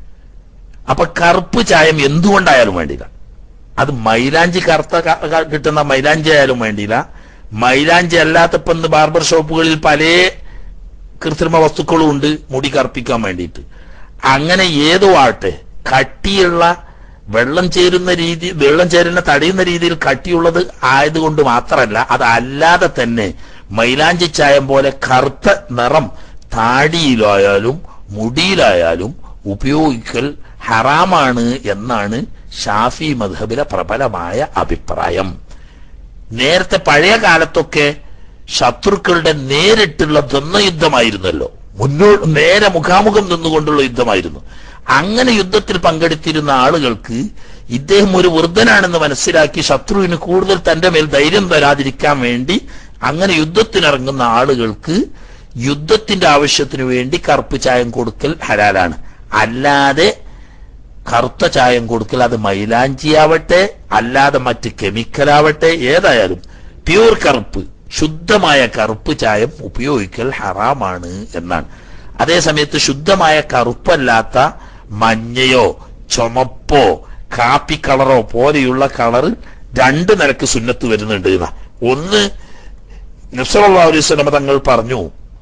അപ്പൊ കറുപ്പ് ചായം എന്തുകൊണ്ടായാലും വേണ്ടില്ല അത് മൈലാഞ്ചി കറുത്ത ക- ക- കിട്ടുന്ന മൈലാഞ്ചി ആയാലും വേണ്ടിയില്ല മൈലാഞ്ചി അല്ലാത്തപ്പോ ഇന്ന് ബാർബർ ഷോപ്പുകളിൽ പല കൃത്രിമ വസ്തുക്കളും ഉണ്ട് മുടി കറുപ്പിക്കാൻ വേണ്ടിയിട്ട് അങ്ങനെ ഏതോ ആട്ടെ കട്ടിയുള്ള വെള്ളം ചേരുന്ന രീതി വെള്ളം ചേരുന്ന തടയുന്ന രീതിയിൽ കട്ടിയുള്ളത് ആയതുകൊണ്ട് മാത്രമല്ല അതല്ലാതെ തന്നെ മൈലാഞ്ചി ചായം പോലെ കറുത്ത നിറം താടിയിലായാലും മുടിയിലായാലും ഉപയോഗിക്കൽ ഹറാമാണ് എന്നാണ് ഷാഫി മധബിലെ പ്രബലമായ അഭിപ്രായം നേരത്തെ പഴയ കാലത്തൊക്കെ ശത്രുക്കളുടെ നേരിട്ടുള്ള ദ്വന്ദ്വയുദ്ധമായിരുന്നല്ലോ മുന്നോട്ട് നേരെ മുഖാമുഖം നിന്നുകൊണ്ടുള്ള യുദ്ധമായിരുന്നു അങ്ങനെ യുദ്ധത്തിൽ പങ്കെടുത്തിരുന്ന ആളുകൾക്ക് ഇദ്ദേഹം ഒരു വൃദ്ധനാണെന്ന് മനസ്സിലാക്കി ശത്രുവിന് കൂടുതൽ തന്റെ മേൽ ധൈര്യം തരാതിരിക്കാൻ വേണ്ടി അങ്ങനെ യുദ്ധത്തിനിറങ്ങുന്ന ആളുകൾക്ക് യുദ്ധത്തിന്റെ ആവശ്യത്തിനു വേണ്ടി കറുപ്പ് ചായം കൊടുക്കൽ ഹലാലാണ് അല്ലാതെ കറുത്ത ചായം കൊടുക്കൽ അത് മൈലാഞ്ചിയാവട്ടെ അല്ലാതെ മറ്റ് കെമിക്കലാവട്ടെ ഏതായാലും പ്യൂർ കറുപ്പ് ശുദ്ധമായ കറുപ്പ് ചായം ഉപയോഗിക്കൽ ഹറാമാണ് എന്നാണ് അതേസമയത്ത് ശുദ്ധമായ കറുപ്പല്ലാത്ത മഞ്ഞയോ ചുമപ്പോ കാപ്പി കളറോ പോലെയുള്ള കളർ രണ്ട് നിലക്ക് സുന്നത്ത് വരുന്നുണ്ട് എന്നാ ഒന്ന് നബ്സല്ലാ അലൈഹി സ്വലമ തങ്ങൾ പറഞ്ഞു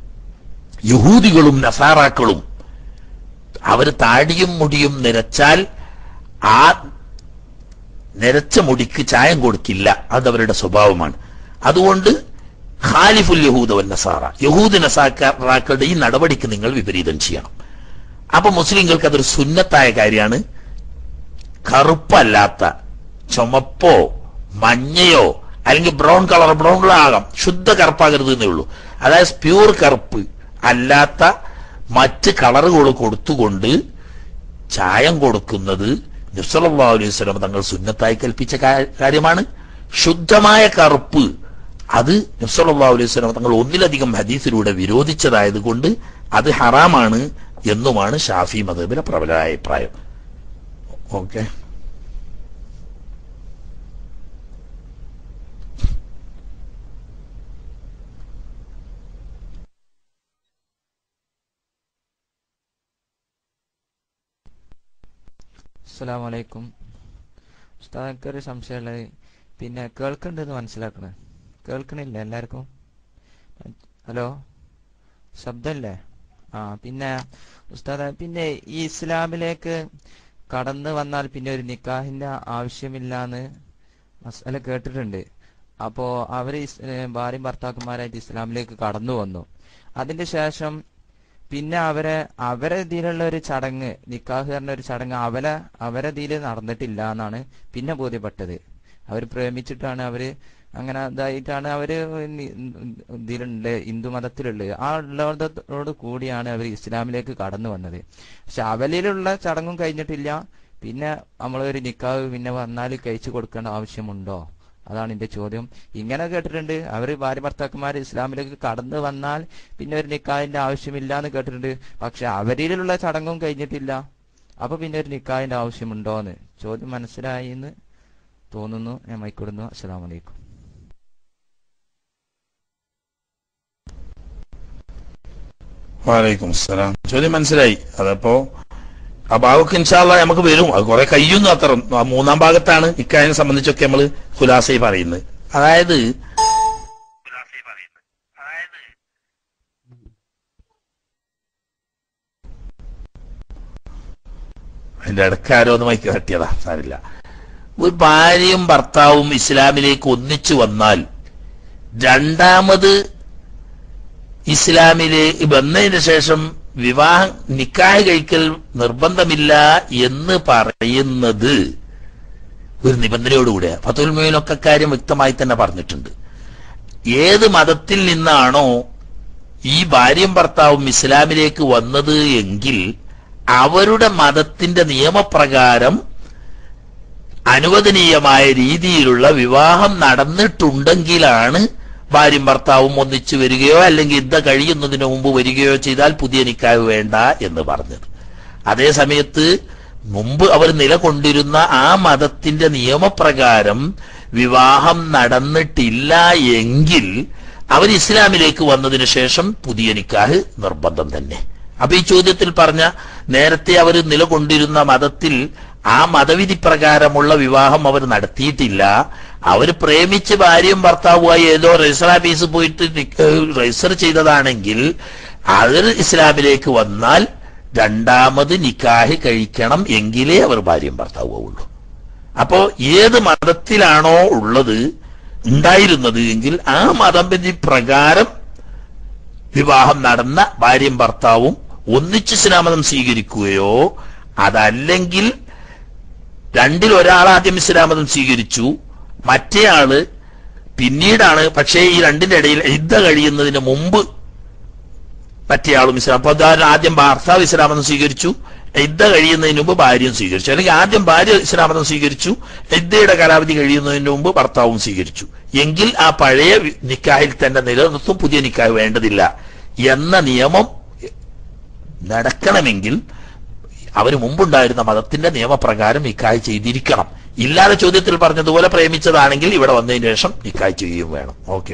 യഹൂദികളും നസാറാക്കളും അവര് താടിയും മുടിയും നിരച്ചാൽ ആ നിരച്ച മുടിക്ക് ചായം കൊടുക്കില്ല അത് അവരുടെ സ്വഭാവമാണ് അതുകൊണ്ട് ഖാലിഫുൽ യഹൂദ വൻ നസാറ യഹൂദ് നസാറാക്കളുടെ ഈ നടപടിക്ക് നിങ്ങൾ വിപരീതം ചെയ്യണം അപ്പൊ മുസ്ലിങ്ങൾക്ക് അതൊരു സുന്നത്തായ കാര്യമാണ് കറുപ്പല്ലാത്ത ചുമപ്പോ മഞ്ഞയോ അല്ലെങ്കിൽ ബ്രൗൺ കളർ ബ്രൗൺ ആകാം ശുദ്ധ കറുപ്പാകരുത് എന്നേ ഉള്ളൂ അതായത് പ്യൂർ കറുപ്പ് അല്ലാത്ത മറ്റ് കളറുകൾ കൊടുത്തുകൊണ്ട് ചായം കൊടുക്കുന്നത് നബ്സല്ലാ അലൈഹി സ്വലം തങ്ങൾ സുന്നത്തായി കൽപ്പിച്ച കാ- കാര്യമാണ് ശുദ്ധമായ കറുപ്പ് അത് നബ്സല്ലാ അലൈഹി സ്വലം തങ്ങൾ ഒന്നിലധികം ഹദീസിലൂടെ വിരോധിച്ചതായത് കൊണ്ട് അത് ഹറാമാണ് എന്നുമാണ് ഷാഫി മദബിലെ പ്രബലമായ അഭിപ്രായം ഓക്കെ അസ്സലാമു അലൈക്കും ഉസ്താദ് ഒരു സംശയമുള്ളത് പിന്നെ കേൾക്കുന്നുണ്ടെന്ന് മനസ്സിലാക്കണേ കേൾക്കണില്ല എല്ലാവർക്കും ഹലോ ശബ്ദമില്ലേ ആ പിന്നെ ഉസ്താദ് പിന്നെ ഈ ഇസ്ലാമിലേക്ക് കടന്നു വന്നാൽ പിന്നെ ഒരു നിക്കാഹിന്റെ ആവശ്യമില്ലാന്ന് മസാല കേട്ടിട്ടുണ്ട് അപ്പോ അവര് ഇസ്- ഏ, ഭാര്യയും ഭർത്താക്കന്മാരായിട്ട് ഇസ്ലാമിലേക്ക് കടന്നു വന്നു അതിന്റെ ശേഷം പിന്നെ അവരെ അവരെ ഇതിലുള്ള ഒരു ചടങ്ങ് നിക്കാഹ് പറഞ്ഞ ഒരു ചടങ്ങ് അവരെ അവരെ ഇതിൽ നടന്നിട്ടില്ല എന്നാണ് പിന്നെ ബോധ്യപ്പെട്ടത് അവർ പ്രേമിച്ചിട്ടാണ് അവര് അങ്ങനെ ഇതായിട്ടാണ് അവര് നി- ഇതിലുണ്ട് ഹിന്ദു മതത്തിലുള്ളത് ആ ഉള്ളതോട് കൂടിയാണ് അവർ ഇസ്ലാമിലേക്ക് കടന്നു വന്നത് പക്ഷെ അവലിലുള്ള ചടങ്ങും കഴിഞ്ഞിട്ടില്ല പിന്നെ നമ്മളൊരു നിക്കാഹ് പിന്നെ വന്നാൽ കഴിച്ചു കൊടുക്കേണ്ട ആവശ്യമുണ്ടോ അതാണ് എന്റെ ചോദ്യം ഇങ്ങനെ കേട്ടിട്ടുണ്ട് അവര് ഭാര്യ ഭർത്താക്കന്മാർ ഇസ്ലാമിലേക്ക് കടന്നു വന്നാൽ പിന്നെ ഒരു നിക്കാഹിന്റെ ആവശ്യമില്ല എന്ന് കേട്ടിട്ടുണ്ട് പക്ഷെ അവരിലുള്ള ചടങ്ങും കഴിഞ്ഞിട്ടില്ല അപ്പൊ പിന്നെ ഒരു നിക്കാഹിന്റെ ആവശ്യമുണ്ടോ എന്ന് ചോദ്യം മനസ്സിലായി എന്ന് തോന്നുന്നു ഞാൻ മൈക്കൊടുന്നു അസ്സലാമു അലൈക്കും വാലൈക്കും അസ്സലാം ചോദ്യം മനസ്സിലായി അതപ്പോ ആ ഭാഗമൊക്കെ ഇൻഷാല്ല നമുക്ക് വരും അത് കുറെ കഴിയുന്നു അത്ര ആ മൂന്നാം ഭാഗത്താണ് ഇക്കാര്യം സംബന്ധിച്ചൊക്കെ നമ്മൾ ഖുലാസയി പറയുന്നത് അതായത് അതിന്റെ ഇടയ്ക്ക് ആരോ ഒന്ന് മൈക്ക് തട്ടിയതാ സാരില്ല ഒരു ഭാര്യയും ഭർത്താവും ഇസ്ലാമിലേക്ക് ഒന്നിച്ചു വന്നാൽ രണ്ടാമത് ഇസ്ലാമിലേക്ക് വന്നതിന് ശേഷം വിവാഹം നിക്കാഹ് കഴിക്കൽ നിർബന്ധമില്ല എന്ന് പറയുന്നത് ഒരു നിബന്ധനയോടുകൂടിയ ഫത്തുൽ മൊയിനൊക്കെ കാര്യം വ്യക്തമായി തന്നെ പറഞ്ഞിട്ടുണ്ട് ഏത് മതത്തിൽ നിന്നാണോ ഈ ഭാര്യയും ഭർത്താവും ഇസ്ലാമിലേക്ക് വന്നത് എങ്കിൽ അവരുടെ മതത്തിന്റെ നിയമപ്രകാരം അനുവദനീയമായ രീതിയിലുള്ള വിവാഹം നടന്നിട്ടുണ്ടെങ്കിലാണ് ഭാര്യയും ഭർത്താവും ഒന്നിച്ചു വരികയോ അല്ലെങ്കിൽ യുദ്ധ കഴിയുന്നതിന് മുമ്പ് വരികയോ ചെയ്താൽ പുതിയ നിക്കാഹ് വേണ്ട എന്ന് പറഞ്ഞത് അതേ സമയത്ത് മുമ്പ് അവർ നിലകൊണ്ടിരുന്ന ആ മതത്തിന്റെ നിയമപ്രകാരം വിവാഹം നടന്നിട്ടില്ല എങ്കിൽ അവർ ഇസ്ലാമിലേക്ക് വന്നതിന് ശേഷം പുതിയ നിക്കാഹ് നിർബന്ധം തന്നെ അപ്പൊ ഈ ചോദ്യത്തിൽ പറഞ്ഞ നേരത്തെ അവർ നിലകൊണ്ടിരുന്ന മതത്തിൽ ആ മതവിധി പ്രകാരമുള്ള വിവാഹം അവർ നടത്തിയിട്ടില്ല അവർ പ്രേമിച്ച് ഭാര്യയും ഭർത്താവുമായി ഏതോ രജിസ്റ്റർ ഓഫീസിൽ പോയിട്ട് നിക്ക- രജിസ്റ്റർ ചെയ്തതാണെങ്കിൽ അവർ ഇസ്ലാമിലേക്ക് വന്നാൽ രണ്ടാമത് നിക്കാഹ് കഴിക്കണം എങ്കിലേ അവർ ഭാര്യയും ഭർത്താവുള്ളൂ അപ്പോ ഏത് മതത്തിലാണോ ഉള്ളത് ഉണ്ടായിരുന്നത് എങ്കിൽ ആ മതവിധി പ്രകാരം വിവാഹം നടന്ന ഭാര്യയും ഭർത്താവും ഒന്നിച്ച് ഇസ്ലാമതം സ്വീകരിക്കുകയോ അതല്ലെങ്കിൽ രണ്ടിൽ ഒരാൾ ആദ്യം ഇസ്ലാമതം സ്വീകരിച്ചു മറ്റേയാള് പിന്നീടാണ് പക്ഷേ ഈ രണ്ടിന്റെ ഇടയിൽ യുദ്ധ കഴിയുന്നതിന് മുമ്പ് മറ്റേയാളും ഇസ്ലാം അപ്പൊ ഉദാഹരണം ആദ്യം ഭർത്താവ് ഇസ്ലാമതം സ്വീകരിച്ചു യുദ്ധ കഴിയുന്നതിന് മുമ്പ് ഭാര്യയും സ്വീകരിച്ചു അല്ലെങ്കിൽ ആദ്യം ഭാര്യ ഇസ്ലാമതം സ്വീകരിച്ചു യുദ്ധയുടെ കാലാവധി കഴിയുന്നതിന് മുമ്പ് ഭർത്താവും സ്വീകരിച്ചു എങ്കിൽ ആ പഴയ വി- നിക്കാഹിൽ തന്നെ നിലനിർത്തും പുതിയ നിക്കാഹ് വേണ്ടതില്ല എന്ന നിയമം നടക്കണമെങ്കിൽ അവർ മുമ്പുണ്ടായിരുന്ന മതത്തിന്റെ നിയമപ്രകാരം നിക്കാഹ് ചെയ്തിരിക്കണം ഇല്ലാതെ ചോദ്യത്തിൽ പറഞ്ഞതുപോലെ പ്രേമിച്ചതാണെങ്കിൽ ഇവിടെ വന്നതിന് ശേഷം നിക്കാഹ് ചെയ്യുകയും വേണം ഓക്കെ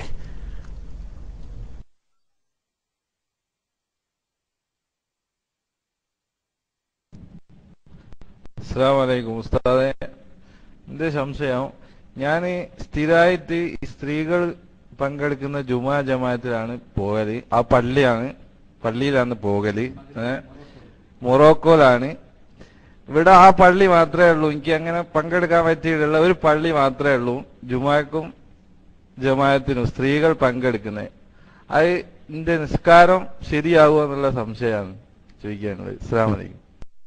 അസ്സാം വലൈക്കും ഉസ്താദെ എന്റെ സംശയം ഞാൻ സ്ഥിരമായിട്ട് ഈ സ്ത്രീകൾ പങ്കെടുക്കുന്ന ജുമാ ജമാഅത്തിലാണ് പോകല് ആ പള്ളിയാണ് പള്ളിയിലാണ് പോകല് ഏ, മൊറോക്കോയിലാണ് ഇവിടെ ആ പള്ളി മാത്രമേ ഉള്ളൂ എനിക്ക് അങ്ങനെ പങ്കെടുക്കാൻ പറ്റിയിട്ടുള്ള ഒരു പള്ളി മാത്രമേ ഉള്ളൂ ജുമാക്കും ജമാഅത്തിനും സ്ത്രീകൾ പങ്കെടുക്കുന്നത് അത് എന്റെ നിസ്കാരം ശരിയാകുമോ എന്നുള്ള സംശയമാണ് ചോദിക്കാനുള്ളത് അസ്സാം വലൈക്കും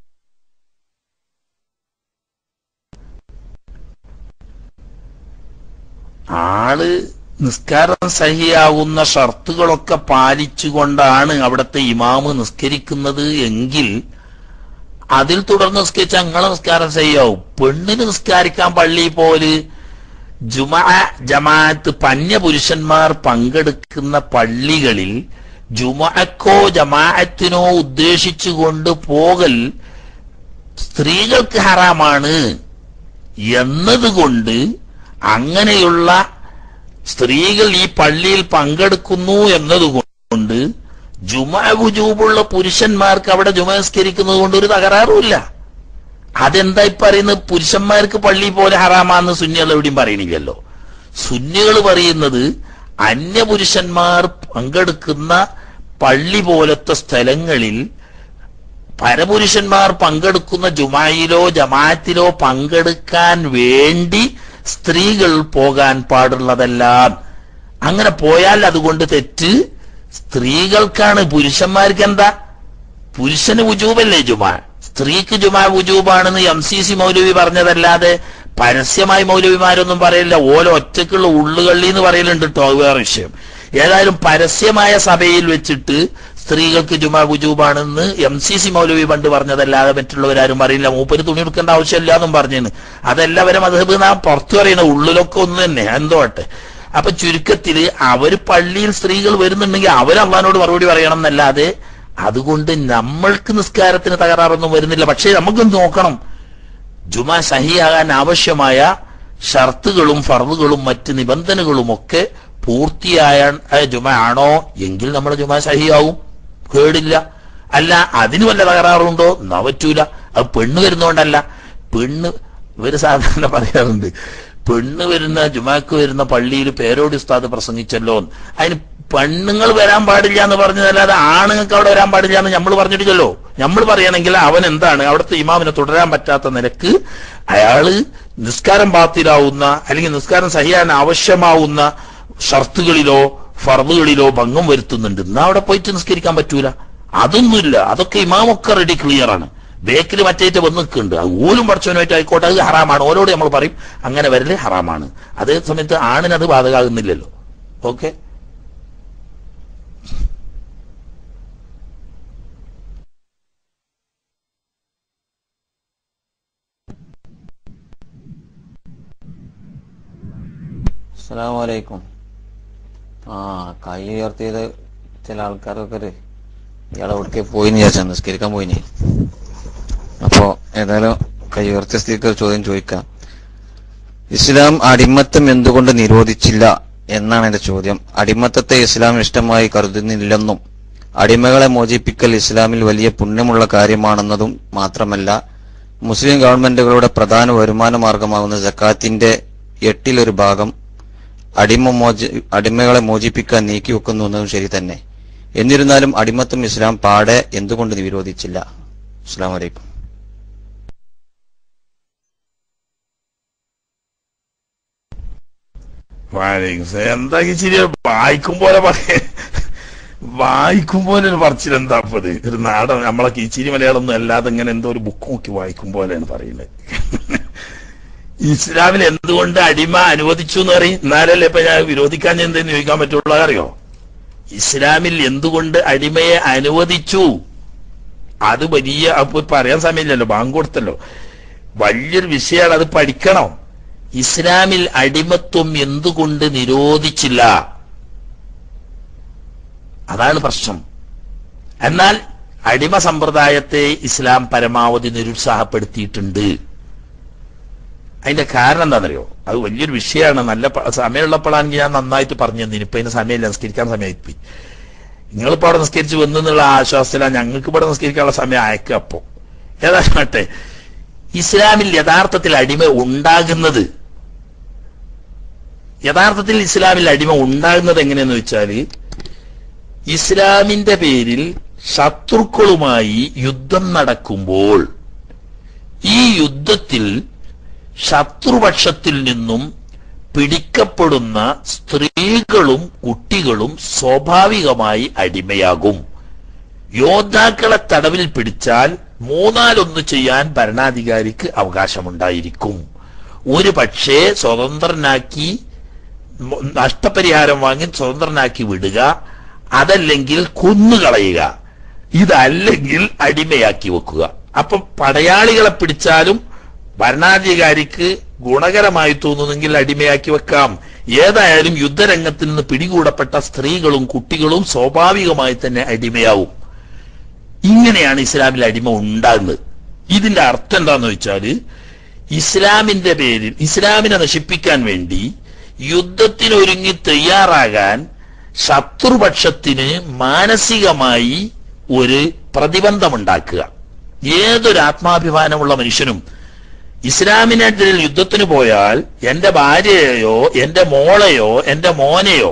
ആള് നിസ്കാരം സഹിയാവുന്ന ഷർത്തുകളൊക്കെ പാലിച്ചുകൊണ്ടാണ് അവിടുത്തെ ഇമാമ് നിസ്കരിക്കുന്നത് എങ്കിൽ അതിൽ തുടർന്ന് നിസ്കരിച്ച അങ്ങളെ നിസ്കാരം സഹിയാവും പെണ്ണിന് നിസ്കാരിക്കാൻ പള്ളിയിൽ പോല് ജുമാ ജമാഅത്ത് പന്യ പുരുഷന്മാർ പങ്കെടുക്കുന്ന പള്ളികളിൽ ജുമാക്കോ ജമാഅത്തിനോ ഉദ്ദേശിച്ചുകൊണ്ട് പോകൽ സ്ത്രീകൾക്ക് ഹറാമാണ് എന്നതുകൊണ്ട് അങ്ങനെയുള്ള സ്ത്രീകൾ ഈ പള്ളിയിൽ പങ്കെടുക്കുന്നു എന്നതുകൊണ്ട് ജുമ വുജൂബുള്ള പുരുഷന്മാർക്ക് അവിടെ ജുമ നിസ്കരിക്കുന്നത് കൊണ്ട് ഒരു തകരാറുമില്ല അതെന്താ ഈ പറയുന്നത് പുരുഷന്മാർക്ക് പള്ളി പോലെ ഹറാമാന്ന് സുന്നികൾ എവിടെയും പറയണില്ലല്ലോ സുന്നികൾ പറയുന്നത് അന്യപുരുഷന്മാർ പങ്കെടുക്കുന്ന പള്ളി പോലത്തെ സ്ഥലങ്ങളിൽ പരപുരുഷന്മാർ പങ്കെടുക്കുന്ന ജുമായിലോ ജമാഅത്തിലോ പങ്കെടുക്കാൻ വേണ്ടി സ്ത്രീകൾ പോകാൻ പാടുള്ളതല്ല അങ്ങനെ പോയാൽ അതുകൊണ്ട് തെറ്റ് സ്ത്രീകൾക്കാണ് പുരുഷന്മാർക്ക് എന്താ പുരുഷന് ഉജൂബല്ലേ ജുമാ സ്ത്രീക്ക് ജുമാ ഉജൂബാണെന്ന് എം സി സി മൗലവി പറഞ്ഞതല്ലാതെ പരസ്യമായി മൗലവിമാരൊന്നും പറയില്ല ഓരോ ഒറ്റക്കുള്ള ഉള്ളുകള്ളി എന്ന് പറയലുണ്ട് കേട്ടോ അത് വേറെ വിഷയം ഏതായാലും പരസ്യമായ സഭയിൽ വെച്ചിട്ട് സ്ത്രീകൾക്ക് ജുമാ ഉജൂബാണെന്ന് എം സി സി മൗലവി പണ്ട് പറഞ്ഞതല്ലാതെ മറ്റുള്ളവരാരും പറയില്ല മൂപ്പര് തുണി എടുക്കേണ്ട ആവശ്യമില്ല എന്നും പറഞ്ഞിന് അതെല്ലാവരും മധുബ് നാം പുറത്തു പറയുന്ന ഉള്ളിലൊക്കെ ഒന്ന് തന്നെ എന്തോട്ടെ അപ്പൊ ചുരുക്കത്തില് അവര് പള്ളിയിൽ സ്ത്രീകൾ വരുന്നുണ്ടെങ്കിൽ അവർ അള്ളഹാനോട് മറുപടി പറയണം എന്നല്ലാതെ അതുകൊണ്ട് നമ്മൾക്ക് നിസ്കാരത്തിന് തകരാറൊന്നും വരുന്നില്ല പക്ഷേ നമുക്ക് നോക്കണം ജുമ സഹിയാകാൻ ആവശ്യമായ ഷർത്തുകളും ഫർദുകളും മറ്റ് നിബന്ധനകളും ഒക്കെ പൂർത്തിയായ ആയ ജുമ ആണോ എങ്കിൽ നമ്മുടെ ജുമ സഹിയാവും കേടില്ല അല്ല അതിന് വല്ല തകരാറുണ്ടോ എന്നാ പറ്റൂല അത് പെണ്ണ് വരുന്നോണ്ടല്ല പെണ്ണ് ഇവര് സാധാരണ പറയാറുണ്ട് പെണ്ണ് വരുന്ന ജുമാക്ക് വരുന്ന പള്ളിയിൽ പേരോടി ഉസ്താദ് പ്രസംഗിച്ചല്ലോ എന്ന്. അതിന് പെണ്ണുങ്ങൾ വരാൻ പാടില്ല എന്ന് പറഞ്ഞതല്ലാതെ ആണുങ്ങൾക്ക് അവിടെ വരാൻ പാടില്ല എന്ന് നമ്മൾ പറഞ്ഞിട്ടില്ലല്ലോ നമ്മൾ പറയണമെങ്കിൽ അവൻ എന്താണ് അവിടുത്തെ ഇമാമിനെ തുടരാൻ പറ്റാത്ത നിലക്ക് അയാള് നിസ്കാരം ബാത്തിലാവുന്ന അല്ലെങ്കിൽ നിസ്കാരം സഹിയാൻ ആവശ്യമാവുന്ന ഷർത്തുകളിലോ ഫർദുകളിലോ ഭംഗം വരുത്തുന്നുണ്ട് എന്നാ അവിടെ പോയിട്ട് നിസ്കരിക്കാൻ പറ്റൂല അതൊന്നുമില്ല അതൊക്കെ ഇമാമൊക്കെ റെഡി ക്ലിയർ ആണ് ബേക്കിൽ മറ്റേറ്റ് വന്ന് നിൽക്കുന്നുണ്ട് അത് ഊലും പഠിച്ചവനുമായിട്ട് ആയിക്കോട്ടെ അത് ഹറാമാണ് ഓരോട് നമ്മൾ പറയും അങ്ങനെ വരല് ഹറാമാണ് അതേ സമയത്ത് ആണിന് അത് ബാധകമാകുന്നില്ലല്ലോ ഓക്കെ അസ്സലാമലൈക്കും ആ കൈ ഉയർത്തിയത് ചില ആൾക്കാരൊക്കെ ഒരു ഇയാളെ എവിടേക്ക് പോയിന്ന് വിചാരിച്ചാ നിസ്കരിക്കാൻ പോയിനി അപ്പോ ഏതായാലും കൈ ഉയർത്തിയ സ്ഥിതിക്ക് ഒരു ചോദ്യം ചോദിക്കാം ഇസ്ലാം അടിമത്തം എന്തുകൊണ്ട് നിരോധിച്ചില്ല എന്നാണ് എന്റെ ചോദ്യം അടിമത്തത്തെ ഇസ്ലാം ഇഷ്ടമായി കരുതുന്നില്ലെന്നും അടിമകളെ മോചിപ്പിക്കൽ ഇസ്ലാമിൽ വലിയ പുണ്യമുള്ള കാര്യമാണെന്നതും മാത്രമല്ല മുസ്ലിം ഗവൺമെന്റുകളുടെ പ്രധാന വരുമാന മാർഗമാകുന്ന ജക്കാത്തിന്റെ എട്ടിലൊരു ഭാഗം അടിമ മോച അടിമകളെ മോചിപ്പിക്കാൻ നീക്കിവെക്കുന്നു എന്നതും ശരി തന്നെ എന്നിരുന്നാലും അടിമത്തം ഇസ്ലാം പാടെ എന്തുകൊണ്ട് വിരോധിച്ചില്ല അസ്സാം വലൈക്കും വാലിക്കും സലാം. എന്താ ഈ ശരി വായിക്കും പോലെ പറയ വായിക്കും പോലെ ഒരു പറച്ചിൽ എന്താ അപ്പത് ഒരു നാടൻ നമ്മളെ കീച്ചിരി മലയാളം ഒന്നും അല്ലാതെ ഇങ്ങനെ എന്തോ ഒരു ബുക്ക് നോക്കി വായിക്കും പോലെയാണ് പറയുന്നത് ഇസ്ലാമിൽ എന്തുകൊണ്ട് അടിമ അനുവദിച്ചു എന്ന് പറയും എന്നാലല്ലേ ഇപ്പൊ ഞാൻ വിരോധിക്കാൻ ഞാൻ എന്തെന്ന് ചോദിക്കാൻ പറ്റുള്ളൂ അറിയോ ഇസ്ലാമിൽ എന്തുകൊണ്ട് അടിമയെ അനുവദിച്ചു അത് വലിയ അപ്പൊ പറയാൻ സമയമില്ലല്ലോ ബാങ്ക് കൊടുത്തല്ലോ വലിയൊരു വിഷയമാണ് അത് പഠിക്കണം ഇസ്ലാമിൽ അടിമത്വം എന്തുകൊണ്ട് നിരോധിച്ചില്ല അതാണ് പ്രശ്നം എന്നാൽ അടിമ സമ്പ്രദായത്തെ ഇസ്ലാം പരമാവധി നിരുത്സാഹപ്പെടുത്തിയിട്ടുണ്ട് അതിന്റെ കാരണം എന്താണെന്നറിയോ അത് വലിയൊരു വിഷയമാണ് നല്ല പ- സമയമുള്ളപ്പോഴാണെങ്കിൽ ഞാൻ നന്നായിട്ട് പറഞ്ഞു തന്നെ ഇപ്പൊ അതിന് സമയമില്ല നിസ്കരിക്കാൻ സമയമായി നിങ്ങളിപ്പോ അവിടെ നിസ്കരിച്ച് വന്നു എന്നുള്ള ആശ്വാസത്തിലാണ് ഞങ്ങൾക്ക് ഇവിടെ നിസ്കരിക്കാനുള്ള സമയം അയക്കുക അപ്പോ ഏതാകട്ടെ ഇസ്ലാമിൽ യഥാർത്ഥത്തിൽ അടിമ ഉണ്ടാകുന്നത് യഥാർത്ഥത്തിൽ ഇസ്ലാമിൽ അടിമ ഉണ്ടാകുന്നത് എങ്ങനെയെന്ന് വെച്ചാല് ഇസ്ലാമിന്റെ പേരിൽ ശത്രുക്കളുമായി യുദ്ധം നടക്കുമ്പോൾ ഈ യുദ്ധത്തിൽ ശത്രുപക്ഷത്തിൽ നിന്നും പിടിക്കപ്പെടുന്ന സ്ത്രീകളും കുട്ടികളും സ്വാഭാവികമായി അടിമയാകും യോദ്ധാക്കളെ തടവിൽ പിടിച്ചാൽ മൂന്നാലൊന്ന് ചെയ്യാൻ ഭരണാധികാരിക്ക് അവകാശമുണ്ടായിരിക്കും ഒരു പക്ഷേ സ്വതന്ത്രനാക്കി മ- നഷ്ടപരിഹാരം വാങ്ങി സ്വതന്ത്രനാക്കി വിടുക അതല്ലെങ്കിൽ കൊന്നുകളയുക ഇതല്ലെങ്കിൽ അടിമയാക്കി വെക്കുക അപ്പൊ പടയാളികളെ പിടിച്ചാലും ഭരണാധികാരിക്ക് ഗുണകരമായി തോന്നുന്നെങ്കിൽ അടിമയാക്കി വെക്കാം ഏതായാലും യുദ്ധരംഗത്തിൽ നിന്ന് പിടികൂടപ്പെട്ട സ്ത്രീകളും കുട്ടികളും സ്വാഭാവികമായി തന്നെ അടിമയാവും ഇങ്ങനെയാണ് ഇസ്ലാമിൽ അടിമ ഉണ്ടാകുന്നത് ഇതിന്റെ അർത്ഥം എന്താന്ന് വെച്ചാല് ഇസ്ലാമിന്റെ പേരിൽ ഇസ്ലാമിനെ നശിപ്പിക്കാൻ വേണ്ടി യുദ്ധത്തിനൊരുങ്ങി തയ്യാറാകാൻ ശത്രുപക്ഷത്തിന് മാനസികമായി ഒരു പ്രതിബന്ധമുണ്ടാക്കുക ഏതൊരു ആത്മാഭിമാനമുള്ള മനുഷ്യനും ഇസ്ലാമിനെതിരെ യുദ്ധത്തിന് പോയാൽ എന്റെ ഭാര്യയെയോ എന്റെ മോളെയോ എന്റെ മോനെയോ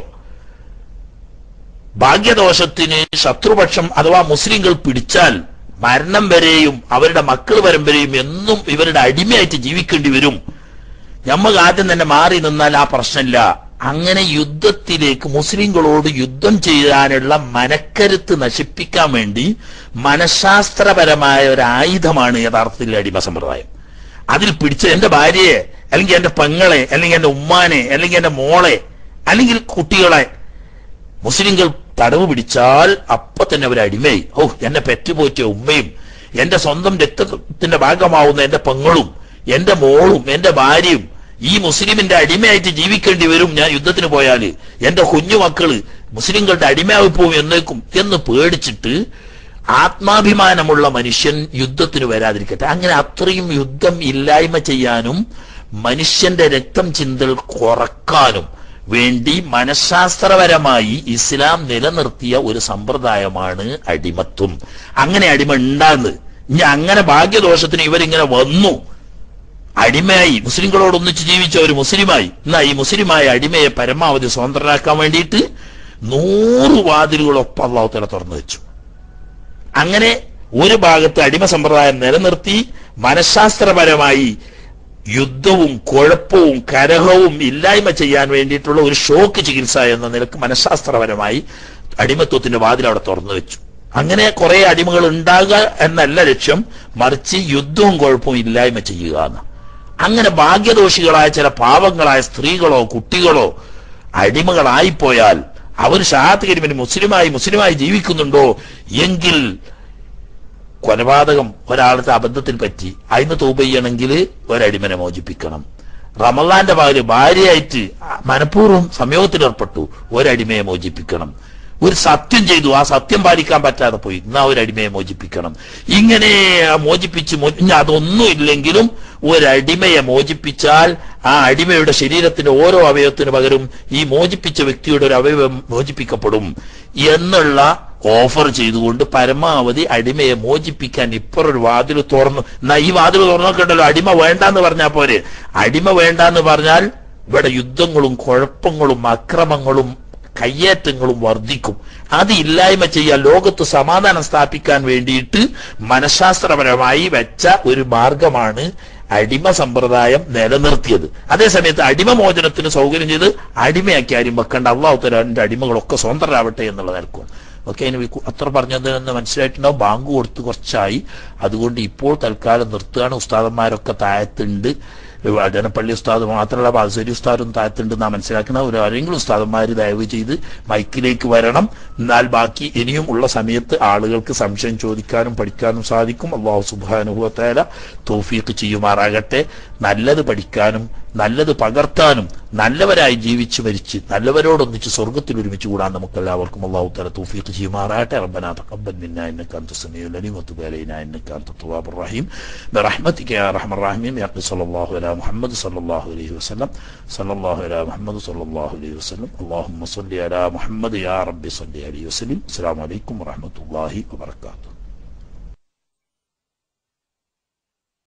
ഭാഗ്യദോഷത്തിന് ശത്രുപക്ഷം അഥവാ മുസ്ലിങ്ങൾ പിടിച്ചാൽ മരണം വരെയും അവരുടെ മക്കൾ പരമ്പരയും എന്നും ഇവരുടെ അടിമയായിട്ട് ജീവിക്കേണ്ടി വരും ഞമ്മക്ക് ആദ്യം തന്നെ മാറി നിന്നാൽ ആ പ്രശ്നമില്ല അങ്ങനെ യുദ്ധത്തിലേക്ക് മുസ്ലിങ്ങളോട് യുദ്ധം ചെയ്യാനുള്ള മനക്കരുത്ത് നശിപ്പിക്കാൻ വേണ്ടി മനഃശാസ്ത്രപരമായ ഒരു ആയുധമാണ് യഥാർത്ഥത്തിൽ അടിമ സമ്പ്രദായം അതിൽ പിടിച്ച എന്റെ ഭാര്യയെ അല്ലെങ്കിൽ എന്റെ പെങ്ങളെ അല്ലെങ്കിൽ എന്റെ ഉമ്മാനെ അല്ലെങ്കിൽ എന്റെ മോളെ അല്ലെങ്കിൽ കുട്ടികളെ മുസ്ലിങ്ങൾ തടവ് പിടിച്ചാൽ അപ്പൊ തന്നെ അവർ അടിമയായി ഓ എന്നെ പെറ്റുപോറ്റിയ ഉമ്മയും എന്റെ സ്വന്തം രക്തത്തിന്റെ ഭാഗമാവുന്ന എന്റെ പെങ്ങളും എന്റെ മോളും എന്റെ ഭാര്യയും ഈ മുസ്ലിമിന്റെ അടിമയായിട്ട് ജീവിക്കേണ്ടി വരും ഞാൻ യുദ്ധത്തിന് പോയാല് എന്റെ കുഞ്ഞുമക്കള് മുസ്ലിങ്ങളുടെ അടിമയായി പോകും എന്നേക്കും എന്ന് പേടിച്ചിട്ട് ആത്മാഭിമാനമുള്ള മനുഷ്യൻ യുദ്ധത്തിന് വരാതിരിക്കട്ടെ അങ്ങനെ അത്രയും യുദ്ധം ഇല്ലായ്മ ചെയ്യാനും മനുഷ്യന്റെ രക്തം ചിന്തൽ കുറക്കാനും വേണ്ടി മനഃശാസ്ത്രപരമായി ഇസ്ലാം നിലനിർത്തിയ ഒരു സമ്പ്രദായമാണ് അടിമത്വം അങ്ങനെ അടിമ ഉണ്ടാകുന്നത് ഇനി അങ്ങനെ ഭാഗ്യദോഷത്തിന് ഇവരിങ്ങനെ വന്നു അടിമയായി മുസ്ലിങ്ങളോട് ഒന്നിച്ച് ജീവിച്ച ഒരു മുസ്ലിമായി എന്നാ ഈ മുസ്ലിമായ അടിമയെ പരമാവധി സ്വതന്ത്രരാക്കാൻ വേണ്ടിയിട്ട് നൂറ് വാതിലുകളൊപ്പം അള്ളാഹുത്തല തുറന്നു വെച്ചു അങ്ങനെ ഒരു ഭാഗത്ത് അടിമ സമ്പ്രദായം നിലനിർത്തി മനഃശാസ്ത്രപരമായി യുദ്ധവും കുഴപ്പവും കലഹവും ഇല്ലായ്മ ചെയ്യാൻ വേണ്ടിയിട്ടുള്ള ഒരു ഷോക്ക് ചികിത്സ എന്ന നിലക്ക് മനഃശാസ്ത്രപരമായി അടിമത്വത്തിന്റെ വാതിൽ അവിടെ തുറന്നു വെച്ചു അങ്ങനെ കുറെ അടിമകൾ ഉണ്ടാകുക എന്നല്ല ലക്ഷ്യം മറിച്ച് യുദ്ധവും കുഴപ്പവും ഇല്ലായ്മ ചെയ്യുക എന്ന് അങ്ങനെ ഭാഗ്യദോഷികളായ ചില പാവങ്ങളായ സ്ത്രീകളോ കുട്ടികളോ അടിമകളായിപ്പോയാൽ അവർ ഷഹാത്ത് കരിമിന് മുസ്ലിമായി മുസ്ലിമായി ജീവിക്കുന്നുണ്ടോ എങ്കിൽ കൊലപാതകം ഒരാളുടെ അബദ്ധത്തിൽ പറ്റി അതിന് തൂബ ചെയ്യണമെങ്കിൽ ഒരടിമനെ മോചിപ്പിക്കണം റമലാന്റെ പകല് ഭാര്യയായിട്ട് മനഃപൂർവ്വം സംയോഗത്തിലേർപ്പെട്ടു ഒരടിമയെ മോചിപ്പിക്കണം ഒരു സത്യം ചെയ്തു ആ സത്യം പാലിക്കാൻ പറ്റാതെ പോയി എന്നാ ഒരു അടിമയെ മോചിപ്പിക്കണം ഇങ്ങനെ മോചിപ്പിച്ച് മോ- ഇനി അതൊന്നും ഇല്ലെങ്കിലും ഒരടിമയെ മോചിപ്പിച്ചാൽ ആ അടിമയുടെ ശരീരത്തിന്റെ ഓരോ അവയവത്തിന് പകരം ഈ മോചിപ്പിച്ച വ്യക്തിയുടെ ഒരു അവയവം മോചിപ്പിക്കപ്പെടും എന്നുള്ള ഓഫർ ചെയ്തുകൊണ്ട് പരമാവധി അടിമയെ മോചിപ്പിക്കാൻ ഇപ്പറൊരു വാതിൽ തുറന്നു എന്നാ ഈ വാതിൽ തുറന്നൊക്കെണ്ടല്ലോ അടിമ വേണ്ടാന്ന് പറഞ്ഞാൽ പോരെ അടിമ വേണ്ടാന്ന് പറഞ്ഞാൽ ഇവിടെ യുദ്ധങ്ങളും കുഴപ്പങ്ങളും അക്രമങ്ങളും കയ്യേറ്റങ്ങളും വർദ്ധിക്കും അത് ഇല്ലായ്മ ചെയ്യാൻ ലോകത്ത് സമാധാനം സ്ഥാപിക്കാൻ വേണ്ടിയിട്ട് മനഃശാസ്ത്രപരമായി വെച്ച ഒരു മാർഗമാണ് അടിമ സമ്പ്രദായം നിലനിർത്തിയത് അതേസമയത്ത് അടിമ മോചനത്തിന് സൗകര്യം ചെയ്ത് അടിമയാക്കി ആരും വെക്കേണ്ട അള്ളാഹു തരാന്റെ അടിമകളൊക്കെ സ്വതന്ത്രരാവട്ടെ എന്നുള്ള നിലക്കും ഓക്കെ അതിന് അത്ര പറഞ്ഞതെന്ന് മനസ്സിലായിട്ടുണ്ടാവും ബാങ്ക് കൊടുത്ത് കുറച്ചായി അതുകൊണ്ട് ഇപ്പോൾ തൽക്കാലം നിർത്തുകയാണ് ഉസ്താദന്മാരൊക്കെ താഴത്തുണ്ട് വടനപ്പള്ളി ഉസ്താദ് മാത്രമല്ല ബാസുരി ഉസ്താദും താഴത്തുണ്ട് നാം മനസ്സിലാക്കുന്ന ഒരു ആരെങ്കിലും ഉസ്താദന്മാർ ദയവ് ചെയ്ത് മൈക്കിലേക്ക് വരണം എന്നാൽ ബാക്കി ഇനിയും ഉള്ള സമയത്ത് ആളുകൾക്ക് സംശയം ചോദിക്കാനും പഠിക്കാനും സാധിക്കും അള്ളാഹു സുബാനുഭവത്തേല തോഫീക്ക് ചെയ്യുമാറാകട്ടെ നല്ലത് പഠിക്കാനും നല്ലത് പകർത്താനും നല്ലവരായി ജീവിച്ചു മരിച്ച് നല്ലവരോടൊന്നിച്ച് സ്വർഗത്തിൽ ഒരുമിച്ച് കൂടാൻ നമുക്ക് എല്ലാവർക്കും അള്ളാഹു തല തൗഫീഖ് ചെയ്യുമാറാകട്ടെ റബ്ബനാ തഖബ്ബൽ മിന്നാ ഇന്നക അൻത സമീഉൽ അലീം വതുബ് അലൈനാ ഇന്നക അൻത തവ്വാബുർ റഹീം برحمتك يا ارحم الراحمين يا صلى الله على محمد صلى الله عليه وسلم صلى الله على محمد صلى الله عليه وسلم اللهم صل على محمد يا رب صل عليه وسلم السلام عليكم ورحمة الله وبركاته